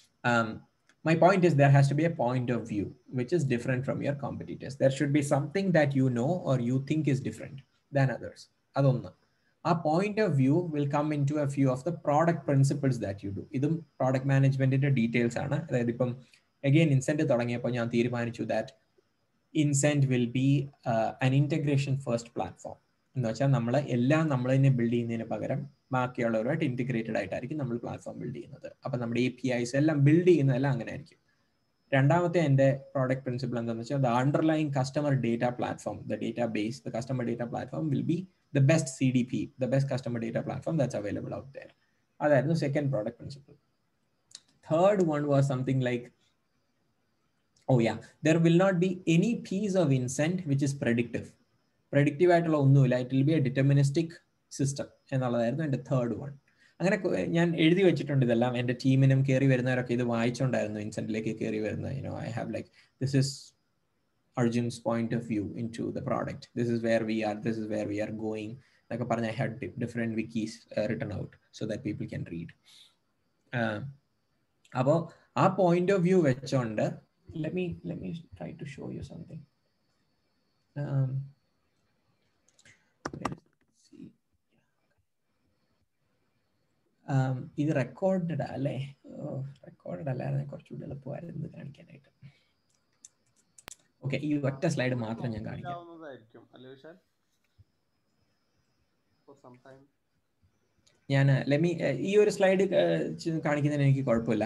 my point is there has to be a point of view which is different from your competitors there should be something that you know or you think is different than others അതൊന്ന് ആ point of view will come in to a few of the product principles that you do ഇതും പ്രോഡക്റ്റ് മാനേജ്മെന്റിന്റെ ഡീറ്റെയിൽസ് ആണ് അതായത് ഇപ്പം അഗെയിൻ ഇൻസെന്റ് തുടങ്ങിയപ്പോൾ ഞാൻ തീരുമാനിച്ചു that Insent will be an integration first platform എന്ന് വെച്ചാൽ നമ്മൾ എല്ലാം നമ്മൾ തന്നെ ബിൽഡ് ചെയ്യുന്നതിന് പകരം ബാക്കിയുള്ളവരുമായിട്ട് ഇന്റിഗ്രേറ്റഡ് ആയിട്ടായിരിക്കും നമ്മൾ പ്ലാറ്റ്ഫോം ബിൽഡ് ചെയ്യുന്നത് അപ്പം നമ്മുടെ എ പി ഐസ് എല്ലാം ബിൽഡ് ചെയ്യുന്നതെല്ലാം അങ്ങനെ ആയിരിക്കും രണ്ടാമത്തെ എൻ്റെ പ്രോഡക്റ്റ് പ്രിൻസിപ്പിൾ എന്താണെന്ന് വെച്ചാൽ the underlying customer data platform the database the customer data platform will be the best C D P the best customer data platform that's available out there അതായിരുന്നു second product principle third one was something like oh yeah there will not be any piece of Insent which is predictive predictive ആയിട്ടുള്ള ഒന്നുമില്ല it will be a deterministic system എന്നുള്ളതായിരുന്നു എൻ്റെ തേർഡ് വൺ അങ്ങനെ ഞാൻ എഴുതി വെച്ചിട്ടുണ്ട് ഇതെല്ലാം എൻ്റെ ടീമിനും കയറി വരുന്നവരൊക്കെ ഇത് വായിച്ചുകൊണ്ടായിരുന്നു ഇൻസെന്റിലേക്ക് കയറി വരുന്നത് you know I have like this is Arjun's point of view into the product this is where we are this is where we are going എന്നൊക്കെ പറഞ്ഞ് I had different wikis written out so that people can read അപ്പോൾ ആ പോയിന്റ് ഓഫ് വ്യൂ വെച്ചോണ്ട് let me let me try to show you something um, ഇത് റെക്കോർഡഡ് അല്ലേ റെക്കോർഡഡ് അല്ലാതെ കുറച്ചുകൂടി എളുപ്പമായിരുന്നു കാണിക്കാനായിട്ട് ഓക്കെ ഈ ഒറ്റ സ്ലൈഡ് മാത്രം ഞാൻ കാണിക്കാം ഞാൻ ലെമി ഈ ഒരു സ്ലൈഡ് കാണിക്കുന്നതിന് എനിക്ക് കുഴപ്പമില്ല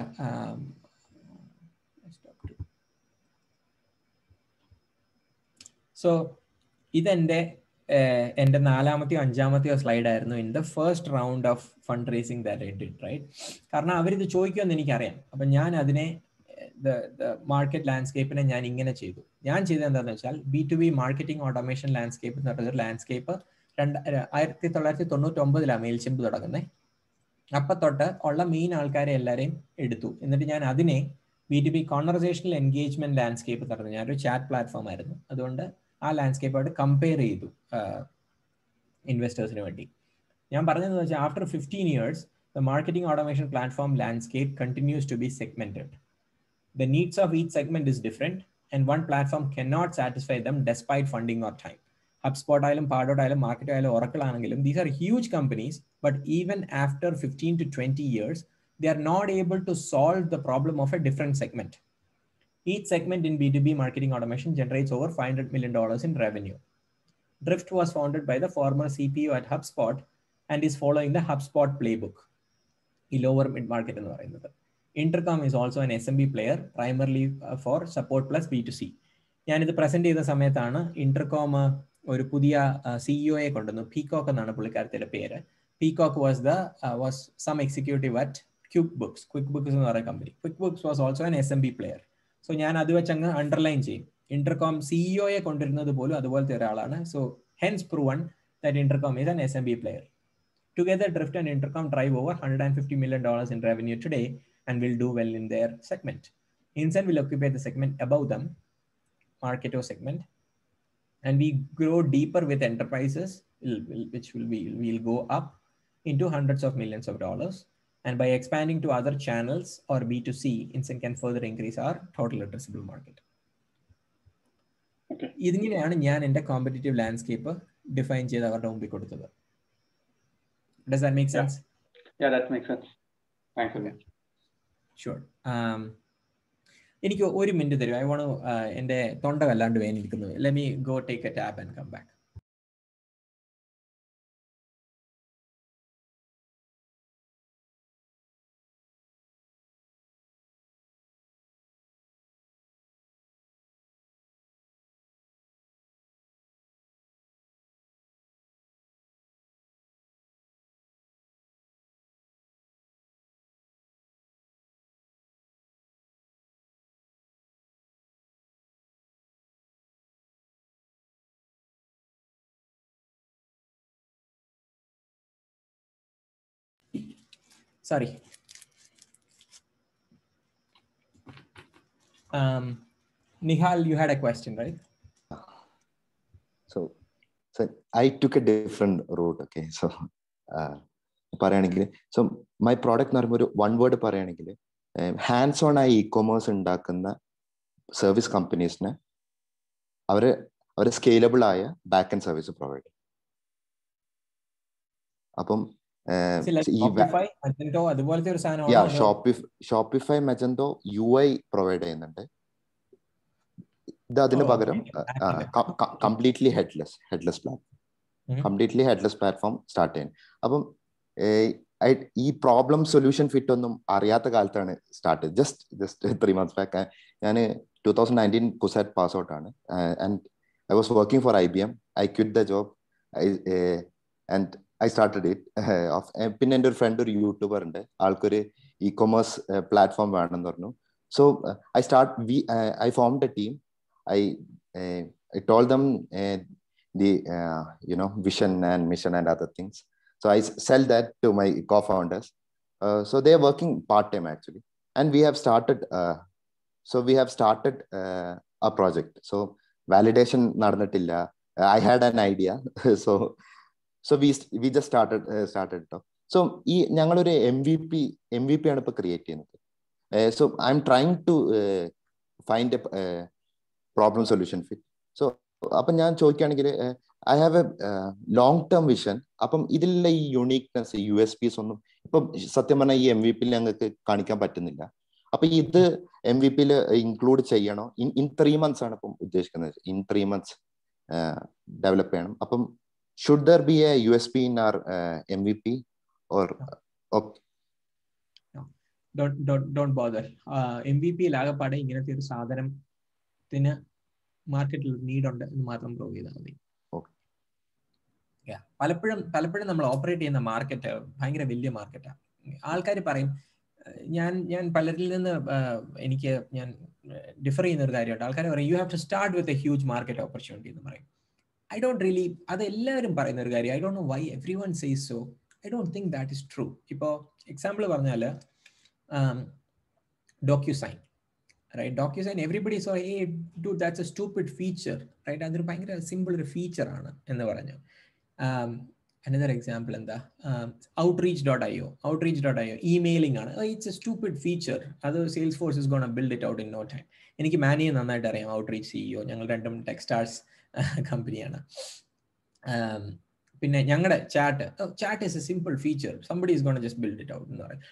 സോ ഇതെൻ്റെ എൻ്റെ നാലാമത്തെയോ അഞ്ചാമത്തെയോ സ്ലൈഡ് ആയിരുന്നു in the first round of fundraising that I did right കാരണം അവരിത് ചോദിക്കുമെന്ന് എനിക്കറിയാം അപ്പം ഞാൻ അതിനെ മാർക്കറ്റ് ലാൻഡ്സ്കേപ്പിനെ ഞാൻ ഇങ്ങനെ ചെയ്തു ഞാൻ ചെയ്തത് എന്താണെന്ന് വെച്ചാൽ B to B marketing automation landscape എന്ന് പറഞ്ഞൊരു ലാൻഡ്സ്കേപ്പ് രണ്ട് ആയിരത്തി തൊള്ളായിരത്തി തൊണ്ണൂറ്റി ഒമ്പതിലാണ് മെയിൽ ചെമ്പ് തുടങ്ങുന്നത് അപ്പൊ തൊട്ട് ഉള്ള മെയിൻ ആൾക്കാരെ എല്ലാവരെയും എടുത്തു എന്നിട്ട് ഞാൻ അതിനെ B to B conversational engagement landscape പറഞ്ഞു ഞാനൊരു ചാറ്റ് പ്ലാറ്റ്ഫോം ആയിരുന്നു അതുകൊണ്ട് ആ ലാൻഡ്സ്കേപ്പായിട്ട് കമ്പയർ ചെയ്തു ഇൻവെസ്റ്റേഴ്സിന് വേണ്ടി ഞാൻ പറഞ്ഞതെന്ന് വെച്ചാൽ after fifteen years the marketing automation platform landscape continues to be segmented the needs of each segment is different and one platform can not satisfy them despite funding or time HubSpot ആയാലും പാഡോട്ട് ആയാലും മാർക്കറ്റ് ആയാലും ഒറക്കിൾ ആണെങ്കിലും these are huge companies but even after fifteen to twenty years they are not able to solve the problem of a different segment. Each segment in B2B marketing automation generates over $500 million in revenue. Drift was founded by the former CPO at HubSpot and is following the HubSpot playbook. ഈ ലോവർ മിഡ് മാർക്കറ്റ് എന്ന് പറയുന്നത് Intercom is also an S M B player primarily for support plus B to C ഞാനിത് പ്രസന്റ് ചെയ്ത സമയത്താണ് ഇന്റർകോം ഒരു പുതിയ സിഇഒയെ കൊണ്ടുവന്നു പീകോക്ക് എന്നാണ് പുള്ളിക്കാരത്തിന്റെ പേര് Peacock was the was some executive at QuickBooks QuickBooks എന്ന് പറയുന്ന company QuickBooks was also an S M B player so ഞാൻ അത് വെച്ച് അങ്ങ് അണ്ടർലൈൻ ചെയ്യും ഇന്റർകോം സിഇഒയെ കൊണ്ടിരുന്നത് പോലും അതുപോലത്തെ ഒരാളാണ് so hence proven that Intercom is an S M B player together Drift and Intercom drive over hundred and fifty million dollars in revenue today and will do well in their segment Insent will occupy the segment above them marketo segment and we grow deeper with enterprises which will be will go up into hundreds of millions of dollars and by expanding to other channels or b2c instant can further increase our total addressable market ഇതിങ്ങനെയാണ് ഞാൻ എൻ്റെ കോമ്പറ്റീറ്റീവ് ലാൻഡ്സ്കേപ്പ് ഡിഫൈൻ ചെയ്ത് അവരുടെ മുമ്പിൽ കൊടുത്തത് does that make sense Yeah, that makes sense. Thanks again. Sure എനിക്ക് ഒരു മിനിറ്റ് തരും ഐ വോണ്ട് എൻ്റെ തൊണ്ട വല്ലാണ്ട് വേനിരിക്കുന്നു let me go take a tap and come back sorry um nihal you had a question right so so i took a different route okay so uh, പറയുകയാണെങ്കിൽ സോ മൈ പ്രോഡക്റ്റ് എന്ന് പറയുമ്പോൾ ഒരു വൺ വേർഡ് പറയുകയാണെങ്കിൽ ഹാൻഡ്സ് ഓൺ ആയി ഇ കൊമേഴ്സ് ഉണ്ടാക്കുന്ന സർവീസ് കമ്പനീസിന് അവര് അവർ സ്കെയിലബിൾ ആയ ബാക്ക് ആൻഡ് സർവീസ് പ്രൊവൈഡ് അപ്പം അതുപോലത്തെ ഒരു Shopify Magento U I provide ചെയ്യുന്നുണ്ട് ഇത് അതിന് പകരം completely headless headless platform completely headless platform start ചെയ്യാൻ അപ്പം ഈ പ്രോബ്ലം സൊല്യൂഷൻ ഫിറ്റ് ഒന്നും അറിയാത്ത കാലത്താണ് start just just three months back ഞാൻ two thousand nineteen CUSAT pass out ആണ് and I was working for I B M I quit the job I and I started it പിന്നെ എൻ്റെ ഒരു ഫ്രണ്ട് ഒരു യൂട്യൂബർ ഉണ്ട് ആൾക്കൊരു ഇ കൊമേഴ്സ് പ്ലാറ്റ്ഫോം വേണമെന്ന് പറഞ്ഞു so I start we I form the team I I told them the you know vision and mission and other things so i sell that to my co-founders uh, so they're working part-time actually and we have started uh, so we have started uh, a project so validation നടന്നിട്ടില്ല i had an idea so so we we just started uh, started so ഈ ഞങ്ങളൊരു M V P M V P ആണ് ഇപ്പൊ ക്രിയേറ്റ് ചെയ്യുന്നത് so I'm trying to find a problem solution fit so അപ്പൊ ഞാൻ ചോദിക്കുകയാണെങ്കിൽ I have a long term vision അപ്പം ഇതിലുള്ള ഈ യുണീക്നെസ് യു എസ് പിസ് ഒന്നും ഇപ്പൊ സത്യം പറഞ്ഞാൽ ഈ എം വി പിയിൽ ഞങ്ങൾക്ക് കാണിക്കാൻ പറ്റുന്നില്ല അപ്പൊ ഇത് എം വി പിയിൽ ഇൻക്ലൂഡ് ചെയ്യണോ ഇൻ ഇൻ ത്രീ മന്ത്സ് ആണ് ഇപ്പം ഉദ്ദേശിക്കുന്നത് ഇൻ ത്രീ മന്ത്സ് ഡെവലപ്പ് ചെയ്യണം അപ്പം should there be a U S P in our M V P or don't bother M V പിയിൽ ആകെപ്പാടെ ഇങ്ങനത്തെ ഒരു സാധനത്തിന് മാർക്കറ്റിൽ നീഡ് ഉണ്ട് എന്ന് മാത്രം പ്രൂവ് ചെയ്താൽ മതി പലപ്പോഴും പലപ്പോഴും നമ്മൾ ഓപ്പറേറ്റ് ചെയ്യുന്ന മാർക്കറ്റ് ഭയങ്കര വലിയ മാർക്കറ്റാണ് ആൾക്കാർ പറയും ഞാൻ ഞാൻ പലരിൽ നിന്ന് എനിക്ക് ഞാൻ ഡിഫർ ചെയ്യുന്ന ഒരു കാര്യമുണ്ട് ആൾക്കാർ പറയും you have to start with a huge market opportunity എന്ന് പറയും ഐ ഡോണ്ട് റിയലി അത് എല്ലാവരും പറയുന്ന ഒരു കാര്യം I don't know why everyone says so I don't think that is true ഇപ്പോൾ എക്സാമ്പിൾ പറഞ്ഞാൽ DocuSign right DocuSign everybody so a do that's a stupid feature right അതൊരു ഭയങ്കര സിമ്പിൾ ഒരു ഫീച്ചറാണ് എന്ന് പറഞ്ഞു അനദർ എക്സാമ്പിൾ എന്താ Outreach dot I O Outreach dot I O emailing ആണ് ഇറ്റ്സ് എ സ്റ്റൂപ്പിഡ് ഫീച്ചർ അത് Salesforce is gonna build it out in no time എനിക്ക് മാനിയെ നന്നായിട്ട് അറിയാം ഔട്ട്റീച്ച് സിഇഒ ഞങ്ങൾ രണ്ടും ടെക്സ്റ്റാർസ് കമ്പനിയാണ് പിന്നെ ഞങ്ങളുടെ chat chat is a simple feature somebody is gonna just build it out എന്ന് പറയും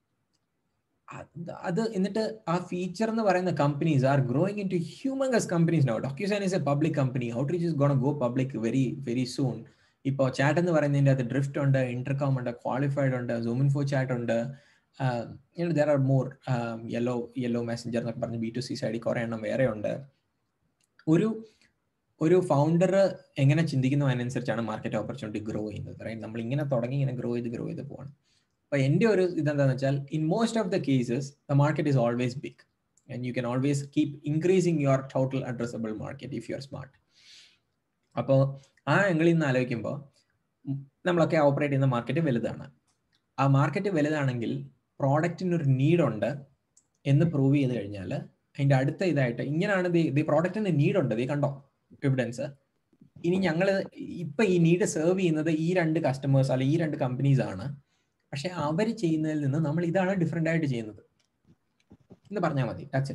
അത് എന്നിട്ട് ആ ഫീച്ചർ എന്ന് പറയുന്ന companies are growing into humongous companies no DocuSign is a public company Outreach is gonna go public very very soon ഇപ്പോൾ ചാറ്റ് എന്ന് പറയുന്നതിൻ്റെ അത് ഡ്രിഫ്റ്റ് ഉണ്ട് ഇന്റർകോം ഉണ്ട് ക്വാളിഫൈഡ് ഉണ്ട് സൂമിൻ ഫോ ചാറ്റ് ഉണ്ട് there are more yellow yellow messenger എന്നൊക്കെ പറഞ്ഞ് ബി ടു സി സൈഡിൽ കുറേ എണ്ണം വേറെ ഉണ്ട് ഒരു ഒരു ഫൗണ്ടർ എങ്ങനെ ചിന്തിക്കുന്നു അതിനനുസരിച്ചാണ് മാർക്കറ്റ് ഓപ്പർച്യൂണിറ്റി ഗ്രോ ചെയ്യുന്നത് റൈറ്റ് നമ്മൾ ഇങ്ങനെ തുടങ്ങി ഇങ്ങനെ ഗ്രോ ചെയ്ത് ഗ്രോ ചെയ്ത് പോകണം അപ്പൊ എൻ്റെ ഒരു ഇതെന്താണെന്ന് വെച്ചാൽ in most of the cases the market is always big and you can always keep increasing your total addressable market if you are smart അപ്പോൾ ആ ആംഗിളിൽ നിന്ന് ആലോചിക്കുമ്പോൾ നമ്മളൊക്കെ ഓപ്പറേറ്റ് ചെയ്യുന്ന മാർക്കറ്റ് വലുതാണ് ആ മാർക്കറ്റ് വലുതാണെങ്കിൽ പ്രോഡക്റ്റിനൊരു നീഡുണ്ട് എന്ന് പ്രൂവ് ചെയ്ത് കഴിഞ്ഞാൽ അതിൻ്റെ അടുത്ത ഇതായിട്ട് ഇങ്ങനെയാണ് ദി പ്രോഡക്റ്റിന് നീഡുണ്ട് ദി കണ്ടോ എവിഡൻസ് ഇനി ഞങ്ങൾ ഇപ്പൊ ഈ നീഡ് സെർവ് ചെയ്യുന്നത് ഈ രണ്ട് കസ്റ്റമേഴ്സ് അല്ലെ ഈ രണ്ട് കമ്പനീസ് ആണ് പക്ഷെ അവർ ചെയ്യുന്നതിൽ നിന്ന് നമ്മൾ ഇതാണ് ഡിഫറെന്റ് ആയിട്ട് ചെയ്യുന്നത് എന്ന് പറഞ്ഞാൽ മതി ടച്ച്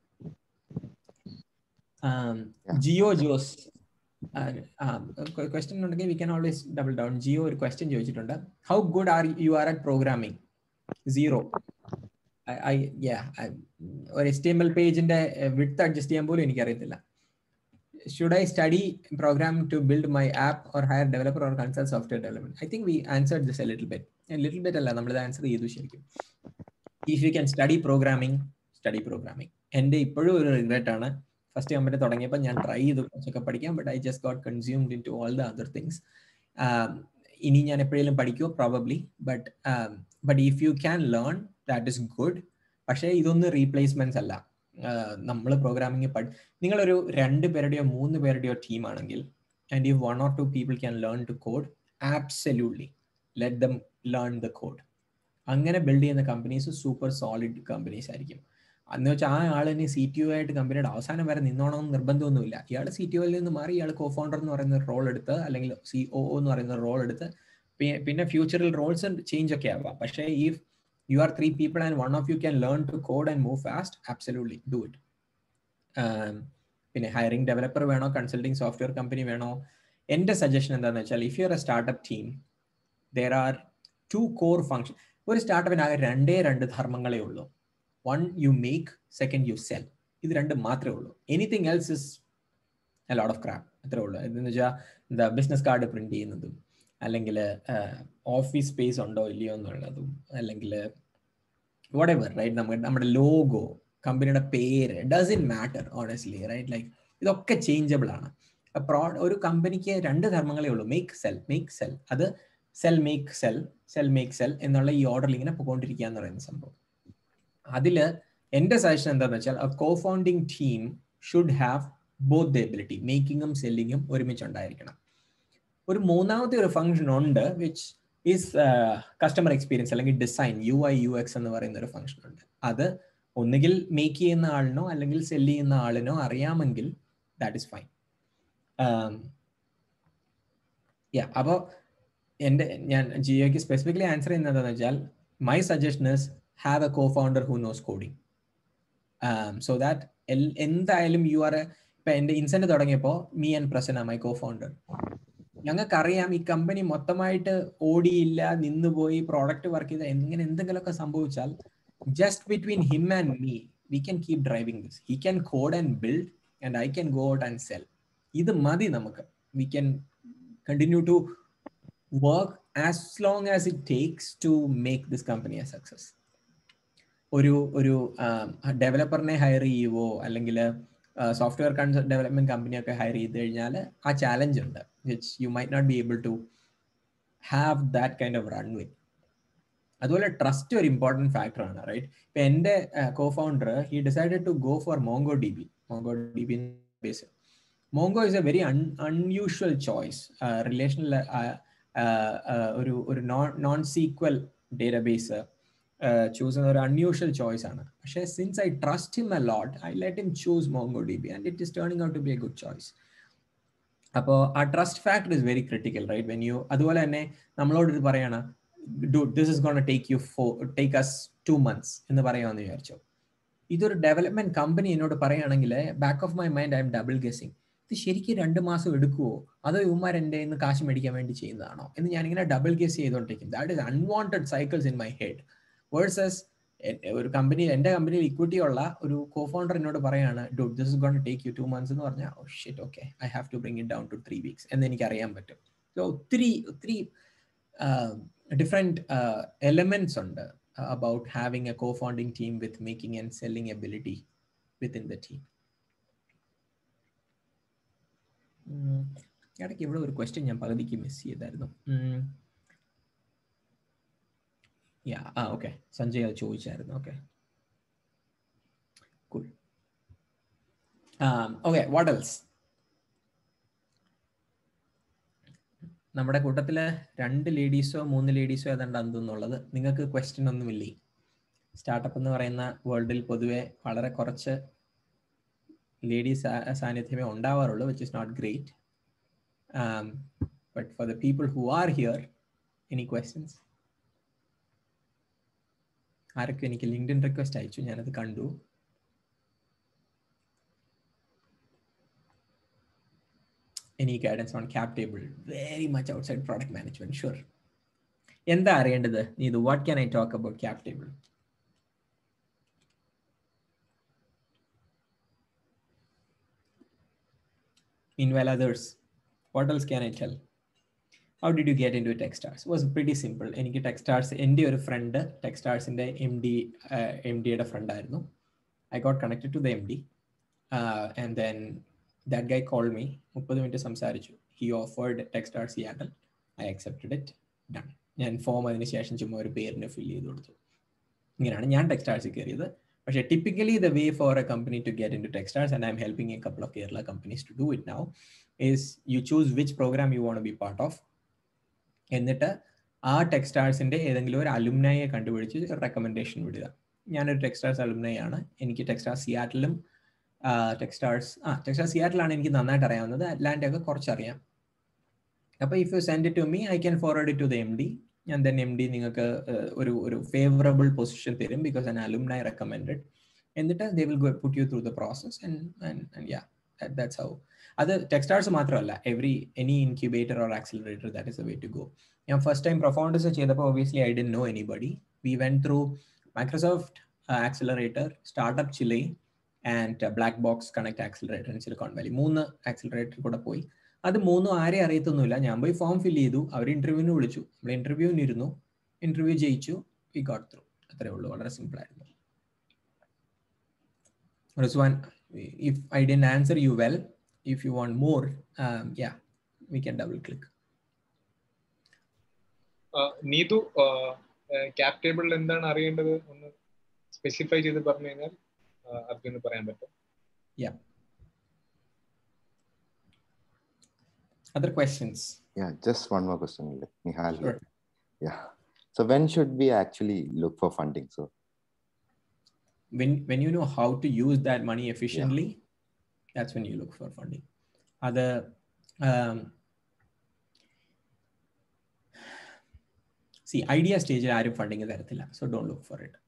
ജിയോ ജോസ് ക്വസ്റ്റ്യൻ ഉണ്ടെങ്കിൽ we can always double down Jio ഒരു ക്വസ്റ്റ്യൻ ചോദിച്ചിട്ടുണ്ട് how good are you are at programming zero I ഒരു എസ് ടി എം എൽ പേജിന്റെ വിട്ട് അഡ്ജസ്റ്റ് ചെയ്യാൻ പോലും എനിക്കറിയത്തില്ല should I study programming to build my app or hire developer or consult software development? I think we answered this a little bit. A little bit അല്ല നമ്മൾ ആൻസർ ചെയ്തു ശരിക്കും if you can study programming study programming എൻ്റെ ഇപ്പോഴും ഒരു റിഗ്രറ്റ് ആണ് ഫസ്റ്റ് കമ്പനി തുടങ്ങിയപ്പോൾ ഞാൻ ട്രൈ ചെയ്തു കുറച്ചൊക്കെ പഠിക്കാം but I just got consumed into all the other things ഇനി ഞാൻ എപ്പോഴെങ്കിലും പഠിക്കുമോ probably but but if you can learn that is good പക്ഷേ ഇതൊന്നും റീപ്ലേസ്മെന്റ്സ് അല്ല നമ്മൾ പ്രോഗ്രാമിംഗ് പഠി നിങ്ങളൊരു രണ്ട് പേരുടെയോ മൂന്ന് പേരുടെയോ ടീം ആണെങ്കിൽ and if one or two people can learn to code absolutely let them learn the code അങ്ങനെ ബിൽഡ് ചെയ്യുന്ന കമ്പനീസ് സൂപ്പർ സോളിഡ് കമ്പനീസ് ആയിരിക്കും എന്ന് വെച്ചാൽ ആ ആൾ ഇനി സി ടി ഒ ആയിട്ട് കമ്പനിയുടെ അവസാനം വരെ നിന്നോണമെന്ന് നിർബന്ധമൊന്നുമില്ല ഇയാൾ സി ടി ഒയിൽ നിന്ന് മാറി ഇയാൾ കോ ഫൗണ്ടർ എന്ന് പറയുന്ന റോൾ എടുത്ത് അല്ലെങ്കിൽ സി ഒ എന്ന് പറയുന്ന റോൾ എടുത്ത് പിന്നെ ഫ്യൂച്ചറിൽ റോൾസ് ചേഞ്ച് ഒക്കെ ആവാം പക്ഷേ ഈ you are three people and one of you can learn to code and move fast absolutely do it പിന്നെ ഹയറിംഗ് ഡെവലപ്പർ വേണോ കൺസൾട്ടിങ് സോഫ്റ്റ്വെയർ കമ്പനി വേണോ എൻ്റെ സജഷൻ എന്താണെന്ന് വെച്ചാൽ if you are a startup team there are two core function ഒരു സ്റ്റാർട്ടപ്പിന് ആകെ രണ്ടേ രണ്ട് ധർമ്മങ്ങളേ ഉള്ളൂ one you make second you sell ഇത് രണ്ട് മാത്രമേ ഉള്ളൂ anything else is a lot of crap അത്രേ ഉള്ളൂ എന്ന് വെച്ചാൽ എന്താ ബിസിനസ് കാർഡ് പ്രിന്റ് ചെയ്യുന്നതും അല്ലെങ്കിൽ ഓഫീസ് സ്പേസ് ഉണ്ടോ ഇല്ലയോ എന്നുള്ളതും അല്ലെങ്കിൽ വട്ട് എവർ റൈറ്റ് നമുക്ക് നമ്മുടെ ലോഗോ കമ്പനിയുടെ പേര് doesn't matter honestly right like ഇതൊക്കെ ചേഞ്ചബിൾ ആണ് പ്രോ ഒരു കമ്പനിക്ക് രണ്ട് ധർമ്മങ്ങളേ ഉള്ളൂ മേക്ക് സെൽ മേക്ക് സെൽ അത് sell make sell sell make sell എന്നുള്ള ഈ ഓർഡറിൽ ഇങ്ങനെ പോയിക്കൊണ്ടിരിക്കുക എന്ന് പറയുന്ന സംഭവം അതിൽ എൻ്റെ സജഷൻ എന്താണെന്ന് വെച്ചാൽ a co founding team should have both the ability മേക്കിങ്ങും സെല്ലിങ്ങും ഒരുമിച്ച് ഉണ്ടായിരിക്കണം ഒരു മൂന്നാമത്തെ ഒരു ഫംഗ്ഷൻ ഉണ്ട് വിച്ച് ഈസ് കസ്റ്റമർ എക്സ്പീരിയൻസ് അല്ലെങ്കിൽ design U I U X എന്ന് പറയുന്ന ഒരു ഫംഗ്ഷൻ ഉണ്ട് അത് ഒന്നുകിൽ മേക്ക് ചെയ്യുന്ന ആളിനോ അല്ലെങ്കിൽ സെല് ചെയ്യുന്ന ആളിനോ അറിയാമെങ്കിൽ ദാറ്റ് ഇസ് ഫൈൻ യാ അപ്പോൾ എൻ്റെ ഞാൻ ജിയോയ്ക്ക് സ്പെസിഫിക്കലി ആൻസർ ചെയ്യുന്നത് എന്താണെന്ന് വെച്ചാൽ my suggestion is have a co founder who knows coding so that എന്തായാലും യു ആർ ഇപ്പം എൻ്റെ ഇൻസെന്റ് തുടങ്ങിയപ്പോൾ me and Prasanna my co founder ഞങ്ങൾക്കറിയാം ഈ കമ്പനി മൊത്തമായിട്ട് ഓടിയില്ല നിന്നുപോയി പ്രോഡക്റ്റ് വർക്ക് ചെയ്ത എങ്ങനെ എന്തെങ്കിലുമൊക്കെ സംഭവിച്ചാൽ just between him and me we can keep driving this he can code and build and I can go out and sell ഇത് മതി നമുക്ക് we can continue to work as long as it takes to make this company a success ഒരു ഒരു ഡെവലപ്പറിനെ ഹയർ ചെയ്യുവോ അല്ലെങ്കിൽ സോഫ്റ്റ്വെയർ ഡെവലപ്മെന്റ് കമ്പനിയൊക്കെ ഹയർ ചെയ്ത് കഴിഞ്ഞാൽ ആ ചാലഞ്ച് ഉണ്ട് which you might not be able to have that kind of run with അതുപോലെ ട്രസ്റ്റ് ഒരു ഇമ്പോർട്ടൻറ്റ് ഫാക്ടറാണ് റൈറ്റ് ഇപ്പം എൻ്റെ co founder he decided to go for Mongo D B Mongo D B base Mongo is a very un unusual choice റിലേഷനിൽ ഒരു ഒരു non non SQL database choose ചെയ്യുന്ന ഒരു അൺയൂഷ്വൽ ചോയ്സ് ആണ് പക്ഷേ since I trust him a lot I let him choose മോങ്കോ D B and it is turning out to be a good choice അപ്പോൾ ആ trust factor is very critical right when you അതുപോലെ തന്നെ നമ്മളോട് ഇത് പറയണ do this is gonna take you for take us two months എന്ന് പറയാമെന്ന് വിചാരിച്ചു ഇതൊരു ഡെവലപ്മെന്റ് കമ്പനി എന്നോട് പറയുകയാണെങ്കിൽ back of my mind I'm double guessing ഇത് ശരിക്കും രണ്ട് മാസം എടുക്കുമോ അതോ ഇവന്മാർ എൻ്റെ ഇന്ന് കാശ് മേടിക്കാൻ വേണ്ടി ചെയ്യുന്നതാണോ എന്ന് ഞാനിങ്ങനെ ഡബിൾ ഗെസ് ചെയ്തുകൊണ്ടിരിക്കും that is unwanted cycles in my head versus ഒരു കമ്പനി എൻ്റെ കമ്പനിയിൽ ഇക്വിറ്റി ഉള്ള ഒരു കോ ഫൗണ്ടർ എന്നോട് പറയാണ് do this is gonna take you two months എന്ന് പറഞ്ഞാൽ oh shit okay I have to bring it down to three weeks എന്ന് എനിക്ക് അറിയാൻ പറ്റും സോ ഒത്തിരി ഒത്തിരി ഡിഫറെൻറ്റ് എലമെന്റ്സ് ഉണ്ട് about having a co-founding team with making and selling ability within the team. ഇടയ്ക്ക് ഇവിടെ ഒരു ക്വസ്റ്റ്യൻ ഞാൻ പകുതിക്ക് മിസ് ചെയ്തായിരുന്നു യാ ആ ഓക്കെ സഞ്ജയ് അത് ചോദിച്ചായിരുന്നു okay cool okay what else നമ്മുടെ കൂട്ടത്തില് രണ്ട് ലേഡീസോ മൂന്ന് ലേഡീസോ ഏതാണ്ട് എന്തെന്നുള്ളത് നിങ്ങൾക്ക് ക്വസ്റ്റ്യൻ ഒന്നുമില്ലേ സ്റ്റാർട്ടപ്പ് എന്ന് പറയുന്ന വേൾഡിൽ പൊതുവെ വളരെ കുറച്ച് ലേഡീസ് സാന്നിധ്യമേ ഉണ്ടാവാറുള്ളൂ which is not great but for the people who are here any questions ആരൊക്കെ എനിക്ക് ലിങ്ക്ഡിൻ റിക്വസ്റ്റ് അയച്ചു ഞാനത് കണ്ടു any guidance on cap table very much outside product management sure എന്താ അറിയേണ്ടത് ഇത് what can I talk about cap table meanwhile others what else can i tell how did you get into techstars was pretty simple എനിക്ക് ടെക്സ്റ്റാർസ് എൻ്റെ ഒരു ഫ്രണ്ട് ടെക്സ്റ്റാർസിൻ്റെ എം ഡി എം ഡിയുടെ ഫ്രണ്ട് ആയിരുന്നു I got connected to the M D and then that guy called me മുപ്പത് മിനിറ്റ് സംസാരിച്ചു he offered Techstars Seattle I accepted it done ഞാൻ ഫോം അതിന് ശേഷം ചുമ്മാ ഒരു പേരിന് ഫില്ല് ചെയ്ത് കൊടുത്തു ഇങ്ങനെയാണ് ഞാൻ ടെക്സ്റ്റ് ആർസിൽ കയറിയത് പക്ഷേ typically the way for a company to get into Techstars and I'm helping a couple of Kerala companies to do it now is you choose which program you want be part of എന്നിട്ട് ആ ടെക്സ്റ്റ് ആർസിൻ്റെ ഏതെങ്കിലും ഒരു അലുമിനയെ കണ്ടുപിടിച്ച് റെക്കമെൻഡേഷൻ വിടുക ഞാനൊരു ടെക്സ്റ്റാർസ് അലുമിനൈ ആണ് എനിക്ക് ടെക്സ്റ്റാർ സിയാറ്റിലും ടെക്സ്റ്റാർസ് ആ ടെക്സ്റ്റാർ സിയാറ്റിലാണ് എനിക്ക് നന്നായിട്ട് അറിയാവുന്നത് അറ്റ്ലാന്റ ഒക്കെ കുറച്ചറിയാം അപ്പോൾ if you send it to me I can forward it to the M D ഞാൻ ദെൻ എം ഡി നിങ്ങൾക്ക് ഒരു ഒരു ഫേവറബിൾ പൊസിഷൻ തരും ബിക്കോസ് ആൻ അലുമിനൈ റെക്കമെൻഡഡ് എന്നിട്ട് they will go put you through the process and yeah that's how അത് ടെക്സ്റ്റാർസ് മാത്രമല്ല every any incubator or accelerator that is a way to go ഞാൻ ഫസ്റ്റ് ടൈം പ്രൊഫൗണ്ടേഴ്സ് ചെയ്തപ്പോൾ obviously I'd know anybody V when through Microsoft accelerator startup Chile and black box connect accelerator in Silicon Valley മൂന്ന് ആക്സിലറേറ്റർ കൂടെ പോയി അത് മൂന്നും ആരെയും അറിയത്തൊന്നുമില്ല ഞാൻ പോയി ഫോം ഫില്ല് ചെയ്തു അവർ ഇന്റർവ്യൂവിന് വിളിച്ചു നമ്മൾ ഇന്റർവ്യൂവിന് ഇരുന്നു ഇന്റർവ്യൂ ജയിച്ചു വി ഗോട്ട് ത്രൂ അത്രേ ഉള്ളൂ വളരെ സിമ്പിൾ ആയിരുന്നു Rizwan if I don't answer you well if you want more yeah we can double click Neethu cap ടേബിളിൽ എന്താണ് അറിയേണ്ടത് ഒന്ന് സ്പെസിഫൈ ചെയ്ത് പറഞ്ഞു കഴിഞ്ഞാൽ അർജുന് പറയാൻ പറ്റും Yeah. Other questions? Yeah, just one more question, Nihal. Sure. Yeah. So when should we actually look for funding? So When when you know how to use that money efficiently, that's when you look for funding. Other um, see idea stage ആരും ഫണ്ടിങ് തരത്തില്ല so don't look for it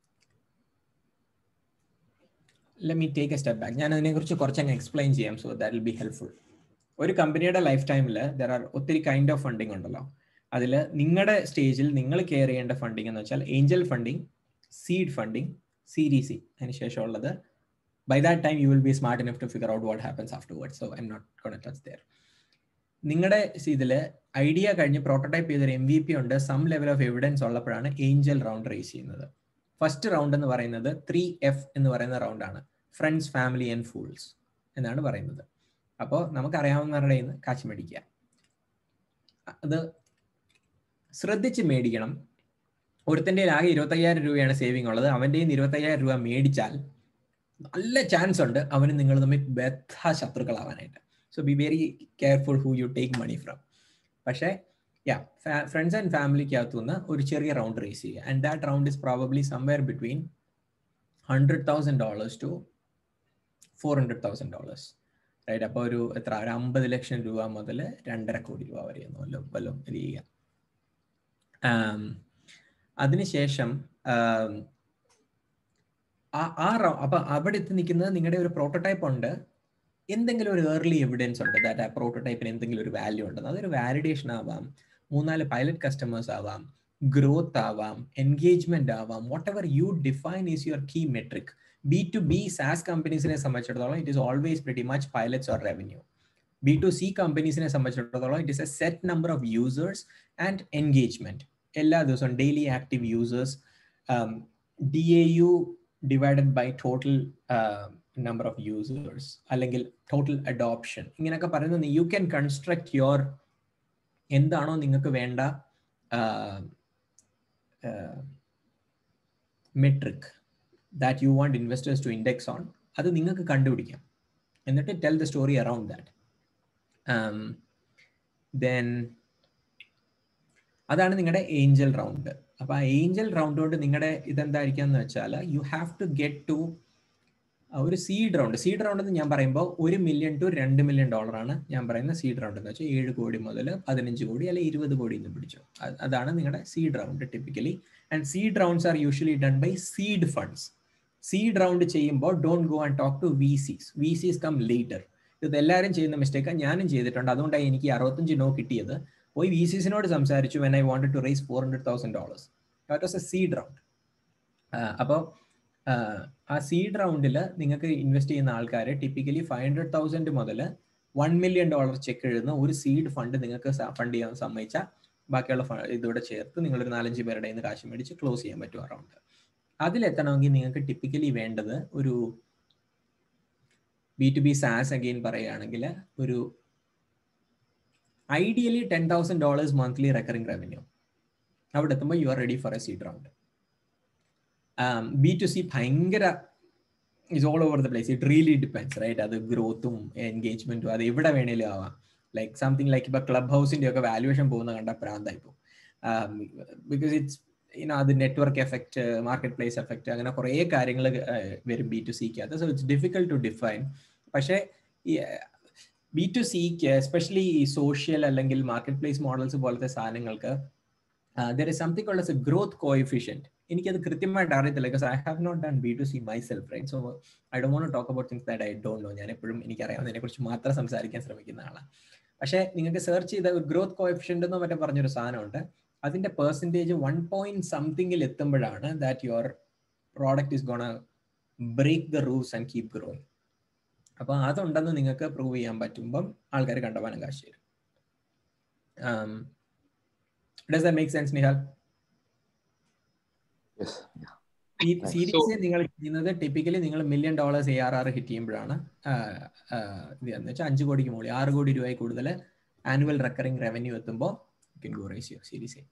let me take a step back ഞാൻ അതിനെക്കുറിച്ച് കുറച്ചങ്ങ് എക്സ്പ്ലെയിൻ ചെയ്യാം so that will be helpful ഒരു കമ്പനിയുടെ ലൈഫ് ടൈമിൽ ദർ ആർ ഒത്തിരി കൈൻഡ് ഓഫ് ഫണ്ടിങ് ഉണ്ടല്ലോ അതിൽ നിങ്ങളുടെ സ്റ്റേജിൽ നിങ്ങൾ കെയർ ചെയ്യേണ്ട ഫണ്ടിങ് എന്ന് വെച്ചാൽ angel funding seed funding series C അതിനുശേഷം ഉള്ളത് by that time you will be smart enough to figure out what happens afterward so I'm not gonna touch there നിങ്ങളുടെ ഇതിൽ ഐഡിയ കഴിഞ്ഞ് പ്രോട്ടോടൈപ്പ് ചെയ്തൊരു എം വി പി ഉണ്ട് സം ലെവൽ ഓഫ് എവിഡൻസ് ഉള്ളപ്പോഴാണ് ഏഞ്ചൽ റൗണ്ട് റേസ് ചെയ്യുന്നത് ഫസ്റ്റ് റൗണ്ട് എന്ന് പറയുന്നത് ത്രീ എഫ് എന്ന് പറയുന്ന റൗണ്ടാണ് ഫ്രണ്ട്സ് ഫാമിലി ആൻഡ് ഫൂൾസ് എന്നാണ് പറയുന്നത് അപ്പോൾ നമുക്കറിയാവുന്നവരുടെ കയ്യിൽ നിന്ന് കാശ് മേടിക്കുക അത് ശ്രദ്ധിച്ച് മേടിക്കണം ഒരുത്തൻ്റെ ആകെ ഇരുപത്തയ്യായിരം രൂപയാണ് സേവിങ് ഉള്ളത് അവൻ്റെ കയ്യിൽ നിന്ന് ഇരുപത്തയ്യായിരം രൂപ മേടിച്ചാൽ നല്ല ചാൻസ് ഉണ്ട് അവന് നിങ്ങൾ തമ്മിൽ ബദ്ധ ശത്രുക്കളാവാനായിട്ട് so be very careful who you take money from പക്ഷേ യാ ഫ്രണ്ട്സ് ആൻഡ് ഫാമിലിക്കകത്തു നിന്ന് ഒരു ചെറിയ റൗണ്ട് റേസ് ചെയ്യുക and that round is probably somewhere between hundred thousand dollars to four hundred thousand dollars right അപ്പോൾ ഒരു എത്ര ഒരു അമ്പത് ലക്ഷം രൂപ മുതൽ രണ്ടര കോടി രൂപ വരെ വല്ലതും വല്ലതും ഇത് ചെയ്യുക അതിനുശേഷം ആ അപ്പൊ അവിടെ എത്തി നിൽക്കുന്നത് നിങ്ങളുടെ ഒരു പ്രോട്ടോടൈപ്പ് ഉണ്ട് എന്തെങ്കിലും ഒരു ഏർലി എവിഡൻസ് ഉണ്ട് ദാറ്റ് ആ പ്രോട്ടോടൈപ്പിന് എന്തെങ്കിലും ഒരു വാല്യൂ ഉണ്ടെന്ന് അതൊരു വാലിഡേഷൻ ആവാം മൂന്നാല് പൈലറ്റ് കസ്റ്റമേഴ്സ് ആവാം ഗ്രോത്ത് ആവാം എൻഗേജ്മെന്റ് ആവാം whatever you define is your key metric B to B SaaS കമ്പനീസിനെ സംബന്ധിച്ചിടത്തോളം it is always pretty much pilots or revenue B to C കമ്പനീസിനെ സംബന്ധിച്ചിടത്തോളം it is a set number of users and engagement എല്ലാ ദിവസവും daily active users D A U divided by total number of users അല്ലെങ്കിൽ ടോട്ടൽ അഡോപ്ഷൻ ഇങ്ങനെയൊക്കെ പറയുന്നത് യു ക്യാൻ കൺസ്ട്രക്ട് യുവർ എന്താണോ നിങ്ങൾക്ക് വേണ്ട metric that you want investors to index on അത് നിങ്ങൾക്ക് കണ്ടുപിടിക്കാം എന്നിട്ട് tell the story around that then അതാണ് നിങ്ങളുടെ ഏഞ്ചൽ റൗണ്ട് അപ്പൊ ആ ഏഞ്ചൽ റൗണ്ട് കൊണ്ട് നിങ്ങളുടെ ഇതെന്തായിരിക്കാം എന്ന് വെച്ചാൽ you have to get to ഒരു സീഡ് റൗണ്ട് സീഡ് റൗണ്ട് എന്ന് ഞാൻ പറയുമ്പോൾ ഒരു മില്യൺ ടു രണ്ട് മില്യൺ ഡോളറാണ് ഞാൻ പറയുന്ന സീഡ് റൗണ്ട് എന്ന് വെച്ചാൽ ഏഴ് കോടി മുതൽ പതിനഞ്ച് കോടി അല്ലെങ്കിൽ ഇരുപത് കോടി എന്ന് പിടിച്ചു അതാണ് നിങ്ങളുടെ seed round typically and seed rounds are usually done by seed funds seed round ചെയ്യുമ്പോൾ don't go and talk to VCs VCs come later ഇത് എല്ലാവരും ചെയ്യുന്ന മിസ്റ്റേക്കാണ് ഞാനും ചെയ്തിട്ടുണ്ട് അതുകൊണ്ടാണ് എനിക്ക് അറുപത്തഞ്ച് നോ കിട്ടിയത് പോയി വി സിസിനോട് സംസാരിച്ചു when I wanted to raise four hundred thousand dollars that was a seed round അപ്പോൾ ആ സീഡ് റൗണ്ടിൽ നിങ്ങൾക്ക് ഇൻവെസ്റ്റ് ചെയ്യുന്ന ആൾക്കാർ ടിപ്പിക്കലി ഫൈവ് ഹൺഡ്രഡ് തൗസൻഡ് മുതൽ വൺ മില്യൺ ഡോളർ ചെക്ക് എഴുതുന്ന ഒരു സീഡ് ഫണ്ട് നിങ്ങൾക്ക് ഫണ്ട് ചെയ്യാൻ സമ്മതിച്ചാൽ ബാക്കിയുള്ള ഇതോടെ ചേർത്ത് നിങ്ങളൊരു നാലഞ്ച് പേരുടെ നിന്ന് കാശ് മേടിച്ച് ക്ലോസ് ചെയ്യാൻ പറ്റും ആ റൗണ്ട് അതിലെത്തണമെങ്കിൽ നിങ്ങൾക്ക് ടിപ്പിക്കലി വേണ്ടത് ഒരു B to B SaaS again പറയുകയാണെങ്കിൽ ഒരു ideally ten thousand dollars monthly recurring revenue അവിടെ എത്തുമ്പോൾ you are ready for a seed round B to C ഭയങ്കര is all over the place it really depends right അത് ഗ്രോത്തും എൻഗേജ്മെന്റും അത് എവിടെ വേണേലും ആവാം ലൈക്ക് സംതിങ് ലൈക്ക് ഇപ്പൊ ക്ലബ് ഹൗസിന്റെ ഒക്കെ വാല്യുവേഷൻ പോകുന്ന കണ്ട പ്രാന്തായി പോകും ബിക്കോസ് ഇറ്റ്സ് ഇനോ അത് network effect marketplace effect അങ്ങനെ കുറേ കാര്യങ്ങൾ വരും ബി ടു സിക്ക് അത് so it's difficult to define പക്ഷേ ബി ടു സിക്ക് എസ്പെഷ്യലി ഈ സോഷ്യൽ അല്ലെങ്കിൽ മാർക്കറ്റ് പ്ലേസ് മോഡൽസ് പോലത്തെ സാധനങ്ങൾക്ക് there is something called a growth coefficient എനിക്കത് കൃത്യമായിട്ട് അറിയത്തില്ല because I have not done B to C myself right so I Dr want talk about things that I don't know ഞാൻ എപ്പോഴും എനിക്കറിയാവുന്നതിനെ കുറിച്ച് മാത്രം സംസാരിക്കാൻ ശ്രമിക്കുന്ന ആളാണ് പക്ഷേ നിങ്ങൾക്ക് സെർച്ച് ചെയ്ത ഗ്രോത്ത് കോഎഫിഷ്യൻ്റ് എന്നോ മറ്റേ പറഞ്ഞൊരു സാധനമുണ്ട് അതിന്റെ പെർസെൻറ്റേജ് വൺ പോയിന്റ് സംതിങ്ങിൽ എത്തുമ്പോഴാണ് that your product is gonna break the rules and keep growing അപ്പൊ അതുണ്ടെന്ന് നിങ്ങൾക്ക് പ്രൂവ് ചെയ്യാൻ പറ്റുമ്പം ആൾക്കാർ കണ്ടവാനം കാശ് തരും does that make sense Nihal ഈ സീരീസ് നിങ്ങൾ ചെയ്യുന്നത് ടിപ്പിക്കലി നിങ്ങൾ million dollars A R R hit ചെയ്യുമ്പോഴാണ് എന്ന് വെച്ചാൽ അഞ്ച് കോടിക്ക് മുകളിൽ ആറ് കോടി രൂപയിൽ കൂടുതൽ ആനുവൽ റെക്കറിംഗ് റവന്യൂ എത്തുമ്പോൾ can go raise your series A.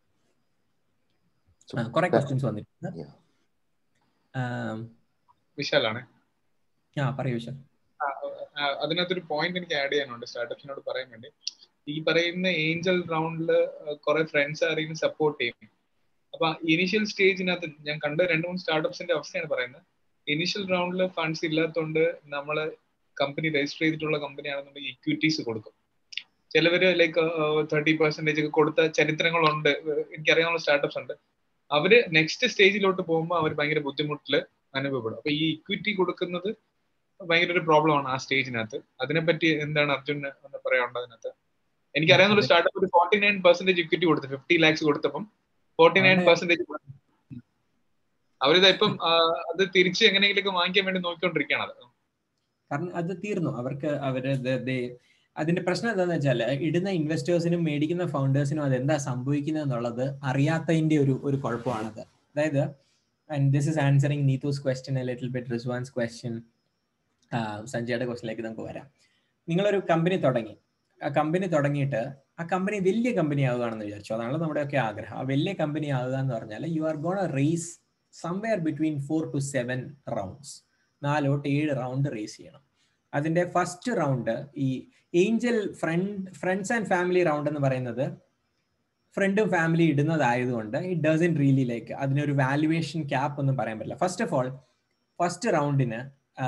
So, കുറെ that- ക്വസ്റ്റ്യൻസ് വന്നിട്ടുണ്ട് yeah. ആം, വിശാലാണ് ആ പറയൂ വിശാൽ ആ, ആ, അതിനകത്തൊരു പോയിന്റ് എനിക്ക് ആഡ് ചെയ്യാനുണ്ട് സ്റ്റാർട്ടപ്സിനോട് പറയാൻ വേണ്ടി ഈ പറയുന്ന ഏഞ്ചൽ റൗണ്ടിൽ കുറെ ഫ്രണ്ട്സ് ആരെങ്കിലും സപ്പോർട്ട് ചെയ്യും അപ്പൊ ഇനിഷ്യൽ സ്റ്റേജിനകത്ത് ഞാൻ കണ്ട രണ്ട് മൂന്ന് സ്റ്റാർട്ടപ്സിന്റെ അവസ്ഥയാണ് പറയുന്നത് ഇനിഷ്യൽ റൗണ്ടിൽ ഫണ്ട്സ് ഇല്ലാത്തതുകൊണ്ട് നമ്മള് കമ്പനി രജിസ്റ്റർ ചെയ്തിട്ടുള്ള കമ്പനി ആണെന്നുണ്ടെങ്കിൽ ഇക്വിറ്റീസ് കൊടുക്കും ചിലവര് ലൈക്ക് തേർട്ടി പെർസെന്റേജ് ഒക്കെ കൊടുത്ത ചരിത്രങ്ങളുണ്ട് എനിക്കറിയാവുന്ന സ്റ്റാർട്ടപ്സ് ഉണ്ട് അവര് നെക്സ്റ്റ് സ്റ്റേജിലോട്ട് പോകുമ്പോൾ അവർ ഭയങ്കര ബുദ്ധിമുട്ടില് അനുഭവപ്പെടും അപ്പൊ ഈ ഇക്വിറ്റി കൊടുക്കുന്നത് ഭയങ്കര ഒരു പ്രോബ്ലം ആണ് ആ സ്റ്റേജിനകത്ത് അതിനെപ്പറ്റി എന്താണ് അർജുൻ എന്ന് പറയാനുള്ളത് അതിനകത്ത് എനിക്കറിയാവുന്ന ഒരു സ്റ്റാർട്ടപ്പ് ഒരു ഫോർട്ടി നയൻ പെർസെന്റേജ് ഇക്വിറ്റി കൊടുത്തു ഫിഫ്റ്റി ലാക്സ് കൊടുത്തപ്പം ഫോർട്ടി നയൻ പെർസെന്റേജ് അവരിത് ഇപ്പം ആ, അത് തിരിച്ച് എങ്ങനെയെങ്കിലൊക്കെ വാങ്ങിക്കാൻ വേണ്ടി നോക്കിക്കൊണ്ടിരിക്കുകയാണ് അത് കാരണം അത് തീർന്നു അവർക്ക് അവര് ദ- ദേ- അതിന്റെ പ്രശ്നം എന്താന്ന് വെച്ചാൽ ഇടുന്ന ഇൻവെസ്റ്റേഴ്സിനും മേടിക്കുന്ന ഫൗണ്ടേഴ്സിനും അതെന്താ സംഭവിക്കുന്നത് എന്നുള്ളത് അറിയാത്തതിന്റെ ഒരു ഒരു കുഴപ്പമാണത് അതായത് and this is answering Neethu's question a little bit Rizwan's question സഞ്ജയുടെ ക്വസ്റ്റിലേക്ക് നമുക്ക് വരാം നിങ്ങളൊരു കമ്പനി തുടങ്ങി ആ കമ്പനി തുടങ്ങിയിട്ട് ആ കമ്പനി വലിയ കമ്പനി ആവുകയാണെന്ന് വിചാരിച്ചു അതാണല്ലോ നമ്മുടെയൊക്കെ ആഗ്രഹം ആ വലിയ കമ്പനി ആവുക എന്ന് പറഞ്ഞാൽ you are gonna raise somewhere between four to seven rounds നാലോട്ട് ഏഴ് റൗണ്ട് റേസ് ചെയ്യണം അതിന്റെ ഫസ്റ്റ് റൗണ്ട് ഈ angel friend friends and family round എന്ന് പറയുന്നത് ഫ്രണ്ടും ഫാമിലി ഇടുന്നതായതുകൊണ്ട് ഇറ്റ് ഡസൻ റിയലി ലൈക്ക് അതിനൊരു വാല്യുവേഷൻ ക്യാപ്പ് ഒന്നും പറയാൻ പറ്റില്ല ഫസ്റ്റ് ഓഫ് ഓൾ ഫസ്റ്റ് റൗണ്ടിന്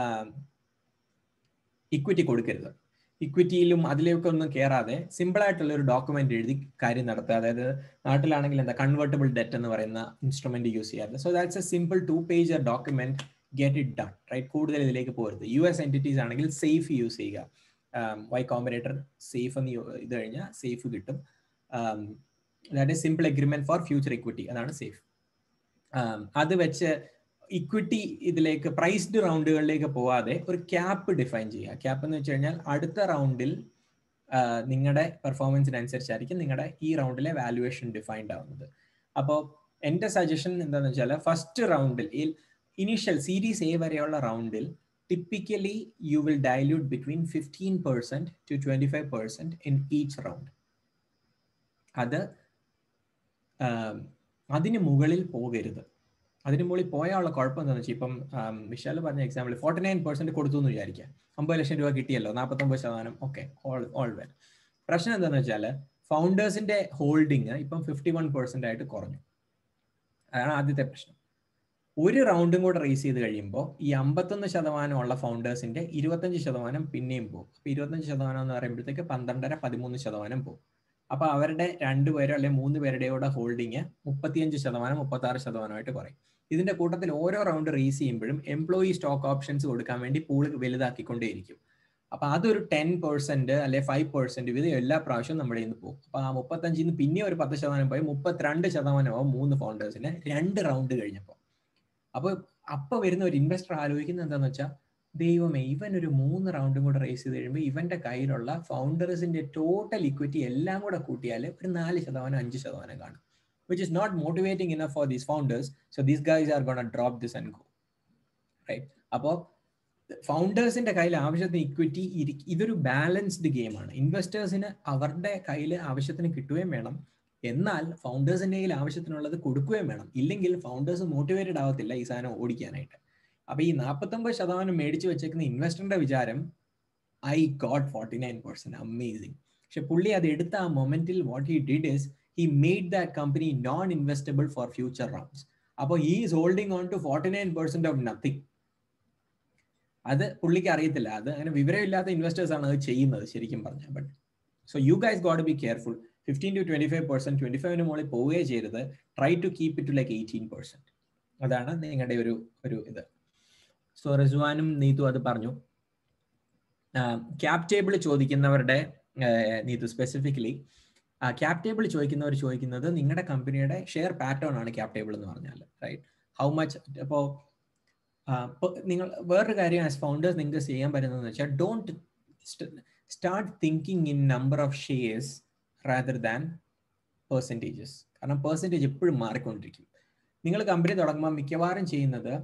ഇക്വിറ്റി കൊടുക്കരുത് ഇക്വിറ്റിയിലും അതിലേക്ക് ഒന്നും കയറാതെ സിമ്പിൾ ആയിട്ടുള്ള ഒരു ഡോക്യുമെന്റ് എഴുതി കാര്യം നടത്തുക അതായത് നാട്ടിലാണെങ്കിൽ എന്താ കൺവേർട്ടബിൾ ഡെറ്റ് എന്ന് പറയുന്ന ഇൻസ്ട്രുമെന്റ് യൂസ് ചെയ്യാറ് so that's a simple two page document get it done right കൂടുതൽ ഇതിലേക്ക് പോകരുത് യു എസ് എൻറ്റിറ്റീസ് ആണെങ്കിൽ സേഫ് യൂസ് ചെയ്യുക വൈ കോമ്പറേറ്റർ സേഫ് എന്ന് ഇത് കഴിഞ്ഞാൽ സേഫ് കിട്ടും that is simple agreement for future equity അതാണ് സേഫ് അത് വെച്ച് ഇക്വിറ്റി ഇതിലേക്ക് പ്രൈസ്ഡ് റൗണ്ടുകളിലേക്ക് പോവാതെ ഒരു ക്യാപ്പ് ഡിഫൈൻ ചെയ്യുക ക്യാപ്പ് എന്ന് വെച്ച് കഴിഞ്ഞാൽ അടുത്ത റൗണ്ടിൽ നിങ്ങളുടെ പെർഫോമൻസിനനുസരിച്ചായിരിക്കും നിങ്ങളുടെ ഈ റൗണ്ടിലെ വാല്യുവേഷൻ ഡിഫൈൻഡ് ആവുന്നത് അപ്പോൾ എൻ്റെ സജഷൻ എന്താണെന്ന് വെച്ചാൽ ഫസ്റ്റ് റൗണ്ടിൽ ഇനീഷ്യൽ സീരീസ് എ വരെയുള്ള റൗണ്ടിൽ typically you will dilute between fifteen percent to twenty five percent in each round അത് അതിന് മുകളിൽ പോകരുത് അതിന് മുകളിൽ പോയാലുള്ള കുഴപ്പം എന്താണെന്ന് വെച്ചാൽ ഇപ്പം വിശാൽ പറഞ്ഞ എക്സാമ്പിൾ ഫോർട്ടി നയൻ പെർസെന്റ് കൊടുത്തു എന്ന് വിചാരിക്കാം അമ്പത് ലക്ഷം രൂപ കിട്ടിയല്ലോ നാൽപ്പത്തൊമ്പത് ശതമാനം ഓക്കെ ഓൾ ഓൾ വെൽ പ്രശ്നം എന്താണെന്ന് വെച്ചാൽ ഫൗണ്ടേഴ്സിന്റെ ഹോൾഡിങ് ഇപ്പം ഫിഫ്റ്റി വൺ പെർസെന്റ് ആയിട്ട് കുറഞ്ഞു അതാണ് ആദ്യത്തെ പ്രശ്നം ഒരു റൗണ്ടും കൂടെ റേസ് ചെയ്ത് കഴിയുമ്പോൾ ഈ അമ്പത്തൊന്ന് ശതമാനം ഉള്ള ഫൗണ്ടേഴ്സിന്റെ ഇരുപത്തഞ്ച് ശതമാനം പിന്നെയും പോകും അപ്പൊ ഇരുപത്തഞ്ച് ശതമാനം എന്ന് പറയുമ്പോഴത്തേക്ക് പന്ത്രണ്ടര പതിമൂന്ന് ശതമാനം പോകും അപ്പൊ അവരുടെ രണ്ടുപേരോ അല്ലെങ്കിൽ മൂന്ന് പേരുടെയോടെ ഹോൾഡിങ് മുപ്പത്തിയഞ്ച് ശതമാനം മുപ്പത്തി ആറ് ശതമാനമായിട്ട് കുറയും ഇതിന്റെ കൂട്ടത്തിൽ ഓരോ റൗണ്ട് റേസ് ചെയ്യുമ്പോഴും എംപ്ലോയി സ്റ്റോക്ക് ഓപ്ഷൻസ് കൊടുക്കാൻ വേണ്ടി പൂൾ വലുതാക്കിക്കൊണ്ടേയിരിക്കും അപ്പൊ അതൊരു ടെൻ പെർസെന്റ് അല്ലെ ഫൈവ് പെർസെന്റ് ഇത് എല്ലാ പ്രാവശ്യവും നമ്മുടെ ഇന്ന് പോകും അപ്പൊ ആ മുപ്പത്തഞ്ചിൽ നിന്ന് പിന്നെ ഒരു പത്ത് ശതമാനം പോയി മുപ്പത്തിരണ്ട് ശതമാനമാവും മൂന്ന് ഫൗണ്ടേഴ്സിന് രണ്ട് റൗണ്ട് കഴിഞ്ഞപ്പോൾ അപ്പൊ അപ്പൊ വരുന്ന ഒരു ഇൻവെസ്റ്റർ ആലോചിക്കുന്നത് എന്താന്ന് വെച്ചാൽ ദൈവമേ ഇവൻ ഒരു മൂന്ന് റൗണ്ടും കൂടെ റേസ് ചെയ്ത് കഴിയുമ്പോൾ ഇവന്റെ കയ്യിലുള്ള ഫൗണ്ടേഴ്സിന്റെ ടോട്ടൽ ഇക്വിറ്റി എല്ലാം കൂടെ കൂട്ടിയാൽ ഒരു നാല് ശതമാനം അഞ്ച് ശതമാനം കാണും which is not motivating enough for these founders so these guys are gonna drop this and go right അപ്പോൾ ഫൗണ്ടേഴ്സിന്റെ കയ്യിൽ ആവശ്യത്തിന് ഇക്വിറ്റി ഇതൊരു ബാലൻസ്ഡ് ഗെയിമാണ് ഇൻവെസ്റ്റേഴ്സിന് അവരുടെ കയ്യിൽ ആവശ്യത്തിന് കിട്ടുകയും വേണം എന്നാൽ ഫൗണ്ടേഴ്സിന്റെ കയ്യിൽ ആവശ്യത്തിനുള്ളത് കൊടുക്കുകയും വേണം ഇല്ലെങ്കിൽ ഫൗണ്ടേഴ്സ് മോട്ടിവേറ്റഡ് ആവത്തില്ല ഈ സാധനം ഓടിക്കാനായിട്ട് അപ്പൊ ഈ നാൽപ്പത്തൊമ്പത് ശതമാനം മേടിച്ചു വെച്ചേക്കുന്ന ഇൻവെസ്റ്ററിന്റെ വിചാരം I got forty nine percent amazing പക്ഷെ പുള്ളി അത് എടുത്ത ആ മൊമെന്റിൽ what he did is he made that company non investable for future rounds അപ്പോൾ he is holding on to forty nine percent of nothing അത് പുള്ളിക്ക് അറിയത്തില്ല അത് അങ്ങനെ വിവരമില്ലാത്ത ഇൻവെസ്റ്റേഴ്സ് ആണ് അത് ചെയ്യുന്നത് ശരിക്കും പറഞ്ഞാൽ but so you guys got be careful fifteen to twenty five percent twenty ഫൈവിന് മുകളിൽ പോവുകയും ചെയ്യരുത് try to keep it to like eighteen percent അതാണ് നിങ്ങളുടെ ഒരു ഒരു ഇത് സോ റിസ്വാനും നീതു അത് പറഞ്ഞു ക്യാപ് ടേബിൾ ചോദിക്കുന്നവരുടെ നീതു സ്പെസിഫിക്കലി ക്യാപ് ടേബിൾ ചോദിക്കുന്നവർ ചോദിക്കുന്നത് നിങ്ങളുടെ കമ്പനിയുടെ ഷെയർ പാറ്റേൺ ആണ് ക്യാപ് ടേബിൾ എന്ന് പറഞ്ഞാൽ റൈറ്റ് ഹൗ മച്ച് ഇപ്പോൾ നിങ്ങൾ വേറൊരു കാര്യം ആസ് ഫൗണ്ടേഴ്സ് നിങ്ങൾക്ക് ചെയ്യാൻ പറ്റുന്നതെന്ന് വെച്ചാൽ don't start thinking in number of shares rather than percentages കാരണം പെർസെൻറ്റേജ് എപ്പോഴും മാറിക്കൊണ്ടിരിക്കും നിങ്ങൾ കമ്പനി തുടങ്ങുമ്പോൾ മിക്കവാറും ചെയ്യുന്നത്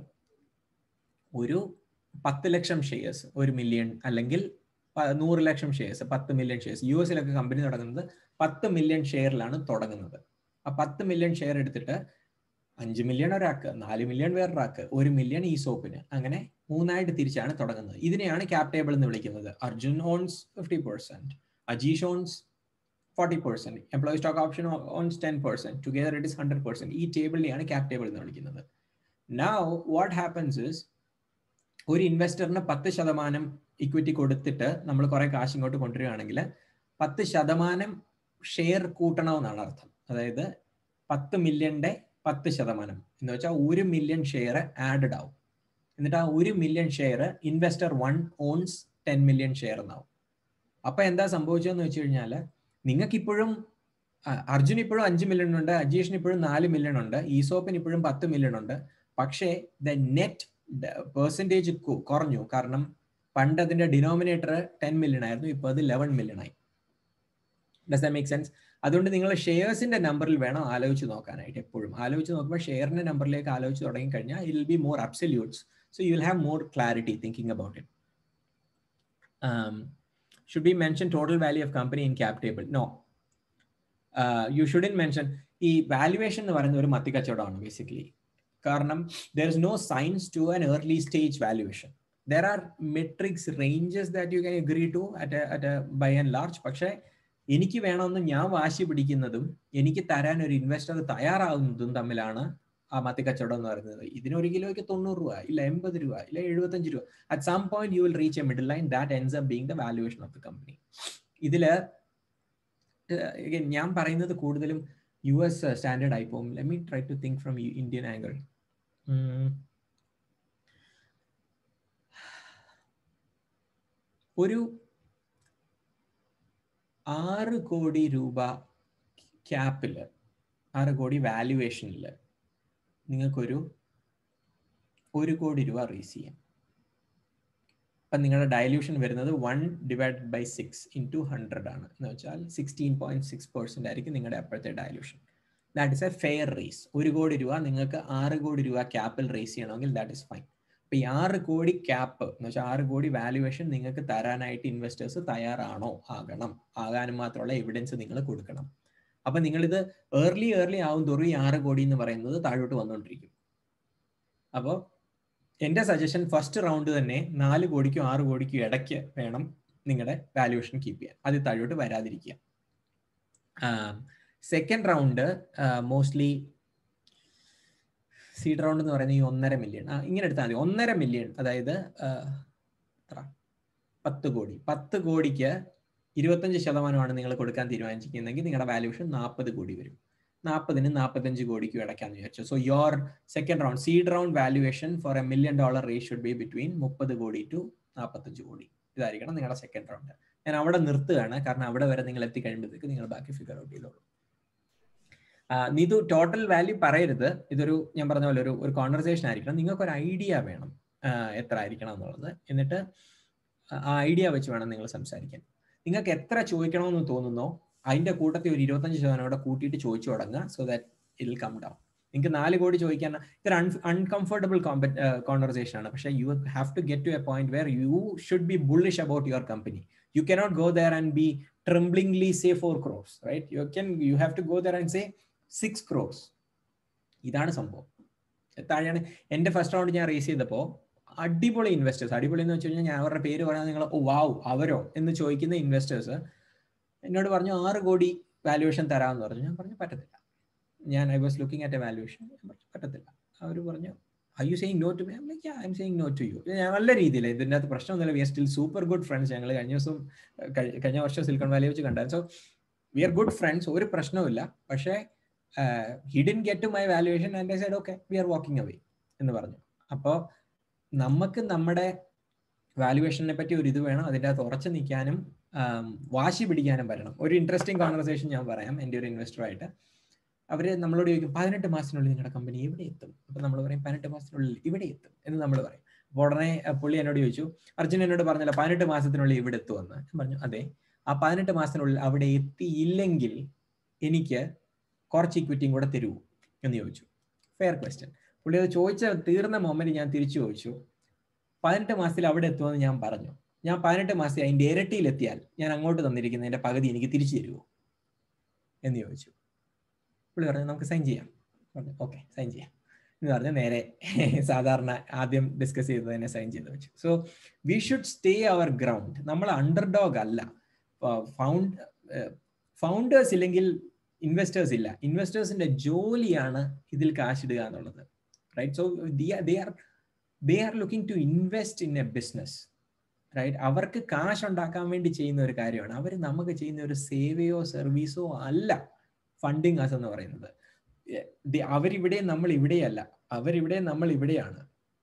ഒരു പത്ത് ലക്ഷം ഷെയർസ് ഒരു മില്യൺ അല്ലെങ്കിൽ നൂറ് ലക്ഷം ഷെയർസ് പത്ത് മില്യൺ ഷെയർസ് യു എസിലൊക്കെ കമ്പനി തുടങ്ങുന്നത് പത്ത് മില്യൺ ഷെയറിലാണ് തുടങ്ങുന്നത് ആ പത്ത് മില്യൺ ഷെയർ എടുത്തിട്ട് അഞ്ച് മില്യൺ ഒരാൾക്ക് നാല് മില്യൺ വേറൊരാൾക്ക് ഒരു മില്യൺ ഈ സോപ്പിന് അങ്ങനെ മൂന്നായിട്ട് തിരിച്ചാണ് തുടങ്ങുന്നത് ഇതിനെയാണ് ക്യാപ് ടേബിൾ എന്ന് വിളിക്കുന്നത് Arjun owns fifty percent Ajeesh owns forty percent employee stock option owns ten percent together it is hundred percent ഈ ടേബിളിനെയാണ് ക്യാപ് ടേബിൾ എന്ന് വിളിക്കുന്നത് നൗ വാട്ട് ഹാപ്പൻസ് ഇസ് ഒരു ഇൻവെസ്റ്ററിന് പത്ത് ശതമാനം ഇക്വിറ്റി കൊടുത്തിട്ട് നമ്മൾ കുറെ കാശ് ഇങ്ങോട്ട് കൊണ്ടുവരികയാണെങ്കിൽ പത്ത് ശതമാനം ഷെയർ കൂട്ടണമെന്നാണ് അർത്ഥം അതായത് പത്ത് മില്യന്റെ പത്ത് ശതമാനം എന്ന് വെച്ചാൽ ഒരു മില്യൺ ഷെയർ ആഡഡ് ആവും എന്നിട്ട് ആ ഒരു million share investor one owns ten million share എന്നാവും അപ്പൊ എന്താ സംഭവിച്ചതെന്ന് വെച്ച് കഴിഞ്ഞാൽ നിങ്ങൾക്ക് ഇപ്പോഴും അർജുൻ ഇപ്പോഴും അഞ്ച് മില്യൺ ഉണ്ട് അജീഷിന് ഇപ്പോഴും നാല് മില്യൺ ഉണ്ട് ഈസോപ്പിന് ഇപ്പോഴും പത്ത് മില്യൺ ഉണ്ട് പക്ഷേ ദ നെറ്റ് പെർസെൻറ്റേജ് കുറഞ്ഞു കാരണം പണ്ട് അതിന്റെ ഡിനോമിനേറ്റർ ടെൻ മില്യൺ ആയിരുന്നു ഇപ്പോൾ അത് ലെവൻ മില്യൺ ആയി ഡസ് ദ മേക്ക് സെൻസ് അതുകൊണ്ട് നിങ്ങൾ ഷെയർസിന്റെ നമ്പറിൽ വേണം ആലോചിച്ച് നോക്കാനായിട്ട് എപ്പോഴും ആലോചിച്ച് നോക്കുമ്പോൾ ഷെയറിന്റെ നമ്പറിലേക്ക് ആലോചിച്ച് തുടങ്ങി കഴിഞ്ഞാൽ it will be more absolutes so you will have more clarity thinking about it should be mention total value of company in cap table no you shouldn't mention ഈ വാല്യുവേഷൻ എന്ന് പറയുന്ന ഒരു മത്തി കച്ചവടമാണ് ബേസിക്കലി കാരണം there is no science to an early stage valuation there are metrics ranges that you can agree to at at by and large പക്ഷേ എനിക്ക് വേണമെന്ന് ഞാൻ വാശി പിടിക്കുന്നതും എനിക്ക് തരാൻ ഒരു ഇൻവെസ്റ്റർ തയ്യാറാവുന്നതും തമ്മിലാണ് ആ മത്തി കച്ചവടം എന്ന് പറയുന്നത് ഇതിന് ഒരു കിലോയ്ക്ക് തൊണ്ണൂറ് രൂപ ഇല്ല എൺപത് രൂപ ഇല്ല എഴുപത്തഞ്ച് രൂപ at some point you will reach a middle line that ends up being the valuation of the company ഇതില് ഞാൻ പറയുന്നത് കൂടുതലും യു എസ് സ്റ്റാൻഡേർഡ് ആയി പോകും let me try to think from Indian angle ഒരു ആറ് കോടി രൂപ ക്യാപ്പിൽ ആറ് കോടി വാല്യുവേഷനിൽ നിങ്ങൾക്കൊരു ഒരു കോടി രൂപ റേസ് ചെയ്യാം അപ്പം നിങ്ങളുടെ ഡയല്യൂഷൻ വരുന്നത് one divide by six into hundred ആണ് എന്ന് വെച്ചാൽ സിക്സ്റ്റീൻ പോയിന്റ് സിക്സ് പെർസെൻ്റ് ആയിരിക്കും നിങ്ങളുടെ അപ്പോഴത്തെ dilution that is a fair raise ഒരു കോടി രൂപ നിങ്ങൾക്ക് ആറ് കോടി രൂപ ക്യാപ്പിൽ റേസ് ചെയ്യണമെങ്കിൽ ദാറ്റ് ഇസ് ഫൈൻ അപ്പൊ ഈ ആറ് കോടി ക്യാപ്പ് എന്ന് വെച്ചാൽ ആറ് കോടി വാല്യുവേഷൻ നിങ്ങൾക്ക് തരാനായിട്ട് ഇൻവെസ്റ്റേഴ്സ് തയ്യാറാണോ ആകണം ആകാനും മാത്രമുള്ള എവിഡൻസ് നിങ്ങൾ കൊടുക്കണം അപ്പൊ നിങ്ങളിത് ഏർലി ഏർലി ആവും തോറും ഈ ആറ് കോടി എന്ന് പറയുന്നത് താഴോട്ട് വന്നുകൊണ്ടിരിക്കും അപ്പോൾ എൻ്റെ സജഷൻ ഫസ്റ്റ് റൗണ്ട് തന്നെ നാല് കോടിക്കും ആറ് കോടിക്കും ഇടയ്ക്ക് വേണം നിങ്ങളുടെ വാല്യുവേഷൻ കീപ്പ് ചെയ്യാൻ അത് താഴോട്ട് വരാതിരിക്കുക second round mostly seed round എന്ന് പറയുന്നത് ഈ ഒന്നര മില്യൺ ഇങ്ങനെ എടുത്താൽ മതി ഒന്നര മില്യൺ അതായത് എത്ര പത്ത് കോടി പത്ത് കോടിക്ക് ഇരുപത്തഞ്ച് ശതമാനമാണ് നിങ്ങൾ കൊടുക്കാൻ തീരുമാനിച്ചിരിക്കുന്നതെങ്കിൽ നിങ്ങളുടെ വാല്യൂഷൻ നാൽപ്പത് കോടി വരും നാൽപ്പതിന് നാൽപ്പത്തഞ്ച് കോടിക്കും ഇടയ്ക്കാന്ന് വിചാരിച്ചു so your second round seed round valuation for a million dollar rate should be between മുപ്പത് കോടി ടു നാൽപ്പത്തഞ്ച് കോടി ഇതായിരിക്കണം നിങ്ങളുടെ സെക്കൻഡ് റൗണ്ട് ഞാൻ അവിടെ നിർത്തുകയാണ് കാരണം അവിടെ വരെ നിങ്ങൾ എത്തിക്കഴിയുമ്പോഴത്തേക്ക് നിങ്ങൾ ബാക്കി ഫിഗർ ഔട്ട് ചെയ്തോളൂ നീതു ടോട്ടൽ വാല്യൂ പറയരുത് ഇതൊരു ഞാൻ പറഞ്ഞ പോലെ ഒരു ഒരു കോൺവെർസേഷൻ ആയിരിക്കണം നിങ്ങൾക്ക് ഒരു ഐഡിയ വേണം എത്ര ആയിരിക്കണം എന്നുള്ളത് എന്നിട്ട് ആ ഐഡിയ വെച്ച് വേണം നിങ്ങൾ സംസാരിക്കാൻ നിങ്ങൾക്ക് എത്ര ചോദിക്കണമെന്ന് തോന്നുന്നോ അതിന്റെ കൂട്ടത്തിൽ ഒരു ഇരുപത്തഞ്ച് ശതമാനം കൂടെ കൂട്ടിയിട്ട് ചോദിച്ചു തുടങ്ങുക so that'll come down നിങ്ങൾക്ക് നാല് കോടി ചോദിക്കാൻ ഇതൊരു അൺ അൺകംഫർട്ടബിൾ കോൺവെർസേഷൻ ആണ് പക്ഷേ you have to get to a point where you should be bullish about your company you cannot go there and be tremblingly say four crores right you can you have to go there and say six crores ഇതാണ് സംഭവം താഴെയാണ് എൻ്റെ ഫസ്റ്റ് റൗണ്ട് ഞാൻ റേസ് ചെയ്തപ്പോൾ അടിപൊളി ഇൻവെസ്റ്റേഴ്സ് അടിപൊളി എന്ന് വെച്ച് കഴിഞ്ഞാൽ ഞാൻ അവരുടെ പേര് പറയാൻ നിങ്ങൾ ഓ വാവ് അവരോ എന്ന് ചോദിക്കുന്ന ഇൻവെസ്റ്റേഴ്സ് എന്നോട് പറഞ്ഞു ആറ് കോടി വാല്യുവേഷൻ തരാമെന്ന് പറഞ്ഞു ഞാൻ പറഞ്ഞു പറ്റത്തില്ല ഞാൻ I was looking at a valuation പറ്റത്തില്ല അവർ പറഞ്ഞു I you saying no to me like I'm saying no to you ഞാൻ നല്ല രീതിയിൽ ഇതിൻ്റെ അകത്ത് പ്രശ്നമൊന്നുമില്ല we are still super good friends ഞങ്ങൾ കഴിഞ്ഞ ദിവസം കഴിഞ്ഞ വർഷം സിലിക്കൺ വാലി വെച്ച് കണ്ടായിരുന്നു so we are good friends ഒരു പ്രശ്നവുമില്ല പക്ഷേ he didn't get to my valuation and I side okay we are walking away എന്ന് പറഞ്ഞു അപ്പോൾ നമുക്ക് നമ്മുടെ വാല്യുവേഷനെ പറ്റി ഒരു ഇത് വേണം അതിൻ്റെ അകത്ത് ഉറച്ചു നിൽക്കാനും വാശി പിടിക്കാനും വരണം ഒരു ഇൻട്രസ്റ്റിംഗ് കോൺവെർസേഷൻ ഞാൻ പറയാം എൻ്റെ ഒരു ഇൻവെസ്റ്ററായിട്ട് അവർ നമ്മളോട് ചോദിക്കും പതിനെട്ട് മാസത്തിനുള്ളിൽ നിങ്ങളുടെ കമ്പനി എവിടെ എത്തും അപ്പം നമ്മൾ പറയും പതിനെട്ട് മാസത്തിനുള്ളിൽ ഇവിടെ എത്തും എന്ന് നമ്മൾ പറയും അപ്പോൾ ഉടനെ പുള്ളി എന്നോട് ചോദിച്ചു അർജുൻ എന്നോട് പറഞ്ഞല്ലോ പതിനെട്ട് മാസത്തിനുള്ളിൽ ഇവിടെ എത്തുമെന്ന് ഞാൻ പറഞ്ഞു അതെ ആ പതിനെട്ട് മാസത്തിനുള്ളിൽ അവിടെ എത്തിയില്ലെങ്കിൽ എനിക്ക് കുറച്ച് ഇക്വിറ്റിയും കൂടെ തരുമോ എന്ന് ചോദിച്ചു ഫെയർ ക്വസ്റ്റ്യൻ പുള്ളി അത് ചോദിച്ച തീർന്ന മൊമെന്റ് ഞാൻ തിരിച്ചു ചോദിച്ചു പതിനെട്ട് മാസത്തിൽ അവിടെ എത്തുമെന്ന് ഞാൻ പറഞ്ഞു ഞാൻ പതിനെട്ട് മാസത്തിൽ അതിൻ്റെ ഇരട്ടിയിൽ എത്തിയാൽ ഞാൻ അങ്ങോട്ട് തന്നിരിക്കുന്നതിന്റെ പകുതി എനിക്ക് തിരിച്ചു തരുമോ എന്ന് ചോദിച്ചു പുള്ളി പറഞ്ഞു നമുക്ക് സൈൻ ചെയ്യാം പറഞ്ഞു ഓക്കെ സൈൻ ചെയ്യാം എന്ന് പറഞ്ഞ് നേരെ സാധാരണ ആദ്യം ഡിസ്കസ് ചെയ്തത് തന്നെ സൈൻ ചെയ്ത് വെച്ചു so we should stay our ground നമ്മൾ അണ്ടർഡോഗ് അല്ല ഫൗണ്ട് ഫൗണ്ടേഴ്സ് ഇല്ലെങ്കിൽ ഇൻവെസ്റ്റേഴ്സ് ഇല്ല ഇൻവെസ്റ്റേഴ്സിന്റെ ജോലിയാണ് ഇതിൽ കാശിടുക എന്നുള്ളത് right so they are they are looking to invest in a business right അവർക്ക് കാശ് ഉണ്ടാക്കാൻ വേണ്ടി ചെയ്യുന്ന ഒരു കാര്യമാണ് അവർ നമുക്ക് ചെയ്യുന്ന ഒരു സേവയോ സർവീസോ അല്ല ഫണ്ടിങ് ആസ് എന്ന് പറയുന്നത് അവരിവിടെ നമ്മൾ ഇവിടെയല്ല അവരിവിടെ നമ്മൾ ഇവിടെയാണ്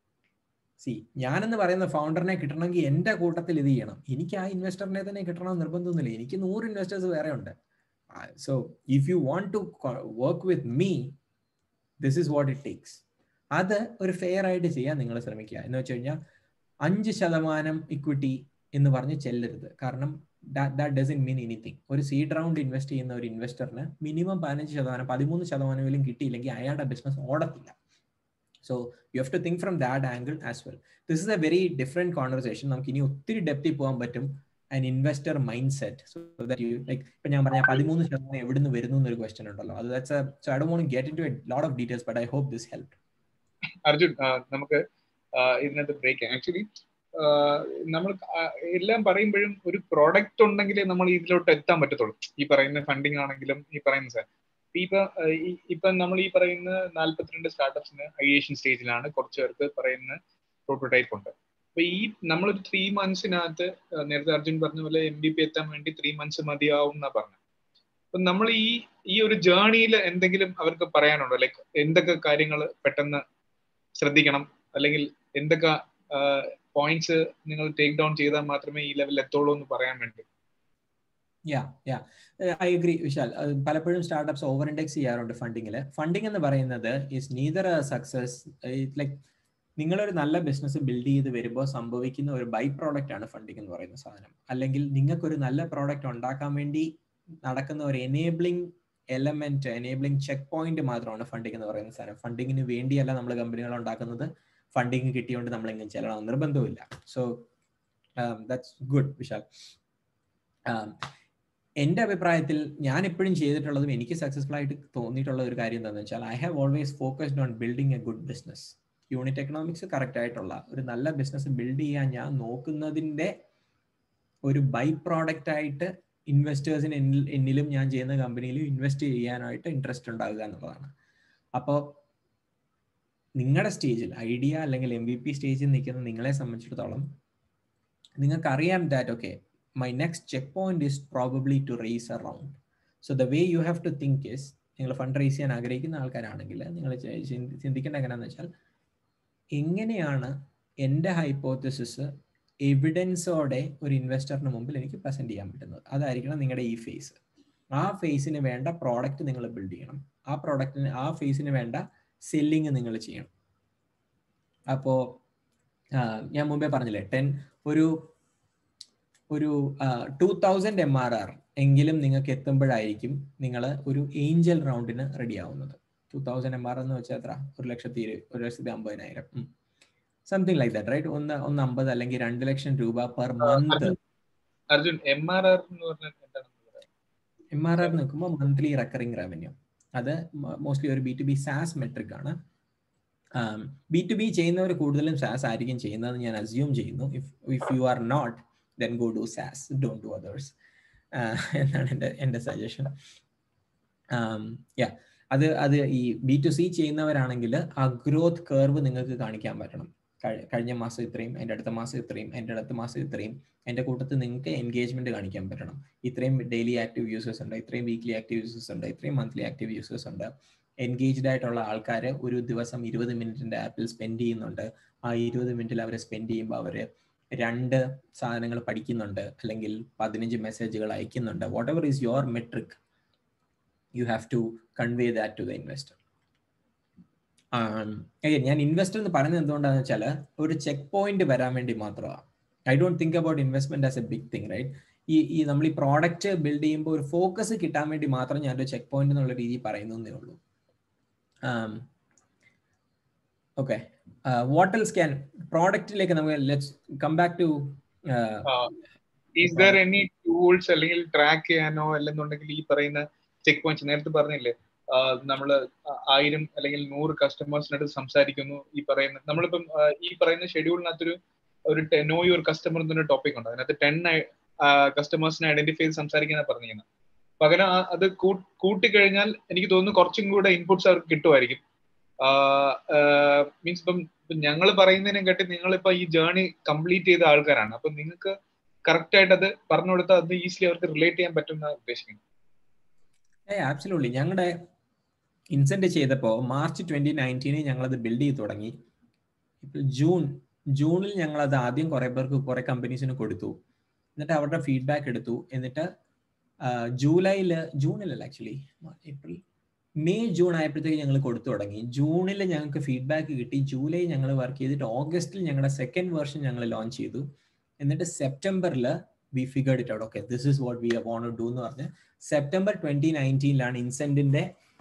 സി ഞാനെന്ന് പറയുന്ന ഫൗണ്ടറിനെ കിട്ടണമെങ്കിൽ എൻ്റെ കൂട്ടത്തിൽ ഇത് ചെയ്യണം എനിക്ക് ആ ഇൻവെസ്റ്ററിനെ തന്നെ കിട്ടണമെന്ന് നിർബന്ധമൊന്നുമില്ല എനിക്ക് നൂറ് ഇൻവെസ്റ്റേഴ്സ് വേറെ ഉണ്ട് so if you want to work with me this is what it takes അത് ഒരു ഫെയർ ആയിട്ട് ചെയ്യാൻ നിങ്ങൾ ശ്രമിക്കുക എന്ന് വെച്ച് കഴിഞ്ഞാൽ അഞ്ച് ശതമാനം ഇക്വിറ്റി എന്ന് പറഞ്ഞ് ചെല്ലരുത് കാരണം ദാറ്റ് ഡസൻ മീൻ എനിത്തിങ് ഒരു സീഡ് റൗണ്ട് ഇൻവെസ്റ്റ് ചെയ്യുന്ന ഒരു ഇൻവെസ്റ്ററിന് മിനിമം പതിനഞ്ച് ശതമാനം പതിമൂന്ന് ശതമാനമെങ്കിലും കിട്ടിയില്ലെങ്കിൽ അയാളുടെ ബിസിനസ് ഓടത്തില്ല so you have to think from that angle as well this is a very different conversation നമുക്ക് ഇനി ഒത്തിരി ഡെപ്തിൽ പോകാൻ പറ്റും an investor mindset so that you like ഇപ്പൊ ഞാൻ പറഞ്ഞ പതിമൂന്ന് ശതമാനം എവിടെ നിന്ന് വരുന്നു എന്നൊരു ക്വസ്റ്റൻ ഉണ്ടല്ലോ അത് that's so I Dr won't get in to a lot of details but I hope this help Arjun നമുക്ക് ഇതിനകത്ത് ബ്രേക്ക് ആക്ച്വലി നമ്മൾ എല്ലാം പറയുമ്പോഴും ഒരു പ്രോഡക്റ്റ് ഉണ്ടെങ്കിലേ നമ്മൾ ഇതിലോട്ട് എത്താൻ പറ്റത്തുള്ളൂ ഈ പറയുന്ന ഫണ്ടിങ് ആണെങ്കിലും ഈ പറയുന്ന സാർ ഇപ്പൊ ഇപ്പൊ നമ്മൾ ഈ പറയുന്ന നാല്പത്തിരണ്ട് സ്റ്റാർട്ടപ്സിന് ഐഡിയേഷൻ സ്റ്റേജിലാണ് കുറച്ച് പേർക്ക് പറയുന്ന പ്രോട്ടോടൈപ്പ് ഉണ്ട് അപ്പൊ ഈ നമ്മളൊരു ത്രീ മന്ത്സിനകത്ത് നേരത്തെ അർജുൻ പറഞ്ഞ പോലെ എം ബി പി എത്താൻ വേണ്ടി ത്രീ മന്ത്സ് മതിയാവും എന്നാ പറഞ്ഞത് അപ്പൊ നമ്മൾ ഈ ഈ ഒരു ജേർണിയിൽ എന്തെങ്കിലും അവർക്ക് പറയാനുണ്ടോ ലൈക്ക് എന്തൊക്കെ കാര്യങ്ങൾ പെട്ടെന്ന് ശ്രദ്ധിക്കണം അല്ലെങ്കിൽ എന്തൊക്കെ പോയിന്റ്സ് നിങ്ങൾ ടേക്ക് ഡൗൺ ചെയ്താൽ മാത്രമേ ഈ ലെവലിൽ എത്തുള്ളൂ എന്ന് പറയാൻ വേണ്ടി yeah yeah I agree Vishal പലപ്പോഴും സ്റ്റാർട്ടപ്സ് ഓവർ ഇൻഡെക്സ് ചെയ്യാറുണ്ട് ഫണ്ടിങ്ങിൽ ഫണ്ടിങ് എന്ന് പറയുന്നത് ഇസ് നീദർ സക്സസ് ലൈക്ക് നിങ്ങളൊരു നല്ല ബിസിനസ് ബിൽഡ് ചെയ്ത് വരുമ്പോൾ സംഭവിക്കുന്ന ഒരു ബൈ പ്രോഡക്റ്റ് ആണ് ഫണ്ടിങ് എന്ന് പറയുന്ന സാധനം അല്ലെങ്കിൽ നിങ്ങൾക്കൊരു നല്ല പ്രോഡക്റ്റ് ഉണ്ടാക്കാൻ വേണ്ടി നടക്കുന്ന ഒരു enabling element enabling checkpoint മാത്രമാണ് ഫണ്ടിങ് എന്ന് പറയുന്ന സാധനം ഫണ്ടിങ്ങിന് വേണ്ടിയല്ല നമ്മൾ കമ്പനികൾ ഉണ്ടാക്കുന്നത് ഫണ്ടിങ് കിട്ടിയോണ്ട് നമ്മൾ എങ്ങനെ ചെല്ലണം നിർബന്ധമില്ല സോ ദാറ്റ്സ് ഗുഡ് വിശാൽ എൻ്റെ അഭിപ്രായത്തിൽ ഞാൻ എപ്പോഴും ചെയ്തിട്ടുള്ളതും എനിക്ക് സക്സസ്ഫുൾ ആയിട്ട് തോന്നിയിട്ടുള്ള ഒരു കാര്യം എന്താണെന്ന് വെച്ചാൽ I have always focused on building a good business unit economics correct ആയിട്ടുള്ള ഒരു നല്ല ബിസിനസ് ബിൽഡ് ചെയ്യാൻ ഞാൻ നോക്കുന്നതിൻ്റെ ഒരു ബൈ പ്രോഡക്റ്റ് ആയിട്ട് ഇൻവെസ്റ്റേഴ്സിന് എന്നിലും ഞാൻ ചെയ്യുന്ന കമ്പനിയിലും ഇൻവെസ്റ്റ് ചെയ്യാനായിട്ട് ഇൻട്രസ്റ്റ് ഉണ്ടാകുക എന്നുള്ളതാണ് അപ്പോൾ നിങ്ങളുടെ സ്റ്റേജിൽ ഐഡിയ അല്ലെങ്കിൽ എം വി പി സ്റ്റേജിൽ നിൽക്കുന്ന നിങ്ങളെ സംബന്ധിച്ചിടത്തോളം നിങ്ങൾക്ക് അറിയാം that okay my next checkpoint is probably to raise a round so the way you have to think is നിങ്ങൾ ഫണ്ട് റേസ് ചെയ്യാൻ ആഗ്രഹിക്കുന്ന ആൾക്കാരാണെങ്കിൽ നിങ്ങൾ ചിന്തിക്കേണ്ട എങ്ങനെയാണെന്ന് വെച്ചാൽ എങ്ങനെയാണ് എൻ്റെ ഹൈപ്പോത്തസിസ് എവിഡൻസോടെ ഒരു ഇൻവെസ്റ്ററിന് മുമ്പിൽ എനിക്ക് പ്രസന്റ് ചെയ്യാൻ പറ്റുന്നത് അതായിരിക്കണം നിങ്ങളുടെ ഈ ഫേസ് ആ ഫേസിന് വേണ്ട പ്രോഡക്റ്റ് നിങ്ങൾ ബിൽഡ് ചെയ്യണം ആ പ്രോഡക്റ്റിന് ആ ഫേസിന് വേണ്ട സെല്ലിങ് നിങ്ങൾ ചെയ്യണം അപ്പോൾ ഞാൻ മുമ്പേ പറഞ്ഞില്ലേ ടെൻ ഒരു ഒരു two thousand M R R എങ്കിലും നിങ്ങൾക്ക് എത്തുമ്പോഴായിരിക്കും നിങ്ങൾ ഒരു ഏഞ്ചൽ റൗണ്ടിന് റെഡി ആവുന്നത് ടൂ തൗസൻഡ് എം ആർ എന്ന് വെച്ചാൽ എത്ര ഒരു ലക്ഷത്തി ഒരു ലക്ഷത്തി അമ്പതിനായിരം സംതിങ് ലൈക്ക് ദാറ്റ് റൈറ്റ് ഒന്ന് ഒന്ന് അമ്പത് അല്ലെങ്കിൽ രണ്ട് ലക്ഷം രൂപ per month Arjun M R R എന്ന് പറഞ്ഞാൽ എം ആർ ആർ നിൽക്കുമ്പോൾ മന്ത്ലി റെക്കറിംഗ് റവന്യൂ അത് മോസ്റ്റ്ലി ഒരു B to B SaaS metric ആണ് ബി ടു ബി ചെയ്യുന്നവർ കൂടുതലും സാസ് ആയിരിക്കും ചെയ്യുന്നത് ഞാൻ അസ്യൂം ചെയ്യുന്നു if if you are not then go do SaaS don't do others എന്നാണ് എൻ്റെ എൻ്റെ സജഷൻ യാ അത് അത് ഈ ബി ടു സി ചെയ്യുന്നവരാണെങ്കിൽ ആ ഗ്രോത്ത് കർവ് നിങ്ങൾക്ക് കാണിക്കാൻ പറ്റണം കഴിഞ്ഞ മാസം ഇത്രയും എൻ്റെ അടുത്ത മാസം ഇത്രയും എൻ്റെ അടുത്ത മാസം ഇത്രയും എൻ്റെ കൂട്ടത്തിൽ നിങ്ങൾക്ക് എൻഗേജ്മെന്റ് കാണിക്കാൻ പറ്റണം ഇത്രയും ഡെയിലി ആക്റ്റീവ് യൂസേഴ്സ് ഉണ്ട് ഇത്രയും വീക്ക്ലി ആക്റ്റീവ് യൂസേഴ്സ് ഉണ്ട് ഇത്രയും മന്ത്ലി ആക്റ്റീവ് യൂസേഴ്സ് ഉണ്ട് എൻഗേജ്ഡ് ആയിട്ടുള്ള ആൾക്കാർ ഒരു ദിവസം ഇരുപത് മിനിറ്റിന്റെ ആപ്പിൽ സ്പെൻഡ് ചെയ്യുന്നുണ്ട് ആ ഇരുപത് മിനിറ്റിൽ അവർ സ്പെൻഡ് ചെയ്യുമ്പോൾ അവർ രണ്ട് സാധനങ്ങൾ പഠിക്കുന്നുണ്ട് അല്ലെങ്കിൽ പതിനഞ്ച് മെസ്സേജുകൾ അയക്കുന്നുണ്ട് whatever is your metric you have to convey that to the investor ഞാൻ ഇൻവെസ്റ്റർ എന്ന് പറയുന്നത് എന്തുകൊണ്ടാണെന്ന് വെച്ചാൽ ഒരു ചെക്ക് പോയിന്റ് വരാൻ വേണ്ടി മാത്രമാണ് I don't think about investment as a big thing right ഈ ഈ നമ്മൾ ഈ പ്രോഡക്റ്റ് ബിൽഡ് ചെയ്യുമ്പോൾ ഒരു ഫോക്കസ് കിട്ടാൻ വേണ്ടി മാത്രം ഞാനൊരു ചെക്ക് പോയിന്റ് എന്നുള്ള രീതി പറയുന്നേ ഉള്ളൂ ഓക്കെ വാട്ട് എൽസ് ക്യാൻ പ്രോഡക്റ്റിലേക്ക് നമുക്ക് let's come back to is there any tools അല്ലെങ്കിൽ ട്രാക്ക് ചെയ്യാനോ അല്ലെന്നുണ്ടെങ്കിൽ ഈ പറയുന്ന ചെക്ക് പോയിന്റ്സ് നേരത്തെ പറഞ്ഞില്ലേ നമ്മൾ ആയിരം അല്ലെങ്കിൽ നൂറ് കസ്റ്റമേഴ്സിനടുത്ത് സംസാരിക്കുന്നു ഈ പറയുന്ന നമ്മളിപ്പം ഈ പറയുന്ന ഷെഡ്യൂളിനകത്തൊരു ഒരു നോ യുവർ കസ്റ്റമർ എന്നൊരു ടോപ്പിക് ഉണ്ട് അതിനകത്ത് ടെൻ കസ്റ്റമേഴ്സിനെ ഐഡന്റിഫൈ ചെയ്ത് സംസാരിക്കാനാണ് പറഞ്ഞിരിക്കുന്നത് പകരം അത് കൂട്ടിക്കഴിഞ്ഞാൽ എനിക്ക് തോന്നുന്നു കുറച്ചും കൂടെ ഇൻപുട്സ് അവർക്ക് കിട്ടുമായിരിക്കും മീൻസ് ഇപ്പം ഞങ്ങൾ പറയുന്നതിനെ കേട്ട് നിങ്ങളിപ്പോ ഈ ജേർണി കംപ്ലീറ്റ് ചെയ്ത ആൾക്കാരാണ് അപ്പൊ നിങ്ങൾക്ക് കറക്റ്റ് ആയിട്ട് അത് പറഞ്ഞു കൊടുത്താൽ അത് ഈസിലി അവർക്ക് റിലേറ്റ് ചെയ്യാൻ പറ്റും എന്നാണ് ഉദ്ദേശിക്കുന്നത് ഏ ആബ്സലൂട്ട്ലി ഞങ്ങളുടെ ഇൻസെന്റ് ചെയ്തപ്പോൾ മാർച്ച് ട്വന്റി നയൻറ്റീനിൽ ഞങ്ങളത് ബിൽഡ് ചെയ്ത് തുടങ്ങി ഇപ്പോൾ ജൂൺ ജൂണിൽ ഞങ്ങളത് ആദ്യം കുറെ പേർക്ക് കുറെ കമ്പനീസിന് കൊടുത്തു എന്നിട്ട് അവരുടെ ഫീഡ്ബാക്ക് എടുത്തു എന്നിട്ട് ജൂലൈയിൽ ജൂണിലല്ല ആക്ച്വലി ഏപ്രിൽ മെയ് ജൂൺ ആയപ്പോഴത്തേക്ക് ഞങ്ങൾ കൊടുത്തു തുടങ്ങി ജൂണിൽ ഞങ്ങൾക്ക് ഫീഡ്ബാക്ക് കിട്ടി ജൂലൈ ഞങ്ങൾ വർക്ക് ചെയ്തിട്ട് ഓഗസ്റ്റിൽ ഞങ്ങളുടെ സെക്കൻഡ് വേർഷൻ ഞങ്ങൾ ലോഞ്ച് ചെയ്തു എന്നിട്ട് സെപ്റ്റംബറിൽ we figured it out okay this is what we want to do പറഞ്ഞ് സെപ്റ്റംബർ ട്വന്റി നയൻറ്റീനിലാണ് ഇൻസെന്റിന്റെ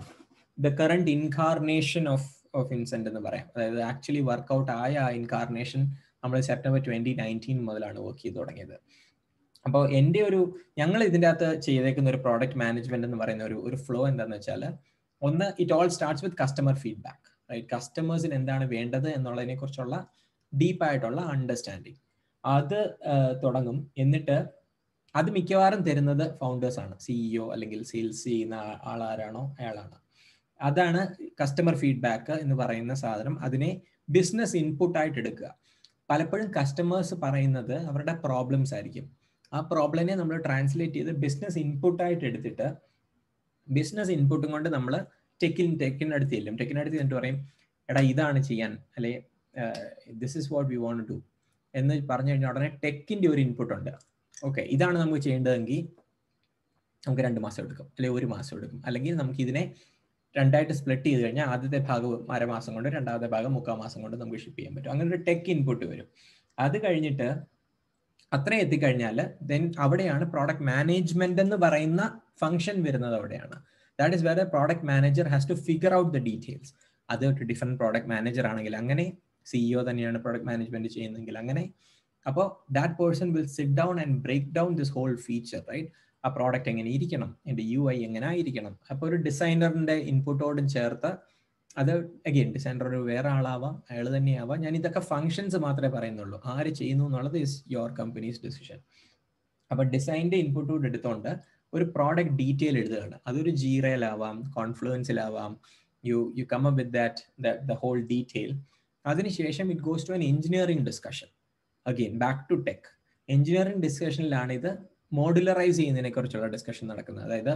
the current incarnation of of Insent എന്ന് പറയാം അതായത് ആക്ച്വലി വർക്ക്ഔട്ട് ആയ ആ ഇൻകാർണേഷൻ നമ്മൾ സെപ്റ്റംബർ ട്വന്റി നയൻറ്റീൻ മുതലാണ് വർക്ക് ചെയ്ത് തുടങ്ങിയത് അപ്പോൾ എൻ്റെ ഒരു ഞങ്ങൾ ഇതിൻ്റെ അകത്ത് ചെയ്തേക്കുന്ന ഒരു പ്രോഡക്റ്റ് മാനേജ്മെന്റ് എന്ന് പറയുന്ന ഒരു ഒരു ഫ്ലോ എന്താണെന്ന് വെച്ചാൽ ഒന്ന് it all starts with customer feedback right കസ്റ്റമേഴ്സിന് എന്താണ് വേണ്ടത് എന്നുള്ളതിനെ കുറിച്ചുള്ള ഡീപ്പായിട്ടുള്ള അണ്ടർസ്റ്റാൻഡിങ് അത് തുടങ്ങും എന്നിട്ട് അത് മിക്കവാറും തരുന്നത് ഫൗണ്ടേഴ്സ് ആണ് സിഇഒ അല്ലെങ്കിൽ സെയിൽസ് ചെയ്യുന്ന ആളാരാണോ അയാളാണ് അതാണ് കസ്റ്റമർ ഫീഡ്ബാക്ക് എന്ന് പറയുന്ന സാധനം അതിനെ ബിസിനസ് ഇൻപുട്ട് ആയിട്ട് എടുക്കുക പലപ്പോഴും കസ്റ്റമേഴ്സ് പറയുന്നത് അവരുടെ പ്രോബ്ലംസ് ആയിരിക്കും ആ പ്രോബ്ലമിനെ നമ്മൾ ട്രാൻസ്ലേറ്റ് ചെയ്ത് ബിസിനസ് ഇൻപുട്ട് ആയിട്ട് എടുത്തിട്ട് ബിസിനസ് ഇൻപുട്ടും കൊണ്ട് നമ്മൾ ടെക്കിൻ ടെക്കിനടുത്ത് ചെല്ലും ടെക്കിനടുത്ത് എന്നിട്ട് പറയും എടാ ഇതാണ് ചെയ്യാൻ അല്ലെ this is what we want to do പറഞ്ഞു കഴിഞ്ഞാൽ ഉടനെ ടെക്കിന്റെ ഒരു ഇൻപുട്ട് ഉണ്ട് ഓക്കെ ഇതാണ് നമുക്ക് ചെയ്യേണ്ടതെങ്കിൽ നമുക്ക് രണ്ട് മാസം എടുക്കും അല്ലെങ്കിൽ ഒരു മാസം എടുക്കും അല്ലെങ്കിൽ നമുക്ക് ഇതിനെ രണ്ടായിട്ട് സ്പ്ലിറ്റ് ചെയ്ത് കഴിഞ്ഞാൽ ആദ്യത്തെ ഭാഗം അരമാസം കൊണ്ട് രണ്ടാമത്തെ ഭാഗം മുക്കാൽ മാസം കൊണ്ട് നമുക്ക് ഷിപ്പ് ചെയ്യാൻ പറ്റും അങ്ങനെ ഒരു ടെക് ഇൻപുട്ട് വരും അത് കഴിഞ്ഞിട്ട് അത്രയും എത്തിക്കഴിഞ്ഞാൽ ദെൻ അവിടെയാണ് പ്രോഡക്റ്റ് മാനേജ്മെന്റ് എന്ന് പറയുന്ന ഫംഗ്ഷൻ വരുന്നത് അവിടെയാണ് that is where product manager has to figure out the details അത് ഒരു ഡിഫറെന്റ് പ്രോഡക്റ്റ് മാനേജർ ആണെങ്കിൽ അങ്ങനെ സിഇഒ തന്നെയാണ് പ്രോഡക്റ്റ് മാനേജ്മെന്റ് ചെയ്യുന്നതെങ്കിൽ അങ്ങനെ അപ്പോൾ that person will sit down and break down this whole feature right ആ പ്രോഡക്റ്റ് എങ്ങനെ ഇരിക്കണം എൻ്റെ യു ഐ എങ്ങനെ ആയിരിക്കണം അപ്പോൾ ഒരു ഡിസൈനറിന്റെ ഇൻപുട്ടോടും ചേർത്ത് അത് അഗെയിൻ ഡിസൈനർ ഒരു വേറെ ആളാവാം അയാൾ തന്നെയാവാം ഞാൻ ഇതൊക്കെ ഫങ്ഷൻസ് മാത്രമേ പറയുന്നുള്ളൂ ആര് ചെയ്യുന്നു എന്നുള്ളത് ഇസ് യുവർ കമ്പനീസ് ഡിസിഷൻ അപ്പൊ ഡിസൈനിന്റെ ഇൻപുട്ടോട് എടുത്തോണ്ട് ഒരു പ്രോഡക്റ്റ് ഡീറ്റെയിൽ എഴുതുകയാണ് അതൊരു ജീറയിലാവാം കോൺഫ്ലുവൻസിലാവാം you you come up with that the whole detail അതിനുശേഷം it goes to en engineering discussion again back to tech engineering ഡിസ്കഷനിലാണ് ഇത് മോഡുലറൈസ് ചെയ്യുന്നതിനെ കുറിച്ചുള്ള ഡിസ്കഷൻ നടക്കുന്നത് അതായത്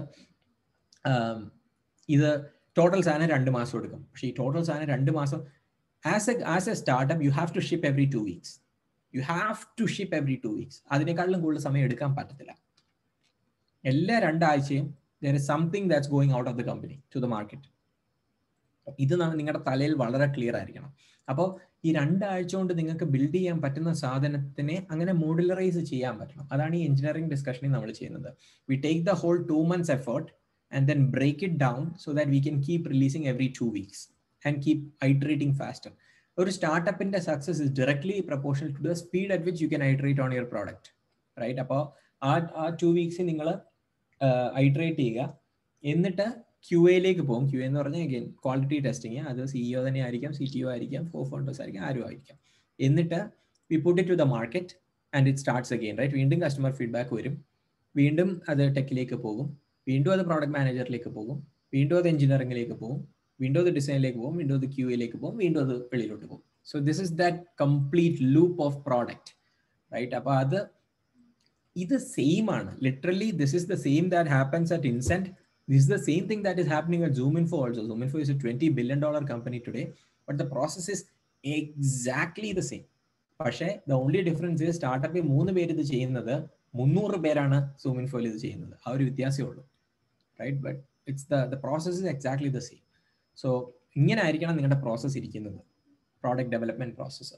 ഇത് ടോട്ടൽ സാധനം രണ്ട് മാസം എടുക്കും പക്ഷേ ഈ ടോട്ടൽ സാധനം രണ്ട് മാസം as a as a startup you have to ship every two weeks you have to ship every two weeks അതിനേക്കാളും കൂടുതൽ സമയം എടുക്കാൻ പറ്റത്തില്ല എല്ലാ രണ്ടാഴ്ചയും there is something that's going out of the company to the market ഇത് നിങ്ങളുടെ തലയിൽ വളരെ ക്ലിയർ ആയിരിക്കണം അപ്പോൾ ഈ രണ്ടാഴ്ച കൊണ്ട് നിങ്ങൾക്ക് ബിൽഡ് ചെയ്യാൻ പറ്റുന്ന സാധനത്തിനെ അങ്ങനെ മോഡുലറൈസ് ചെയ്യാൻ പറ്റണം അതാണ് ഈ എഞ്ചിനീയറിംഗ് ഡിസ്കഷനിൽ നമ്മൾ ചെയ്യുന്നത് we take the whole two months effort and then break it down so that we can keep releasing every two weeks and keep iterating faster. ഒരു സ്റ്റാർട്ടപ്പിന്റെ success is directly proportional to the speed at which you can iterate on your product right അപ്പോൾ ആ ആ ടു വീക്സിൽ നിങ്ങൾ ഐട്രേറ്റ് ചെയ്യുക എന്നിട്ട് ക്യു എയിലേക്ക് പോകും ക്യു എന്ന് പറഞ്ഞാൽ അഗൈൻ ക്വാളിറ്റി ടെസ്റ്റിങ് അത് സിഇഒ തന്നെ ആയിരിക്കാം സി ടി ഒ ആയിരിക്കാം ഫോർ ഫോണ്ടേഴ്സ് ആയിരിക്കാം ആരും ആയിരിക്കാം എന്നിട്ട് we put it to the market and it starts again right വീണ്ടും കസ്റ്റമർ ഫീഡ്ബാക്ക് വരും വീണ്ടും അത് ടെക്കിലേക്ക് പോകും വീണ്ടും അത് പ്രോഡക്റ്റ് മാനേജറിലേക്ക് പോകും വീണ്ടും അത് എഞ്ചിനീയറിംഗിലേക്ക് പോകും വീണ്ടും അത് ഡിസൈനിലേക്ക് പോകും വീണ്ടും അത് ക്യു എയിലേക്ക് പോകും വീണ്ടും അത് വെളിയിലോട്ട് പോകും so this is that complete loop of product right അപ്പൊ അത് ഇത് സെയിം ആണ് literally this is the same that happens at Insent this is the same thing that is happening at ZoomInfo also ZoomInfo is a twenty billion dollar company today but the process is exactly the same പക്ഷേ ദ ഓൺലി ഡിഫറൻസ് ഇസ് സ്റ്റാർട്ടപ്പിൽ മൂന്ന് പേര് ഇത് ചെയ്യുന്നത് മുന്നൂറ് പേരാണ് സൂം ഇൻഫോയിൽ ഇത് ചെയ്യുന്നത് ആ ഒരു വ്യത്യാസമേ ഉള്ളൂ right but it's the the process is exactly the same so ഇങ്ങനെ ആയിരിക്കണം നിങ്ങളുടെ പ്രോസസ്സ് ഇരിക്കുന്നത് product development process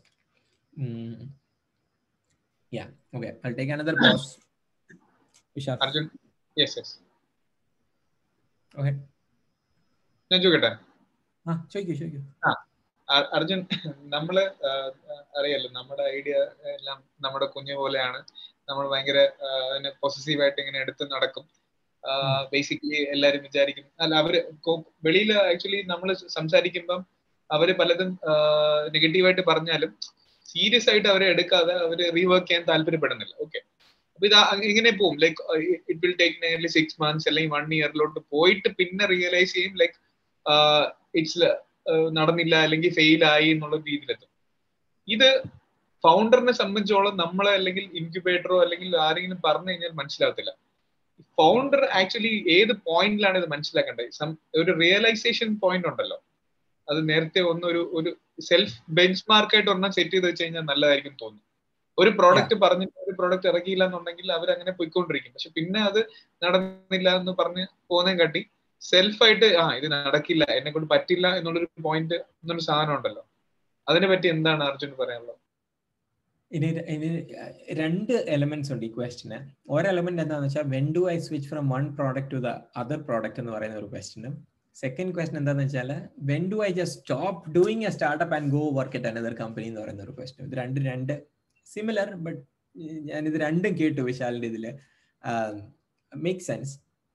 yeah okay I take another pause Vishal Arjun yes yes okay ഞാൻ ചോദിക്കട്ടെ ആ ചോദിക്കൂ ചോദിക്കൂ അർജുൻ നമ്മള് അറിയാലോ നമ്മുടെ ഐഡിയ എല്ലാം നമ്മുടെ കുഞ്ഞു പോലെയാണ് നമ്മൾ ഭയങ്കര അതിനെ പൊസസീവ് ആയിട്ട് ഇങ്ങനെ എടുത്ത് നടക്കും ബേസിക്കലി എല്ലാരും വിചാരിക്കും അല്ല അവര് വെളിയിൽ ആക്ച്വലി നമ്മൾ സംസാരിക്കുമ്പം അവര് പലതും നെഗറ്റീവായിട്ട് പറഞ്ഞാലും സീരിയസ് ആയിട്ട് അവരെ എടുക്കാതെ അവര് റീവർക്ക് ചെയ്യാൻ താല്പര്യപ്പെടുന്നില്ല ഓക്കെ അപ്പൊ ഇത് ഇങ്ങനെ പോകും like it will take nearly six months അല്ലെങ്കിൽ വൺ ഇയറിലോട്ട് പോയിട്ട് പിന്നെ റിയലൈസ് ചെയ്യും ലൈക്ക് ഇറ്റ്സ് നടന്നില്ല അല്ലെങ്കിൽ ഫെയിൽ ആയി എന്നുള്ള രീതിയിലെത്തും ഇത് ഫൗണ്ടറിനെ സംബന്ധിച്ചോളം നമ്മളെ അല്ലെങ്കിൽ ഇൻക്യുബേറ്ററോ അല്ലെങ്കിൽ ആരെങ്കിലും പറഞ്ഞു കഴിഞ്ഞാൽ മനസ്സിലാവത്തില്ല ഫൗണ്ടർ ആക്ച്വലി ഏത് പോയിന്റിലാണ് ഇത് മനസ്സിലാക്കേണ്ടത് ഒരു റിയലൈസേഷൻ പോയിന്റ് ഉണ്ടല്ലോ അത് നേരത്തെ ഒന്നൊരു ഒരു സെൽഫ് ബെഞ്ച് മാർക്കായിട്ട് ഒരെണ്ണം സെറ്റ് ചെയ്ത് വെച്ച് കഴിഞ്ഞാൽ നല്ലതായിരിക്കും തോന്നുന്നു ഒരു പ്രോഡക്റ്റ് പറഞ്ഞിട്ട് ഒരു പ്രോഡക്റ്റ് ഇറക്കിയില്ല എന്നുണ്ടെങ്കിൽ അവർ അങ്ങനെ പോയിക്കൊണ്ടിരിക്കും പക്ഷെ പിന്നെ അത് നടന്നില്ല എന്ന് പറഞ്ഞ് പോകുന്നതും കാട്ടി സെൽഫായിട്ട് ആ ഇത് നടക്കില്ല എന്നെ കൊണ്ട് പറ്റില്ല എന്നുള്ളൊരു പോയിന്റ് എന്നൊരു സാധനം ഉണ്ടല്ലോ അതിനെ പറ്റി എന്താണ് അർജുൻ പറയാനുള്ളത് ഇനി ഇനി രണ്ട് എലമെന്റ്സ് ഉണ്ട് ഈ ക്വസ്റ്റിന് ഒരു എലമെന്റ് എന്താണെന്ന് വെച്ചാൽ when do I switch from one product to the other product എന്ന് പറയുന്ന ഒരു ക്വസ്റ്റിനും സെക്കൻഡ് ക്വസ്റ്റൻ എന്താണെന്ന് വെച്ചാൽ when do I just stop doing a startup and go work at another company എന്ന് പറയുന്ന ഒരു ക്വസ്റ്റൻ ഇത് രണ്ട് രണ്ട് സിമിലർ ബട്ട് ഞാനിത് രണ്ടും കേട്ടു വിശാലിന്റെ ഇതിൽ മേക്ക് സെൻസ്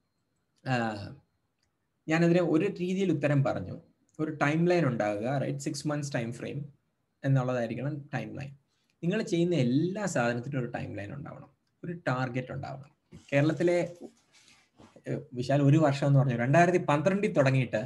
ഞാനതിന് ഒരു രീതിയിൽ ഉത്തരം പറഞ്ഞു ഒരു ടൈം ലൈൻ ഉണ്ടാകുക right six months time frame എന്നുള്ളതായിരിക്കണം ടൈം ലൈൻ നിങ്ങൾ ചെയ്യുന്ന എല്ലാ സാധനത്തിനും ഒരു ടൈം ലൈൻ ഉണ്ടാവണം ഒരു ടാർഗറ്റ് ഉണ്ടാവണം കേരളത്തിലെ വിശാൽ ഒരു വർഷം എന്ന് പറഞ്ഞു രണ്ടായിരത്തി പന്ത്രണ്ടിൽ തുടങ്ങിയിട്ട്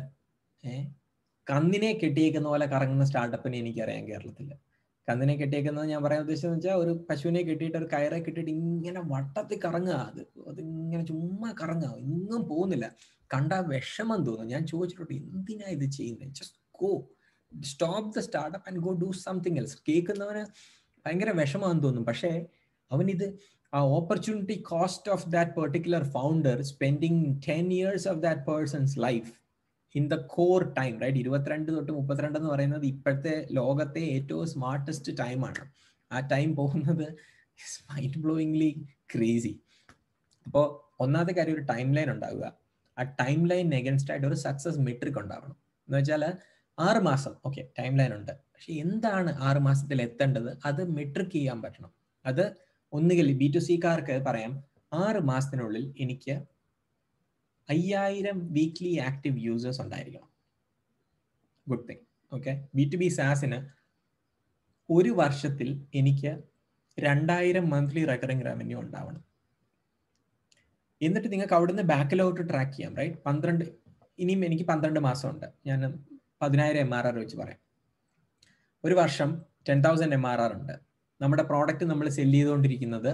കന്നിനെ കെട്ടിയേക്കുന്ന പോലെ കറങ്ങുന്ന സ്റ്റാർട്ടപ്പിനെ എനിക്കറിയാം കേരളത്തിൽ കന്നിനെ കെട്ടിയേക്കുന്നത് ഞാൻ പറയാൻ ഉദ്ദേശിച്ചതെന്ന് വെച്ചാൽ ഒരു പശുവിനെ കെട്ടിയിട്ട് ഒരു കയറെ കെട്ടിയിട്ട് ഇങ്ങനെ വട്ടത്തിൽ കറങ്ങുക അത് അതിങ്ങനെ ചുമ്മാ കറങ്ങുക എങ്ങും പോകുന്നില്ല കണ്ട വിഷമം തോന്നും ഞാൻ ചോദിച്ചിട്ടുണ്ട് എന്തിനാ ഇത് ചെയ്യുന്നത് just go stop the startup and go do something else കേൾക്കുന്നവന് ഭയങ്കര വിഷമമാണെന്ന് തോന്നും പക്ഷേ അവനിത് ആ opportunity cost of that particular founder spending ten years of that person's life in the core time right ഇരുപത്തിരണ്ട് തൊട്ട് മുപ്പത്തിരണ്ട് എന്ന് പറയുന്നത് ഇപ്പോഴത്തെ ലോകത്തെ ഏറ്റവും സ്മാർട്ടസ്റ്റ് ടൈമാണ് ആ ടൈം പോകുന്നത് മൈൻഡ് ബ്ലോയിങ്ലി ക്രേസി അപ്പോൾ ഒന്നാമത്തെ കാര്യം ഒരു ടൈം ലൈൻ ഉണ്ടാവുക ആ ടൈം ലൈൻ എഗൻസ്റ്റ് ആയിട്ട് ഒരു സക്സസ് മെട്രിക് ഉണ്ടാവണം എന്ന് വെച്ചാൽ ആറ് മാസം ഓക്കെ ടൈം ലൈൻ ഉണ്ട് പക്ഷെ എന്താണ് ആറ് മാസത്തിൽ എത്തേണ്ടത് അത് മെട്രിക് ചെയ്യാൻ പറ്റണം അത് ഒന്നുകിൽ ബി ടു സിക്കാർക്ക് പറയാം ആറ് മാസത്തിനുള്ളിൽ എനിക്ക് അയ്യായിരം വീക്ക്ലി ആക്റ്റീവ് യൂസേഴ്സ് ഉണ്ടായിരിക്കണം good thing okay B to B സാസിന് ഒരു വർഷത്തിൽ എനിക്ക് രണ്ടായിരം മന്ത്ലി റെക്കറിംഗ് റവന്യൂ ഉണ്ടാവണം എന്നിട്ട് നിങ്ങൾക്ക് അവിടുന്ന് ബാക്കിലോട്ട് ട്രാക്ക് ചെയ്യാം റൈറ്റ് പന്ത്രണ്ട് ഇനിയും എനിക്ക് പന്ത്രണ്ട് മാസമുണ്ട് ഞാൻ പതിനായിരം എം ആർ ആർ വെച്ച് പറയാം ഒരു വർഷം ten thousand M R R ഉണ്ട് നമ്മുടെ പ്രോഡക്റ്റ് നമ്മൾ സെല് ചെയ്തുകൊണ്ടിരിക്കുന്നത്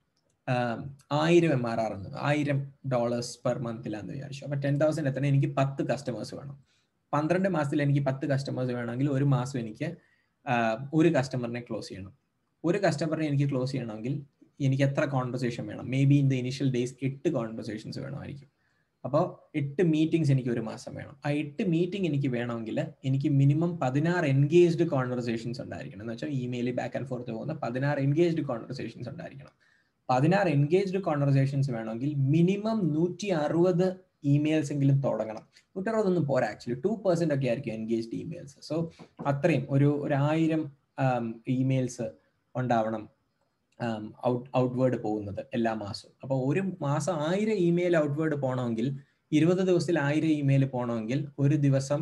ആയിരം എം ആർ ആർ എന്ന് ആയിരം ഡോളേഴ്സ് പെർ മന്തിലാന്ന് വിചാരിച്ചു അപ്പൊ ടെൻ തൗസൻഡ് എത്തണം എനിക്ക് പത്ത് കസ്റ്റമേഴ്സ് വേണം പന്ത്രണ്ട് മാസത്തിൽ എനിക്ക് പത്ത് കസ്റ്റമേഴ്സ് വേണമെങ്കിൽ ഒരു മാസം എനിക്ക് ഒരു കസ്റ്റമറിനെ ക്ലോസ് ചെയ്യണം ഒരു കസ്റ്റമറിനെ എനിക്ക് ക്ലോസ് ചെയ്യണമെങ്കിൽ എനിക്ക് എത്ര കോൺവെർസേഷൻ വേണം maybe in the initial days എട്ട് കോൺവെർസേഷൻസ് വേണമായിരിക്കും അപ്പോൾ എട്ട് മീറ്റിംഗ്സ് എനിക്ക് ഒരു മാസം വേണം ആ എട്ട് മീറ്റിംഗ് എനിക്ക് വേണമെങ്കിൽ എനിക്ക് മിനിമം പതിനാറ് എൻഗേജ്ഡ് കോൺവെർസേഷൻസ് ഉണ്ടായിരിക്കണം എന്ന് വെച്ചാൽ ഇമെയിൽ ബാക്ക് ആൻഡ് ഫോർത്ത് പോകുന്ന പതിനാറ് എൻഗേജ്ഡ് കോൺവെർസേഷൻസ് ഉണ്ടായിരിക്കണം പതിനാറ് എൻഗേജ്ഡ് കോൺവെർസേഷൻസ് വേണമെങ്കിൽ മിനിമം നൂറ്റി അറുപത് ഇമെയിൽസ് എങ്കിലും തുടങ്ങണം നൂറ്റി അറുപതൊന്നും പോരാ ആക്ച്വലി ടു പെർസെന്റ് ഒക്കെ ആയിരിക്കും എൻഗേജ്ഡ് ഇമെയിൽസ് സോ അത്രയും ഒരു ഒരു ആയിരം ഇമെയിൽസ് ഉണ്ടാവണം ഔട്ട് ഔട്ട്വേർഡ് പോകുന്നത് എല്ലാ മാസവും അപ്പോൾ ഒരു മാസം ആയിരം ഇമെയിൽ ഔട്ട്വേർഡ് പോകണമെങ്കിൽ ഇരുപത് ദിവസത്തിൽ ആയിരം ഇമെയിൽ പോകണമെങ്കിൽ ഒരു ദിവസം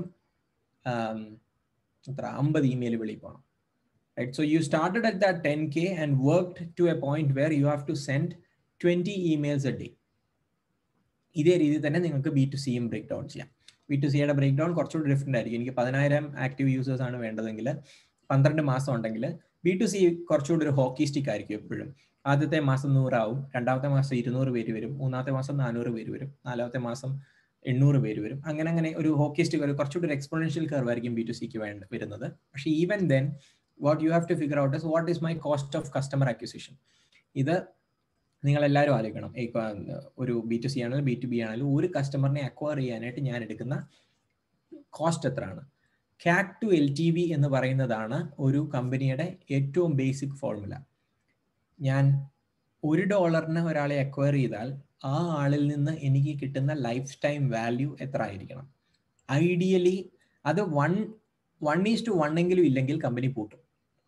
എത്ര അമ്പത് ഇമെയിൽ വെളിയിൽ പോകണം right so you started at that 10k and worked to a point where you have to send 20 emails a day ഇതേ രീതിയിൽ തന്നെ നിങ്ങൾക്ക് ബി ടു സിയും ബ്രേക്ക് ഡൗൺ ചെയ്യാം ബി ടു സിയുടെ ബ്രേക്ക് ഡൗൺ കുറച്ചുകൂടി ഡിഫറെന്റ് ആയിരിക്കും എനിക്ക് പതിനായിരം ആക്റ്റീവ് യൂസേഴ്സ് ആണ് വേണ്ടതെങ്കിൽ പന്ത്രണ്ട് മാസം ഉണ്ടെങ്കിൽ ബി ടു സി കുറച്ചുകൂടി ഒരു ഹോക്കി സ്റ്റിക്ക് ആയിരിക്കും എപ്പോഴും ആദ്യത്തെ മാസം നൂറാവും രണ്ടാമത്തെ മാസം ഇരുന്നൂറ് പേര് വരും മൂന്നാമത്തെ മാസം നാനൂറ് പേര് വരും നാലാമത്തെ മാസം എണ്ണൂറ് പേര് വരും അങ്ങനെ അങ്ങനെ ഒരു ഹോക്കി സ്റ്റിക്ക് ഒരു കുറച്ചുകൂടി ഒരു എക്സ്പോണൻഷ്യൽ കർവ് ആയിരിക്കും ബി ടു സിക്ക് വേണ്ട വരുന്നത് പക്ഷേ even then what you have to figure out is what is my cost of customer acquisition ഇത് നിങ്ങൾ എല്ലാവരും ആലോചിക്കണം ഒരു ബി ടു സി ആണെങ്കിലും ബി ടു ബി ആണെങ്കിലും ഒരു കസ്റ്റമറിനെ അക്വയർ ചെയ്യാനായിട്ട് ഞാൻ എടുക്കുന്ന കോസ്റ്റ് എത്രയാണ് CAC to L T V എന്ന് പറയുന്നതാണ് ഒരു കമ്പനിയുടെ ഏറ്റവും ബേസിക് ഫോർമുല ഞാൻ ഒരു ഡോളറിന് ഒരാളെ അക്വയർ ചെയ്താൽ ആ ആളിൽ നിന്ന് എനിക്ക് കിട്ടുന്ന ലൈഫ് ടൈം വാല്യൂ എത്ര ആയിരിക്കണം ഐഡിയലി അത് one one is to one എങ്കിലും ഇല്ലെങ്കിൽ കമ്പനി പൂട്ടും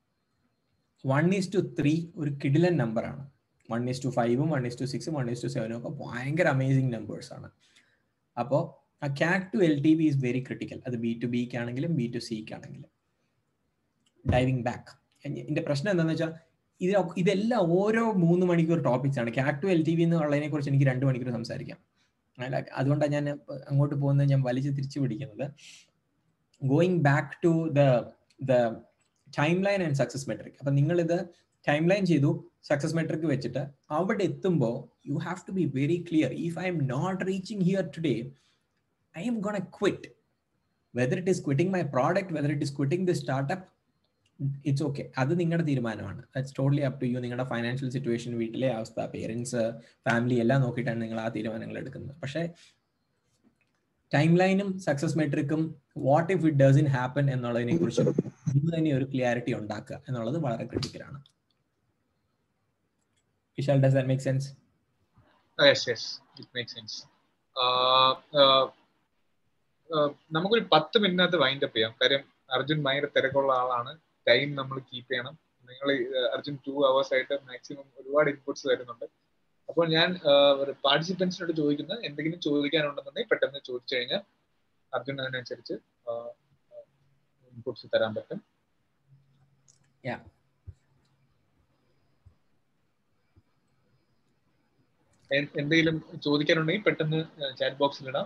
വൺ ഈസ് ടു ത്രീ ഒരു കിഡിലൻ നമ്പറാണ് വൺ ഈസ് ടു ഫൈവും വൺ ഈസ് ടു സിക്സും വൺ ഈസ് ടു സെവനും ഒക്കെ ഭയങ്കര അമേസിങ് നമ്പേഴ്സ് ആണ് അപ്പോൾ ആ CAC to L T V is very critical അത് ബി ടു ബിക്ക് ആണെങ്കിലും ബി ടു സിക്ക് ആണെങ്കിലും ഡൈവിങ് ബാക്ക് എൻ്റെ പ്രശ്നം എന്താണെന്ന് വെച്ചാൽ ഇത് ഇതെല്ലാം ഓരോ മൂന്ന് മണിക്കൂർ ടോപ്പിക്സ് ആണ് CAC to L T V എന്നുള്ളതിനെ കുറിച്ച് എനിക്ക് രണ്ട് മണിക്കൂർ സംസാരിക്കാം അതുകൊണ്ടാണ് ഞാൻ അങ്ങോട്ട് പോകുന്നത് ഞാൻ വലിച്ചു തിരിച്ചു പിടിക്കുന്നത് going back to the the timeline and success metric അപ്പൊ നിങ്ങൾ ഇത് ടൈം ലൈൻ ചെയ്തു സക്സസ് മെട്രിക് വെച്ചിട്ട് അവിടെ എത്തുമ്പോൾ you have to be very clear if I'm not reaching here today I'm gonna quit whether it is quitting my product whether it is quitting the startup it's okay അത് നിങ്ങളുടെ തീരുമാനമാണ് that's totally up to you നിങ്ങളുടെ ഫൈനാൻഷ്യൽ സിറ്റുവേഷൻ വീട്ടിലെ അവസ്ഥ പേരൻസ് ഫാമിലി എല്ലാം നോക്കിയിട്ടാണ് നിങ്ങൾ ആ തീരുമാനങ്ങൾ എടുക്കുന്നത് പക്ഷേ ടൈം ലൈനും സക്സസ് മെട്രിക്കും what if it doesn't happen എന്നുള്ളതിനെ കുറിച്ച് ഇന്ന് തന്നെ ഒരു ക്ലിയാരിറ്റി ഉണ്ടാക്കുക എന്നുള്ളത് വളരെ ക്രിട്ടിക്കലാണ് Vishal, does that make sense? Uh, yes, yes, it makes sense. Uh, uh, uh, നമുക്കൊരു പത്ത് മിനിറ്റിനകത്ത് വൈൻഡ് അപ്പ് ചെയ്യാം കാര്യം അർജുൻ ഭയങ്കര തിരക്കുള്ള ആളാണ് ടൈം നമ്മൾ കീപ്പ് ചെയ്യണം നിങ്ങൾ അർജുൻ ടു അവേഴ്സ് ആയിട്ട് മാക്സിമം ഒരുപാട് ഇൻപുട്സ് തരുന്നുണ്ട് അപ്പോൾ ഞാൻ പാർട്ടിസിപ്പൻസിനോട് ചോദിക്കുന്നത് എന്തെങ്കിലും ചോദിക്കാനുണ്ടെന്നുണ്ടെങ്കിൽ പെട്ടെന്ന് ചോദിച്ചു കഴിഞ്ഞാൽ അർജുൻ അതിനനുസരിച്ച് ഇൻപുട്സ് തരാൻ പറ്റും Yeah. എന്തെങ്കിലും ചോദിക്കാനുണ്ടെങ്കിൽ പെട്ടെന്ന് ചാറ്റ് ബോക്സിൽ ഇടാം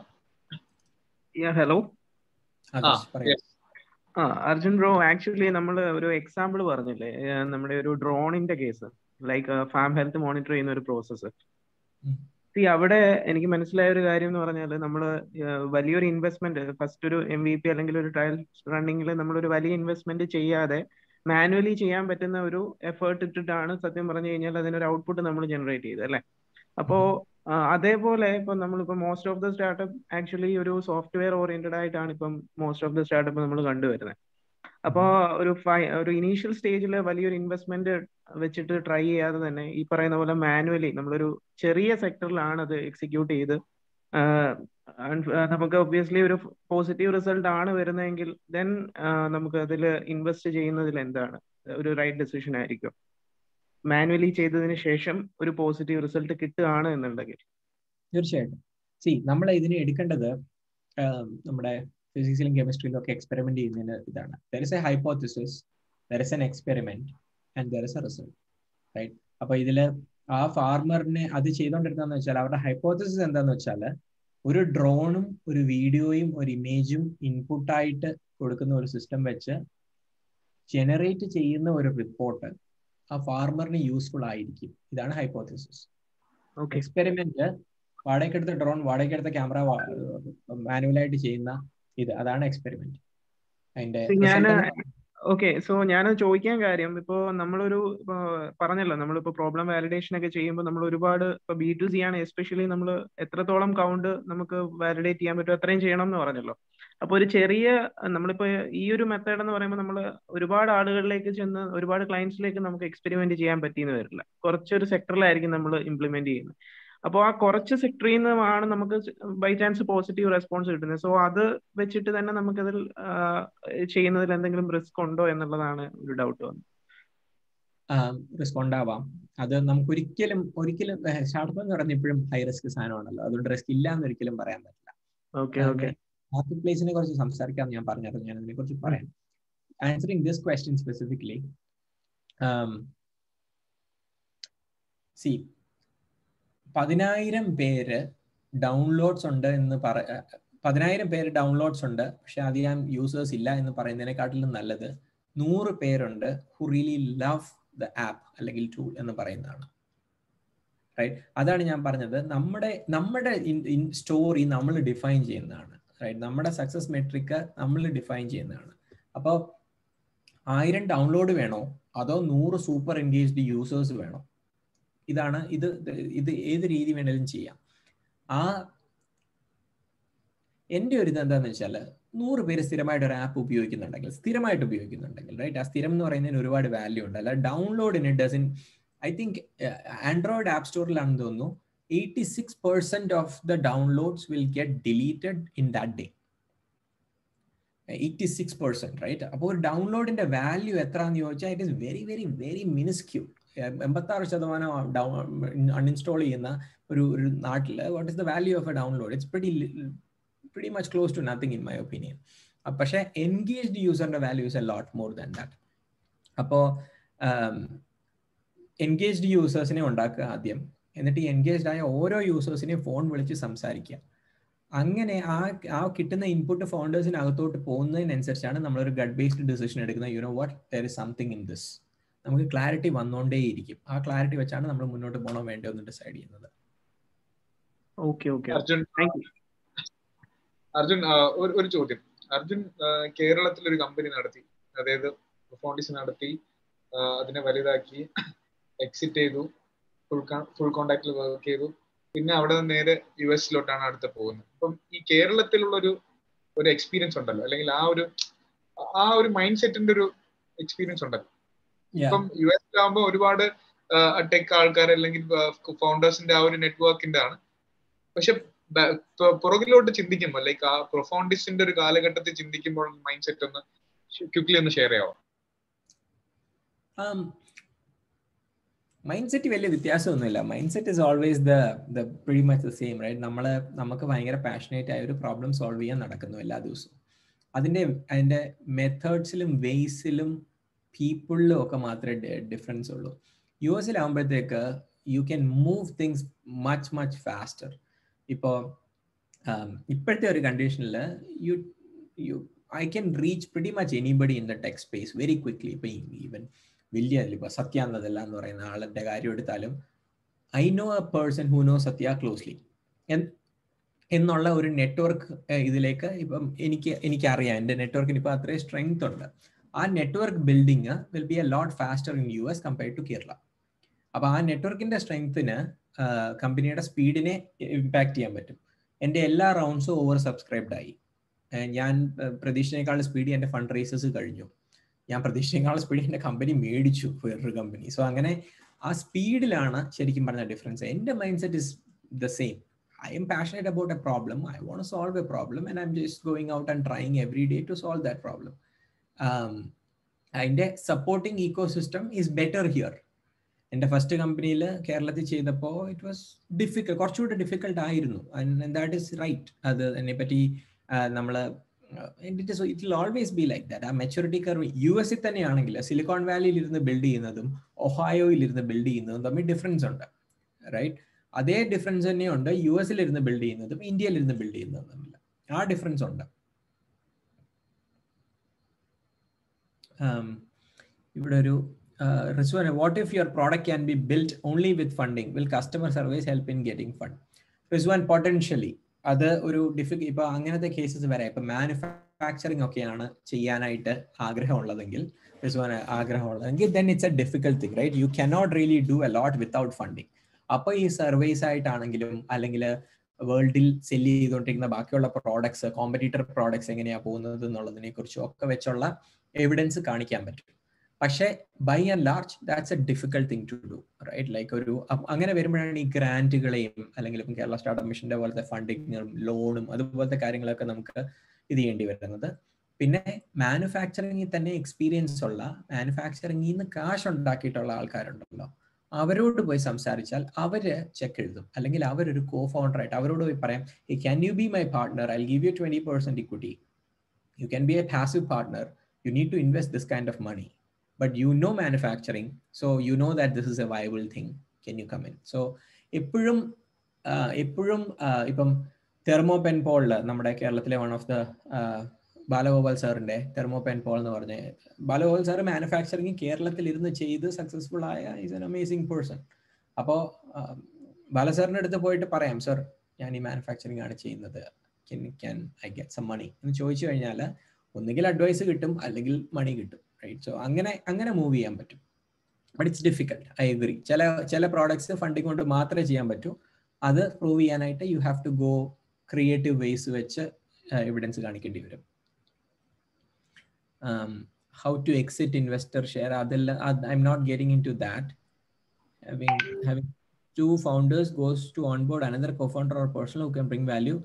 ഹലോ Others, പറയൂ. ആ അർജുൻ ബ്രോ ആക്ച്വലി നമ്മൾ ഒരു എക്സാമ്പിൾ പറഞ്ഞില്ലേ ഏർ നമ്മുടെ ഒരു ഡ്രോണിന്റെ case like farm health monitor ചെയ്യുന്ന ഒരു പ്രോസസ്സ് ഉം. സി അവിടെ എനിക്ക് മനസ്സിലായ ഒരു കാര്യം എന്ന് പറഞ്ഞാൽ നമ്മൾ വലിയൊരു ഇൻവെസ്റ്റ്മെന്റ് ഫസ്റ്റ് ഒരു എം വി പി അല്ലെങ്കിൽ ഒരു ട്രയൽ റണ്ണിങ്ങിൽ നമ്മളൊരു വലിയ ഇൻവെസ്റ്റ്മെന്റ് ചെയ്യാതെ മാനുവലി ചെയ്യാൻ പറ്റുന്ന ഒരു എഫേർട്ട് ഇട്ടിട്ടാണ് സത്യം പറഞ്ഞു കഴിഞ്ഞാൽ അതിനൊരു ഔട്ട്പുട്ട് നമ്മൾ ജനറേറ്റ് ചെയ്തത് അല്ലേ അപ്പോ ആ, അതേപോലെ ഇപ്പൊ നമ്മളിപ്പോ most of the startup actually ഒരു സോഫ്റ്റ്വെയർ ഓറിയന്റഡ് ആയിട്ടാണ് ഇപ്പം മോസ്റ്റ് ഓഫ് ദ സ്റ്റാർട്ടപ്പ് നമ്മൾ കണ്ടുവരുന്നത് അപ്പോ ഒരു ഫൈ- ഒരു ഇനീഷ്യൽ സ്റ്റേജിൽ വലിയൊരു ഇൻവെസ്റ്റ്മെന്റ് വെച്ചിട്ട് ട്രൈ ചെയ്യാതെ തന്നെ ഈ പറയുന്ന പോലെ മാനുവലി നമ്മളൊരു ചെറിയ സെക്ടറിലാണ് അത് എക്സിക്യൂട്ട് ചെയ്ത് ആഹ് and, ആഹ് നമുക്ക് ഒബ്വിയസ്ലി ഒരു പോസിറ്റീവ് റിസൾട്ട് ആണ് വരുന്നതെങ്കിൽ ദെൻ നമുക്ക് അതിൽ ഇൻവെസ്റ്റ് ചെയ്യുന്നതിൽ എന്താണ് ഒരു റൈറ്റ് ഡെസിഷൻ ആയിരിക്കും മാനുവലി ചെയ്തതിന് ശേഷം ഒരു പോസിറ്റീവ് റിസൾട്ട് കിട്ടുകയാണ് എന്നുണ്ടെങ്കിൽ തീർച്ചയായിട്ടും സി നമ്മൾ ഇതിനെ എടുക്കേണ്ടത് ആം, നമ്മുടെ ഫിസിക്സിലും കെമിസ്ട്രിയിലും ഒക്കെ എക്സ്പെരിമെന്റ് ചെയ്യുന്നതിന് ഇതാണ് there is a hypothesis there is an experiment and there is a result right അപ്പൊ ഇതില് ആ ഫാർമറിനെ അത് ചെയ്തുകൊണ്ടിരുന്നതെന്ന് വെച്ചാൽ അവരുടെ ഹൈപ്പോത്തിസിസ് എന്താന്ന് വെച്ചാൽ ഒരു ഡ്രോണും ഒരു വീഡിയോയും ഒരു ഇമേജും ഇൻപുട്ടായിട്ട് കൊടുക്കുന്ന ഒരു സിസ്റ്റം വെച്ച് ജനറേറ്റ് ചെയ്യുന്ന ഒരു റിപ്പോർട്ട് ആ ഫാർമറിന് യൂസ്ഫുൾ ആയിരിക്കും ഇതാണ് ഹൈപ്പോത്തിസിസ് ഓക്കെ എക്സ്പെരിമെന്റ് വാടകയ്ക്കെടുത്ത ഡ്രോൺ വാടകയ്ക്കെടുത്ത ക്യാമറ മാനുവലായിട്ട് ചെയ്യുന്ന ഇത് അതാണ് എക്സ്പെരിമെന്റ് അതിന്റെ ഞാൻ result എന്ന് ഓക്കെ സോ ഞാൻ ചോദിക്കാൻ കാര്യം ഇപ്പോ നമ്മളൊരു ഇപ്പോ പറഞ്ഞല്ലോ നമ്മളിപ്പോ പ്രോബ്ലം വാലിഡേഷൻ ഒക്കെ ചെയ്യുമ്പോൾ നമ്മൾ ഒരുപാട് ഇപ്പൊ ബി ടു സി ആണ് എസ്പെഷ്യലി നമ്മൾ എത്രത്തോളം കൗണ്ട് നമുക്ക് വാലിഡേറ്റ് ചെയ്യാൻ പറ്റും അത്രയും ചെയ്യണം എന്ന് പറഞ്ഞല്ലോ അപ്പൊ ഒരു ചെറിയ നമ്മളിപ്പോ ഈ ഒരു മെത്തേഡ് എന്ന് പറയുമ്പോൾ നമ്മൾ ഒരുപാട് ആളുകളിലേക്ക് ചെന്ന് ഒരുപാട് ക്ലയൻസിലേക്ക് നമുക്ക് എക്സ്പെരിമെന്റ് ചെയ്യാൻ പറ്റിയെന്ന് വരില്ല കുറച്ചൊരു സെക്ടറിലായിരിക്കും നമ്മൾ ഇംപ്ലിമെന്റ് ചെയ്യുന്നത് അപ്പോൾ ആ കുറച്ച് സെക്ടറിൽ നിന്നുമാണ് നമുക്ക് ബൈ ചാൻസ് പോസിറ്റീവ് റെസ്പോൺസ് കിട്ടുന്നത് സോ അത് വെച്ചിട്ട് തന്നെ നമുക്കതിൽ ചെയ്യുന്നതിൽ എന്തെങ്കിലും റിസ്ക് ഉണ്ടോ എന്നുള്ളതാണ് ഒരു ഡൗട്ട് വന്നത് റെസ്പോണ്ട് ആവാം അത് നമുക്ക് ഒരിക്കലും ഒരിക്കലും സ്റ്റാർട്ടപ്പ് എന്ന് പറഞ്ഞ ഇപ്പോഴും ഹൈ റിസ്ക് സാധനമാണല്ലോ അതുകൊണ്ട് റിസ്ക് ഇല്ല എന്ന് ഒരിക്കലും പറയാൻ പറ്റില്ല ഓക്കെ ഓക്കെ മാർക്കറ്റ് പ്ലേസിനെ കുറിച്ച് സംസാരിക്കാം ഞാൻ പറഞ്ഞത് ഞാൻ അതിനെ കുറിച്ച് പറയാം answering this question specifically C പതിനായിരം പേര് ഡൗൺലോഡ്സ് ഉണ്ട് എന്ന് പറ പതിനായിരം പേര് ഡൗൺലോഡ്സ് ഉണ്ട് പക്ഷെ അധികം യൂസേഴ്സ് ഇല്ല എന്ന് പറയുന്നതിനെക്കാട്ടിലും നല്ലത് നൂറ് പേരുണ്ട് who really love the app അല്ലെങ്കിൽ ടൂൾ എന്ന് പറയുന്നതാണ് റൈറ്റ് അതാണ് ഞാൻ പറഞ്ഞത് നമ്മുടെ നമ്മുടെ സ്റ്റോറി നമ്മൾ ഡിഫൈൻ ചെയ്യുന്നതാണ് റൈറ്റ് നമ്മുടെ സക്സസ് മെട്രിക്ക് നമ്മൾ ഡിഫൈൻ ചെയ്യുന്നതാണ് അപ്പോൾ ആയിരം ഡൗൺലോഡ് വേണോ അതോ നൂറ് സൂപ്പർ എൻഗേജ്ഡ് യൂസേഴ്സ് വേണോ ഇതാണ് ഇത് ഇത് ഏത് രീതി വേണേലും ചെയ്യാം ആ എൻ്റെ ഒരു ഇത് എന്താണെന്ന് വെച്ചാൽ നൂറ് പേര് സ്ഥിരമായിട്ട് ഒരു ആപ്പ് ഉപയോഗിക്കുന്നുണ്ടെങ്കിൽ സ്ഥിരമായിട്ട് ഉപയോഗിക്കുന്നുണ്ടെങ്കിൽ റൈറ്റ് ആ സ്ഥിരം എന്ന് പറയുന്നതിന് ഒരുപാട് വാല്യൂ ഉണ്ട് അല്ല ഡൗൺലോഡിന് doesn't I think Android app സ്റ്റോറിലാണെന്ന് തോന്നുന്നു eighty six percent of the downloads will get deleted in that day eighty six percent right അപ്പോൾ ഒരു ഡൗൺലോഡിന്റെ വാല്യൂ എത്രയാണെന്ന് ചോദിച്ചാൽ it is very very very minuscule എൺപത്താറ് ശതമാനം അൺഇൻസ്റ്റാൾ ചെയ്യുന്ന ഒരു ഒരു നാട്ടിൽ what is the value of a download it's pretty pretty much close to nothing in my opinion പക്ഷേ എൻഗേജ്ഡ് യൂസറിന്റെ value is a lot more than that അപ്പോൾ എൻഗേജ്ഡ് യൂസേഴ്സിനെ ഉണ്ടാക്കുക ആദ്യം എന്നിട്ട് ഈ എൻഗേജ്ഡ് ആയ ഓരോ യൂസേഴ്സിനെയും ഫോൺ വിളിച്ച് സംസാരിക്കുക അങ്ങനെ ആ ആ കിട്ടുന്ന ഇൻപുട്ട് ഫൗണ്ടേഴ്സിനകത്തോട്ട് പോകുന്നതിനനുസരിച്ചാണ് നമ്മളൊരു ഗഡ് ബേസ്ഡ് ഡിസിഷൻ എടുക്കുന്നത് you know what there is something in this നമുക്ക് ക്ലാരിറ്റി വന്നുകൊണ്ടേയിരിക്കും ആ ക്ലാരിറ്റി വെച്ചാണ് നമ്മൾ മുന്നോട്ട് പോകണോ വേണ്ടോ എന്ന് ഡിസൈഡ് ചെയ്യുന്നത് okay okay Arjun thank you Arjun ഒരു ചോദ്യം അർജുൻ കേരളത്തിൽ ഒരു കമ്പനി നടത്തി അതായത് ഫോണ്ടിസ് നടത്തി അതിനെ വലുതാക്കി എക്സിറ്റ് ചെയ്തു ഫുൾ ഫുൾ കോണ്ടാക്ടിൽ വർക്ക് ചെയ്തു പിന്നെ അവിടെ നിന്ന് നേരെ യു എസിലോട്ടാണ് അടുത്ത് പോകുന്നത് അപ്പം ഈ കേരളത്തിലുള്ള ഒരു ഒരു എക്സ്പീരിയൻസ് ഉണ്ടല്ലോ അല്ലെങ്കിൽ ആ ഒരു ആ ഒരു മൈൻഡ് സെറ്റിന്റെ ഒരു എക്സ്പീരിയൻസ് ഉണ്ടല്ലോ ഇപ്പം യു എസിലാകുമ്പോൾ ഒരുപാട് ടെക് ആൾക്കാർ അല്ലെങ്കിൽ ഫൗണ്ടേഴ്സിന്റെ ആ ഒരു നെറ്റ്വർക്കിന്റെ ആണ് പക്ഷെ പുറകിലോട്ട് ചിന്തിക്കുമ്പോൾ ലൈക്ക് ആ പ്രൊഫൗണ്ടിസ്റ്റിന്റെ ഒരു കാലഘട്ടത്തിൽ ചിന്തിക്കുമ്പോൾ മൈൻഡ് സെറ്റ് ഒന്ന് ക്വിക്ലി ഒന്ന് ഷെയർ ചെയ്യാമോ മൈൻഡ് സെറ്റ് വലിയ വ്യത്യാസമൊന്നുമില്ല mindset is always the the pretty much the same right നമ്മൾ നമുക്ക് ഭയങ്കര പാഷനേറ്റ് ആയ ഒരു പ്രോബ്ലം സോൾവ് ചെയ്യാൻ നടക്കുന്നു എല്ലാ ദിവസവും അതിൻ്റെ അതിൻ്റെ മെത്തേഡ്സിലും വേസിലും പീപ്പിളിലും ഒക്കെ മാത്രമേ ഡിഫറൻസ് ഉള്ളൂ യു എസിലാകുമ്പോഴത്തേക്ക് you can move things much much faster ഇപ്പോൾ ഇപ്പോഴത്തെ ഒരു കണ്ടീഷനിൽ you you I can reach pretty much anybody in the tech space very quickly ഇപ്പം ഈവൻ വലിയ ഇപ്പോൾ സത്യ എന്നതല്ല എന്ന് പറയുന്ന ആളിൻ്റെ കാര്യം എടുത്താലും I know a person who know Satya closely എന്നുള്ള ഒരു നെറ്റ്വർക്ക് ഇതിലേക്ക് ഇപ്പം എനിക്ക് എനിക്കറിയാം എൻ്റെ നെറ്റ്വർക്കിന് ഇപ്പോൾ അത്രയും സ്ട്രെങ്ത് ഉണ്ട് ആ network building will be a lot faster in U S compared to Kerala അപ്പോൾ ആ നെറ്റ്വർക്കിൻ്റെ സ്ട്രെങ്ത്തിന് കമ്പനിയുടെ സ്പീഡിനെ ഇമ്പാക്ട് ചെയ്യാൻ പറ്റും എൻ്റെ എല്ലാ റൗണ്ട്സും ഓവർ സബ്സ്ക്രൈബ്ഡ് ആയി ഞാൻ പ്രതീക്ഷിച്ചതിനേക്കാൾ സ്പീഡിൽ എൻ്റെ ഫണ്ട് റേസസ് കഴിഞ്ഞു ഞാൻ പ്രതീക്ഷിച്ചതിനേക്കാൾ സ്പീഡിൽ എൻ്റെ കമ്പനി മേടിച്ചു വേറൊരു കമ്പനി സോ അങ്ങനെ ആ സ്പീഡിലാണ് ശരിക്കും പറഞ്ഞ ഡിഫറൻസ് എൻ്റെ mindset is the same I'm passionate about a problem I want solve a problem and I'm just going out and trying every day to solve that problem അതിൻ്റെ supporting ecosystem is better here എൻ്റെ ഫസ്റ്റ് കമ്പനിയിൽ കേരളത്തിൽ ചെയ്തപ്പോൾ ഇറ്റ് വാസ് ഡിഫിക്കൽട്ട് കുറച്ചുകൂടി ഡിഫിക്കൽട്ട് ആയിരുന്നു ആൻഡ് ദാറ്റ് ഇസ് റൈറ്റ് അത് അതിനെപ്പറ്റി നമ്മൾ it is it will always be like that ആ മെച്ചൂരിറ്റി കർവ് യു എസിൽ തന്നെയാണെങ്കിൽ സിലിക്കോൺ വാലിയിൽ ഇരുന്ന് ബിൽഡ് ചെയ്യുന്നതും ഒഹായോയിൽ ഇരുന്ന് ബിൽഡ് ചെയ്യുന്നതും തമ്മിൽ ഡിഫറൻസ് ഉണ്ട് റൈറ്റ് അതേ ഡിഫറൻസ് തന്നെയുണ്ട് യു എസിൽ ഇരുന്ന് ബിൽഡ് ചെയ്യുന്നതും ഇന്ത്യയിൽ ഇരുന്ന് ബിൽഡ് ചെയ്യുന്നതും തമ്മിൽ ആ ഡിഫറൻസ് ഉണ്ട് ഇവിടെ ഒരു Rizwan what if your product can be build only with funding will customer service help in getting fund Rizwan potentially അത് ഒരു ഡിഫിക് ഇപ്പൊ അങ്ങനത്തെ കേസസ് വരെ ഇപ്പൊ മാനുഫാക്ചറിങ് ഒക്കെയാണ് ചെയ്യാനായിട്ട് ആഗ്രഹമുള്ളതെങ്കിൽ റിസ്വാൻ ആഗ്രഹമുള്ളതെങ്കിൽ then it's a difficult thing right you cannot really do a lot without funding അപ്പൊ ഈ സർവീസ് ആയിട്ടാണെങ്കിലും അല്ലെങ്കിൽ വേൾഡിൽ സെല്ല് ചെയ്തുകൊണ്ടിരിക്കുന്ന ബാക്കിയുള്ള പ്രോഡക്ട്സ് കോമ്പറ്റീറ്റർ പ്രോഡക്ട്സ് എങ്ങനെയാ പോകുന്നത് എന്നുള്ളതിനെ കുറിച്ചും ഒക്കെ വെച്ചുള്ള എവിഡൻസ് കാണിക്കാൻ പറ്റും പക്ഷേ by and large that's a difficult thing to do right like ഒരു അങ്ങനെ വരുമ്പോഴാണ് ഈ ഗ്രാൻറ്റുകളെയും അല്ലെങ്കിൽ ഇപ്പം കേരള സ്റ്റാർട്ടപ്പ് മിഷന്റെ പോലത്തെ ഫണ്ടിങ്ങും ലോണും അതുപോലത്തെ കാര്യങ്ങളൊക്കെ നമുക്ക് ഇത് ചെയ്യേണ്ടി വരുന്നത് പിന്നെ മാനുഫാക്ചറിങ്ങിൽ തന്നെ എക്സ്പീരിയൻസ് ഉള്ള മാനുഫാക്ചറിങ്ങിൽ നിന്ന് കാശ് ഉണ്ടാക്കിയിട്ടുള്ള ആൾക്കാരുണ്ടല്ലോ അവരോട് പോയി സംസാരിച്ചാൽ അവര് ചെക്ക് എഴുതും അല്ലെങ്കിൽ അവരൊരു കോ ഫൗണ്ടർ ആയിട്ട് അവരോട് പോയി പറയാം can you be my partner I give you twenty percent equity you can be a passive partner you need to invest this kind of money but you know manufacturing so you know that this is a viable thing can you come in so എപ്പോഴും എപ്പോഴും ഇപ്പം തെർമോ പെൻ പോളില് നമ്മുടെ കേരളത്തിലെ വൺ ഓഫ് ദ ബാലഗോപാൽ സാറിന്റെ തെർമോ പെൻ പോൾ എന്ന് പറഞ്ഞ ബാലഗോപാൽ സാർ മാനുഫാക്ചറിങ് കേരളത്തിൽ ഇരുന്ന് ചെയ്ത് സക്സസ്ഫുൾ ആയ ഈസ് എൻ അമേസിംഗ് പേഴ്സൺ അപ്പോൾ ബാലസാറിന്റെ അടുത്ത് പോയിട്ട് പറയാം സർ ഞാൻ ഈ മാനുഫാക്ചറിങ് ആണ് ചെയ്യുന്നത് can I get some money എന്ന് ചോദിച്ചു കഴിഞ്ഞാൽ ഒന്നുകിൽ അഡ്വൈസ് കിട്ടും അല്ലെങ്കിൽ മണി കിട്ടും റൈറ്റ് സോ അങ്ങനെ അങ്ങനെ മൂവ് ചെയ്യാൻ പറ്റും but it's difficult I agree ചില ചില പ്രോഡക്ട്സ് ഫണ്ടിങ് കൊണ്ട് മാത്രമേ ചെയ്യാൻ പറ്റൂ അത് പ്രൂവ് ചെയ്യാനായിട്ട് you have to go creative ways വെച്ച് എവിഡൻസ് കാണിക്കേണ്ടി വരും how to exit investor share അതെല്ലാം I'm not getting into that having having to founders goes to on board another co founder or person who can bring value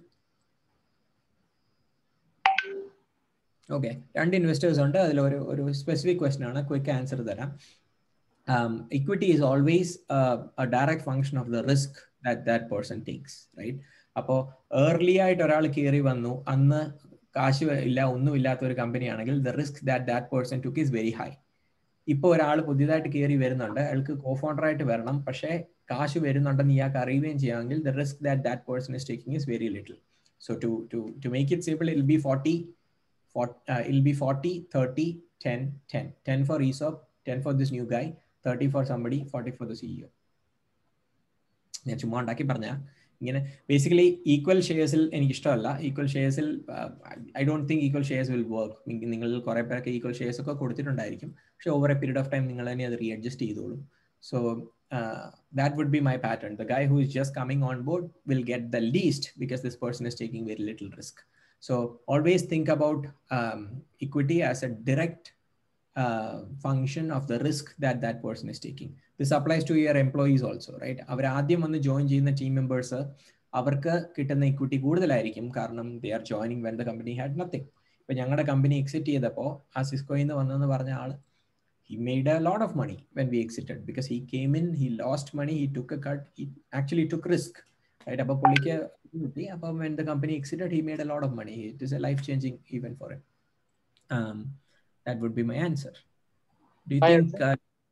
okay രണ്ട് ഇൻവെസ്റ്റേഴ്സ് ഉണ്ട് അതിൽ ഒരു ഒരു സ്പെസിഫിക് ക്വസ്റ്റൻ ആണ് ക്വിക്ക് ആൻസർ തരാം equity is always direct function of the risk that that person takes right അപ്പോൾ ഏർലി ആയിട്ട് ഒരാൾ കയറി വന്നു അന്ന് കാശ് ഇല്ല ഒന്നും ഇല്ലാത്ത ഒരു കമ്പനി ആണെങ്കിൽ the risk that that person took is very high ഇപ്പോൾ ഒരാൾ പുതിയതായിട്ട് കയറി വരുന്നുണ്ട് അയാൾക്ക് കോ ഫൗണ്ടർ ആയിട്ട് വരണം പക്ഷേ കാശ് വരുന്നുണ്ടെന്ന് ഇയാൾക്ക് അറിയുകയും ചെയ്യാമെങ്കിൽ the risk that that person is taking is very little so to to to make it simple I'll be forty For, uh, it'll be 40, 30, 10, 10. 10 for ESOP, 10 for this new guy, 30 for somebody, 40 for the CEO. ഞാൻ ചുമ്മാ ഉണ്ടാക്കി പറഞ്ഞ ഇങ്ങനെ ബേസിക്കലി ഈക്വൽ ഷെയർസിൽ എനിക്ക് ഇഷ്ടമല്ല ഈക്വൽ ഷെയർസിൽ I don't think equal shares will work നിങ്ങൾ കുറെ പേരൊക്കെ ഈക്വൽ ഷെയർസ് ഒക്കെ കൊടുത്തിട്ടുണ്ടായിരിക്കും പക്ഷെ over a period of time നിങ്ങൾ തന്നെ അത് റീഅഡ്ജസ്റ്റ് ചെയ്തോളും so that would be my pattern the guy who is just coming on board will get the least because this person is taking very little risk So always think about um, equity as a direct uh, function of the risk that that person is taking. This applies to your employees also, right? അവർ ആദ്യം വന്ന് ജോയിൻ ചെയ്യുന്ന ടീം മെമ്പേഴ്സ് അവർക്ക് കിട്ടുന്ന ഇക്വിറ്റി കൂടുതലായിരിക്കും കാരണം they are joining when the company had nothing ഇപ്പൊ ഞങ്ങളുടെ കമ്പനി എക്സിറ്റ് ചെയ്തപ്പോൾ ആ സിസ്കോയിൽ നിന്ന് വന്നെന്ന് പറഞ്ഞ ആള് he made a lot of money when we exited because he came in, he lost money, he took a cut, he actually took risk. Right? അപ്പോൾ പുള്ളിക്ക് അപ്പം when the company exited, he made a lot of money. It is a life-changing event for him. Um, that would be my answer. Do you Hi, think, uh,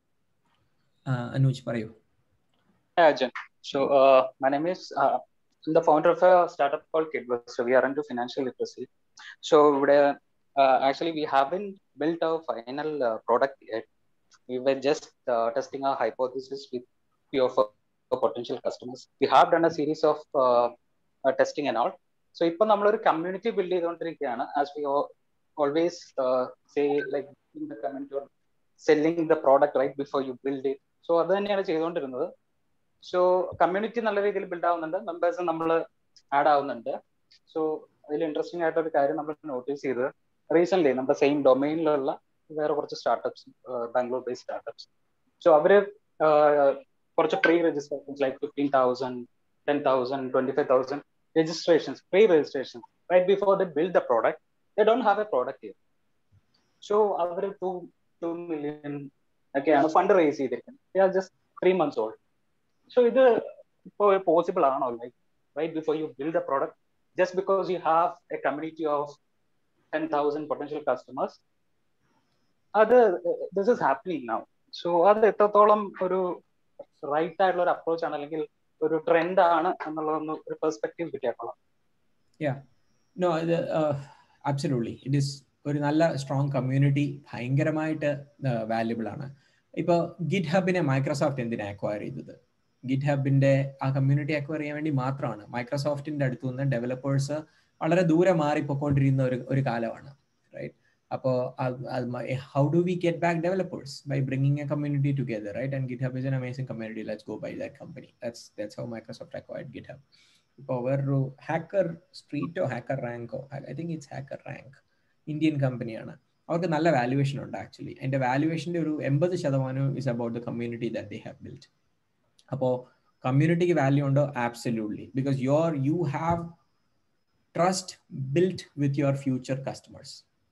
uh, Anuj, പറയൂ Hi, Arjun. So, uh, my name is, uh, I'm the founder of a startup called Kidbus. So, we are into financial literacy. So, uh, actually, we haven't built our final uh, product yet. We were just uh, testing our hypothesis with few of our potential customers. We have done a series of uh, uh, testing and all. So, ഇപ്പോൾ നമ്മളൊരു കമ്മ്യൂണിറ്റി ബിൽഡ് ചെയ്തുകൊണ്ടിരിക്കുകയാണ് as we always say like in the community selling the product right before you build it so അത് തന്നെയാണ് ചെയ്തുകൊണ്ടിരുന്നത് സോ കമ്മ്യൂണിറ്റി നല്ല രീതിയിൽ ബിൽഡ് ആവുന്നുണ്ട് മെമ്പേഴ്സ് നമ്മൾ ആഡ് ആവുന്നുണ്ട് സോ അതിൽ ഇൻട്രസ്റ്റിംഗ് ആയിട്ട് ഒരു കാര്യം നമ്മൾ നോട്ടീസ് ചെയ്ത് റീസെന്റ് നമ്മുടെ സെയിം ഡൊമൈനിലുള്ള വേറെ കുറച്ച് startups Bangalore based startups so അവര് കുറച്ച് pre registrations like fifteen thousand ten thousand twenty five thousand registrations pre registrations right before the build the product they don't have a product so അവർ ടു ടു മില്യൺ ഒക്കെയാണ് ഫണ്ട് റേസ് ചെയ്തിരിക്കുന്നത് just three months old so ഇത് ഇപ്പോൾ പോസിബിൾ ആണോ like right before you build a product just because you have a community of ten thousand potential customers അത് this is happening now so അത് എത്രത്തോളം ഒരു റൈറ്റ് ആയിട്ടുള്ള ഒരു അപ്രോച്ച് ആണ് അല്ലെങ്കിൽ ഒരു ട്രെൻഡ് ആണ് എന്നുള്ളതൊന്ന് ഒരു പെർസ്പെക്റ്റീവ് കിട്ടിയാക്കൊള്ളാം നോ ഇത് അബ്സല്യൂട്ട്ലി ഇറ്റ് ഇസ് ഒരു നല്ല സ്ട്രോങ് കമ്മ്യൂണിറ്റി ഭയങ്കരമായിട്ട് വാല്യുബിൾ ആണ് ഇപ്പോൾ ഗിറ്റ് ഹബിനെ മൈക്രോസോഫ്റ്റ് എന്തിനാ അക്വയർ ചെയ്തത് ഗിറ്റ് ഹബിന്റെ ആ കമ്മ്യൂണിറ്റി അക്വയർ ചെയ്യാൻ വേണ്ടി മാത്രമാണ് മൈക്രോസോഫ്റ്റിന്റെ അടുത്തു നിന്ന് ഡെവലപ്പേഴ്സ് വളരെ ദൂരെ മാറിപ്പോയിക്കൊണ്ടിരുന്ന ഒരു ഒരു കാലമാണ് റൈറ്റ് അപ്പോൾ how do we get back developers by bringing a community together right and GitHub is an amazing community let's go by that company that's that's how Microsoft acquired GitHub ഇപ്പോൾ വേറൊരു ഹാക്കർ സ്ട്രീറ്റോ ഹാക്കർ റാങ്കോ I think it's hacker rank Indian കമ്പനിയാണ് അവർക്ക് നല്ല വാല്യുവേഷൻ ഉണ്ട് ആക്ച്വലി അതിന്റെ വാല്യുവേഷന്റെ ഒരു എൺപത് ശതമാനം is about the community that they have built അപ്പോൾ കമ്മ്യൂണിറ്റിക്ക് വാല്യൂ ഉണ്ടോ absolutely because your you have trust built with your future customers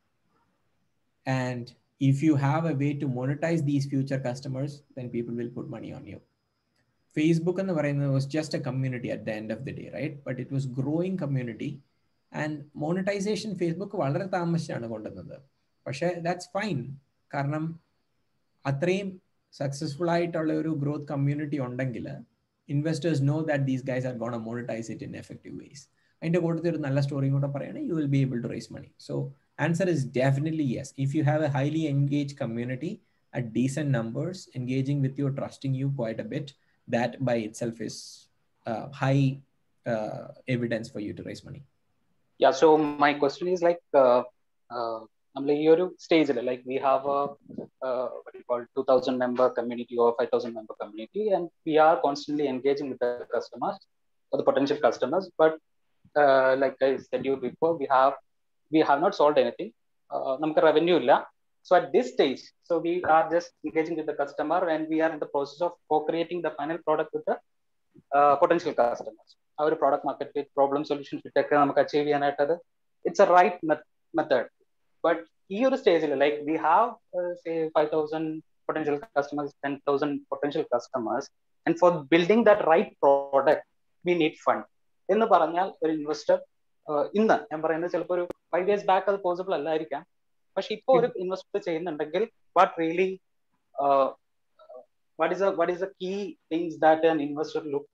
and if you have a way to monetize these future customers then people will put money on you Facebook എന്ന് പറയുന്നത് was just a community at the end of the day right but it was growing community and monetization Facebook വളരെ താമസിച്ചാണ് കൊണ്ടുവന്നത് പക്ഷേ ദാറ്റ്സ് ഫൈൻ കാരണം അത്രയും സക്സസ്ഫുൾ ആയിട്ടുള്ള ഒരു ഗ്രോത്ത് കമ്മ്യൂണിറ്റി ഉണ്ടെങ്കിൽ investors know that these guys are gonna monetize it in effective ways അതിൻ്റെ കൂട്ടത്തിൽ ഒരു നല്ല സ്റ്റോറിയും കൂടെ പറയുകയാണെങ്കിൽ you will be able to raise money so answer is definitely yes if you have a highly engage community at decent numbers, engaging with you, trusting you quite a bit, that by itself is uh, high uh, evidence for you to raise money. Yeah. So my question is like, uh, uh, I'm like your stage like we have a uh, what you call 2,000 member community or 5,000 member community, and we are constantly engaging with the customers or the potential customers. But uh, like I said you before, we have we have not solved anything. Uh, നമുക്ക് revenue ഇല്ല. So at this stage, so we are just engaging with the customer and we are in the process of co-creating the final product with the uh, potential customers. Our product market fit, problem solution fit ഒക്കെ നമുക്ക് അച്ചീവ് ചെയ്യാനായിട്ടത് it's a right method but ഈ ഒരു സ്റ്റേജിൽ like we have say five thousand potential customers ten thousand potential customers and for building that right product we need fund എന്ന് പറഞ്ഞാൽ ഒരു ഇൻവെസ്റ്റർ ഇന്ന് ഞാൻ പറയുന്നത് ചിലപ്പോൾ ഒരു ഫൈവ് ഇയേഴ്സ് ബാക്ക് അത് പോസിബിൾ അല്ലായിരിക്കാം പക്ഷെ ഇപ്പൊ ഒരു ഇൻവെസ്റ്റ് ചെയ്യുന്നുണ്ടെങ്കിൽ what really what is what is the key things that an investor look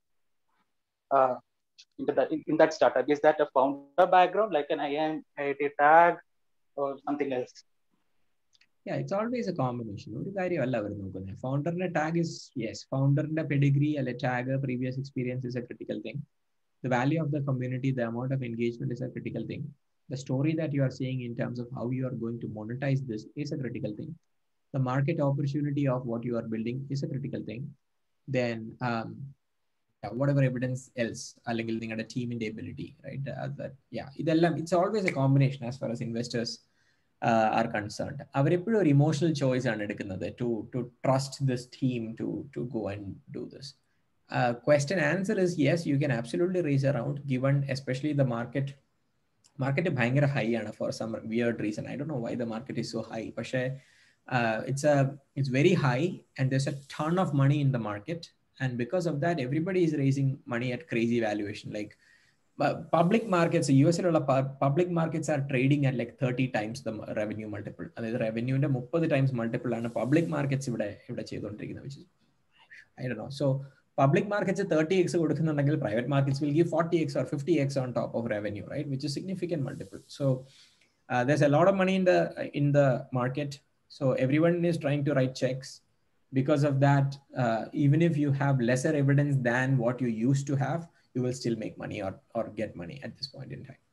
into that in, in that startup is that a founder background like an IIM IIT tag or something else yeah it's always a combination ഒരു കാര്യമല്ല അവർ നോക്കുന്നത് ഫൗണ്ടറിന്റെ ടാഗ് ഇസ് യെസ് ഫൗണ്ടറിന്റെ പെഡിഗ്രി അല്ലെ tag previous experience is a critical thing the value of the community, the amount of engagement is a critical thing. The story that you are saying in terms of how you are going to monetize this is a critical thing. The market opportunity of what you are building is a critical thing. Then, um, yeah, whatever evidence else, അല്ലെങ്കിൽ നിങ്ങളുടെ ടീമിന്റെ എബിലിറ്റി റൈറ്റ് that yeah ഇതെല്ലാം it's always a combination as far as investors are concerned അവരെപ്പോഴും ഒരു ഇമോഷണൽ ചോയ്സ് ആണ് എടുക്കുന്നത് to to trust this team to to go and do this question answer is yes you can absolutely reach around given especially the market market ഭയങ്കര ഹൈ ആണ് for some weird reason I ഡോ know why the market is so high പക്ഷേ it's a it's very high and there's a ton of money in the market and because of that everybody is raising money at crazy valuation like public markets us public markets are trading at like 30 times the revenue multiple അതായത് റെവന്യൂവിന്റെ മുപ്പത് ടൈംസ് മൾട്ടിപ്പിൾ ആണ് പബ്ലിക് മാർക്കറ്റ്സ് ഇവിടെ ഇവിടെ ചെയ്തുകൊണ്ടിരിക്കുന്നത് വിച്ച് ഐ ഡോ know so public markets thirty x കൊടുക്കുന്നുണ്ടെങ്കിൽ private markets will give forty x or fifty x on top of revenue right which is significant multiple so there's a lot of money in the in the market so everyone is trying to write checks because of that uh, even if you have lesser evidence than what you used to have you will still make money or, or get money at this point in time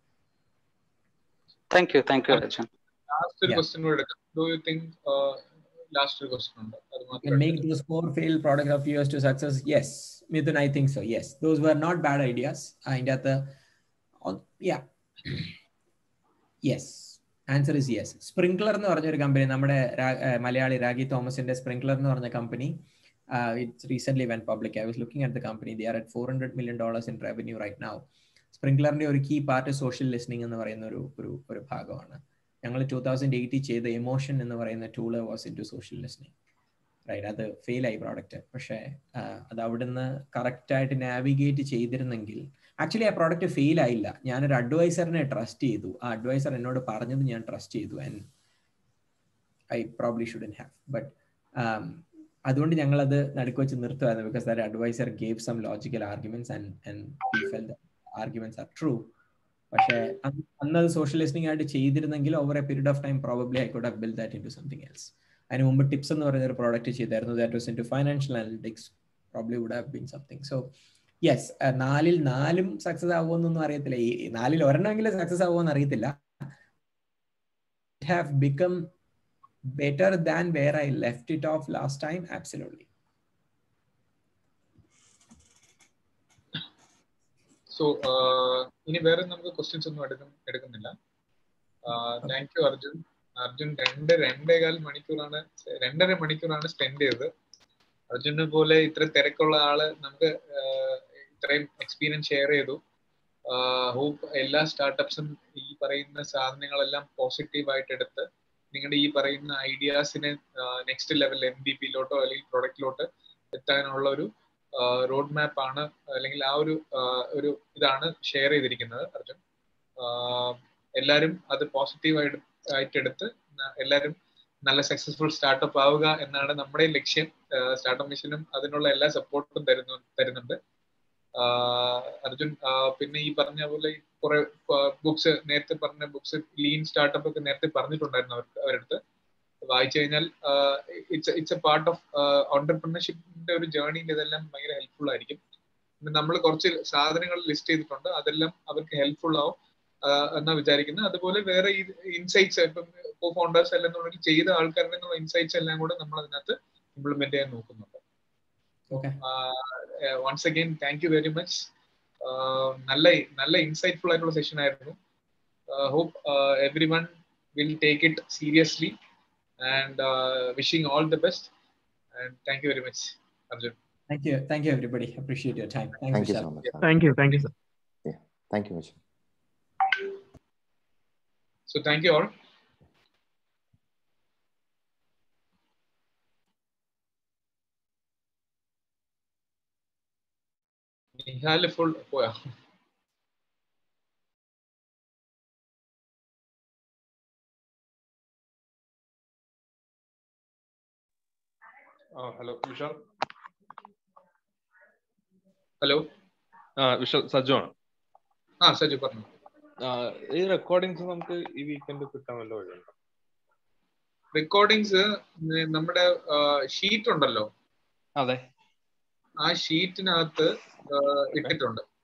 thank you thank you Arjun. last yeah. question do you think uh, last question can make those four failed products of yours to success yes mithun i think so yes those were not bad ideas and at the yeah yes answer is yes Sprinklr എന്ന് പറഞ്ഞൊരു കമ്പനി നമ്മുടെ മലയാളി രാഗി തോമസിന്റെ സ്പ്രിംഗ്ലർ എന്ന് പറഞ്ഞ company it's recent went public I was looking at the company they are at four hundred million dollars in revenue right now സ്പ്രിംഗ്ലറിന്റെ ഒരു കീ പാർട്ട് സോഷ്യൽ ലിസ്ണിംഗ് എന്ന് പറയുന്ന ഒരു ഒരു ഒരു ഭാഗമാണ് ഞങ്ങൾ ടൂ തൗസൻഡ് എയ്റ്റി ചെയ്ത എമോഷൻ എന്ന് പറയുന്ന tool was into social listening right അത് ഫെയിൽ ആയി പ്രോഡക്റ്റ് പക്ഷേ അത് അവിടുന്ന് കറക്റ്റായിട്ട് നാവിഗേറ്റ് ചെയ്തിരുന്നെങ്കിൽ ആക്ച്വലി ആ പ്രോഡക്റ്റ് ഫെയിൽ ആയില്ല ഞാനൊരു അഡ്വൈസറിനെ ട്രസ്റ്റ് ചെയ്തു ആ അഡ്വൈസർ എന്നോട് പറഞ്ഞത് ഞാൻ ട്രസ്റ്റ് ചെയ്തു and I probably shouldn't have but അതുകൊണ്ട് ഞങ്ങൾ അത് നടുക്ക് വെച്ച് നിർത്തുമായിരുന്നു because that advisor gave some logical arguments and and we fell arguments are true പക്ഷേ അന്നത് സോഷ്യൽ ലിസ്ണിംഗ് ആയിട്ട് ചെയ്തിരുന്നെങ്കിൽ over a period of time probably I could have built that into something else അതിന് മുമ്പ് ടിപ്സ് എന്ന് പറയുന്ന ഒരു പ്രോഡക്റ്റ് ചെയ്തായിരുന്നു that was into financial analytics probably would have been something so yes നാലിൽ നാലും സക്സസ് ആവുമെന്നൊന്നും അറിയത്തില്ല ഈ നാലിൽ ഒരെണ്ണമെങ്കിലും സക്സസ് ആവുമെന്ന് അറിയത്തില്ല have become better than where I left it off last time absolutely so ഇനി വേറെ നമുക്ക് ക്വസ്റ്റ്യൻസ് ഒന്നും എടുക്കും എടുക്കുന്നില്ല താങ്ക് യു അർജുൻ അർജുൻ രണ്ട് രണ്ടേകാൽ മണിക്കൂറാണ് രണ്ടര മണിക്കൂറാണ് സ്പെൻഡ് ചെയ്തത് അർജുനെ പോലെ ഇത്ര തിരക്കുള്ള ആള് നമുക്ക് ഇത്രയും എക്സ്പീരിയൻസ് ഷെയർ ചെയ്തു ഹോപ്പ് എല്ലാ സ്റ്റാർട്ടപ്സും ഈ പറയുന്ന സാധനങ്ങളെല്ലാം പോസിറ്റീവായിട്ട് എടുത്ത് നിങ്ങളുടെ ഈ പറയുന്ന ഐഡിയാസിനെ നെക്സ്റ്റ് ലെവൽ എം ബി പിയിലോട്ടോ അല്ലെങ്കിൽ പ്രൊഡക്റ്റിലോട്ട് എത്താനുള്ള ഒരു റോഡ് മാപ്പ് ആണ് അല്ലെങ്കിൽ ആ ഒരു ഒരു ഇതാണ് ഷെയർ ചെയ്തിരിക്കുന്നത് അർജുൻ എല്ലാവരും അത് പോസിറ്റീവായിട്ട് ആയിട്ടെടുത്ത് എല്ലാവരും നല്ല സക്സസ്ഫുൾ സ്റ്റാർട്ടപ്പ് ആവുക എന്നാണ് നമ്മുടെ ലക്ഷ്യം സ്റ്റാർട്ടപ്പ് മിഷനും അതിനുള്ള എല്ലാ സപ്പോർട്ടും തരുന്നു തരുന്നുണ്ട് അർജുൻ പിന്നെ ഈ പറഞ്ഞ പോലെ കുറെ ബുക്സ് നേരത്തെ പറഞ്ഞ ബുക്സ് ലീൻ സ്റ്റാർട്ടപ്പ് ഒക്കെ നേരത്തെ പറഞ്ഞിട്ടുണ്ടായിരുന്നു അവർക്ക് അവരടുത്ത് വായിച്ചു കഴിഞ്ഞാൽ it's it's a part of ഓണ്ടർപ്രണർഷിപ്പിന്റെ ഒരു ജേർണിയിൽ ഇതെല്ലാം ഭയങ്കര ഹെൽപ്ഫുൾ ആയിരിക്കും നമ്മൾ കുറച്ച് സാധനങ്ങൾ ലിസ്റ്റ് ചെയ്തിട്ടുണ്ട് അതെല്ലാം അവർക്ക് ഹെൽപ്ഫുൾ ആവും എന്നാ വിചാരിക്കുന്നത് അതുപോലെ വേറെ ഈ ഇൻസൈറ്റ്സ് ഇപ്പം കോ ഫൗണ്ടേഴ്സ് എല്ലാം എന്നുണ്ടെങ്കിൽ ചെയ്ത ആൾക്കാരുടെ നിന്നുള്ള ഇൻസൈറ്റ്സ് എല്ലാം കൂടെ നമ്മൾ അതിനകത്ത് ഇംപ്ലിമെന്റ് ചെയ്യാൻ നോക്കുന്നുണ്ട് once again thank you very much നല്ല നല്ല ഇൻസൈറ്റ്ഫുൾ ആയിട്ടുള്ള സെഷൻ ആയിരുന്നു hope everyone will take it seriously and wishing all the best and thank you very much Arjun Thank you. Thank you, everybody. Appreciate your time. Thanks, Thank you Vishal. so much. sir. Thank you. Thank you, sir. Yeah. Thank you, Vishal. So thank you all. Nihal ഫുൾ പോയാ ഹലോ വിശാൽ ഹലോ ആ വിശാൽ സജു ആണ് ആ സജു പറഞ്ഞു ആ, ഈ റെക്കോർഡിങ്സ് നമുക്ക് ഈ വീക്കെൻഡ് കിട്ടാൻ വല്ല വഴിയുണ്ടോ റെക്കോർഡിങ്സ് നമ്മുടെ ഷീറ്റ് ഉണ്ടല്ലോ അതെ ആ ഷീറ്റിനകത്ത് ഇട്ടിട്ടുണ്ട്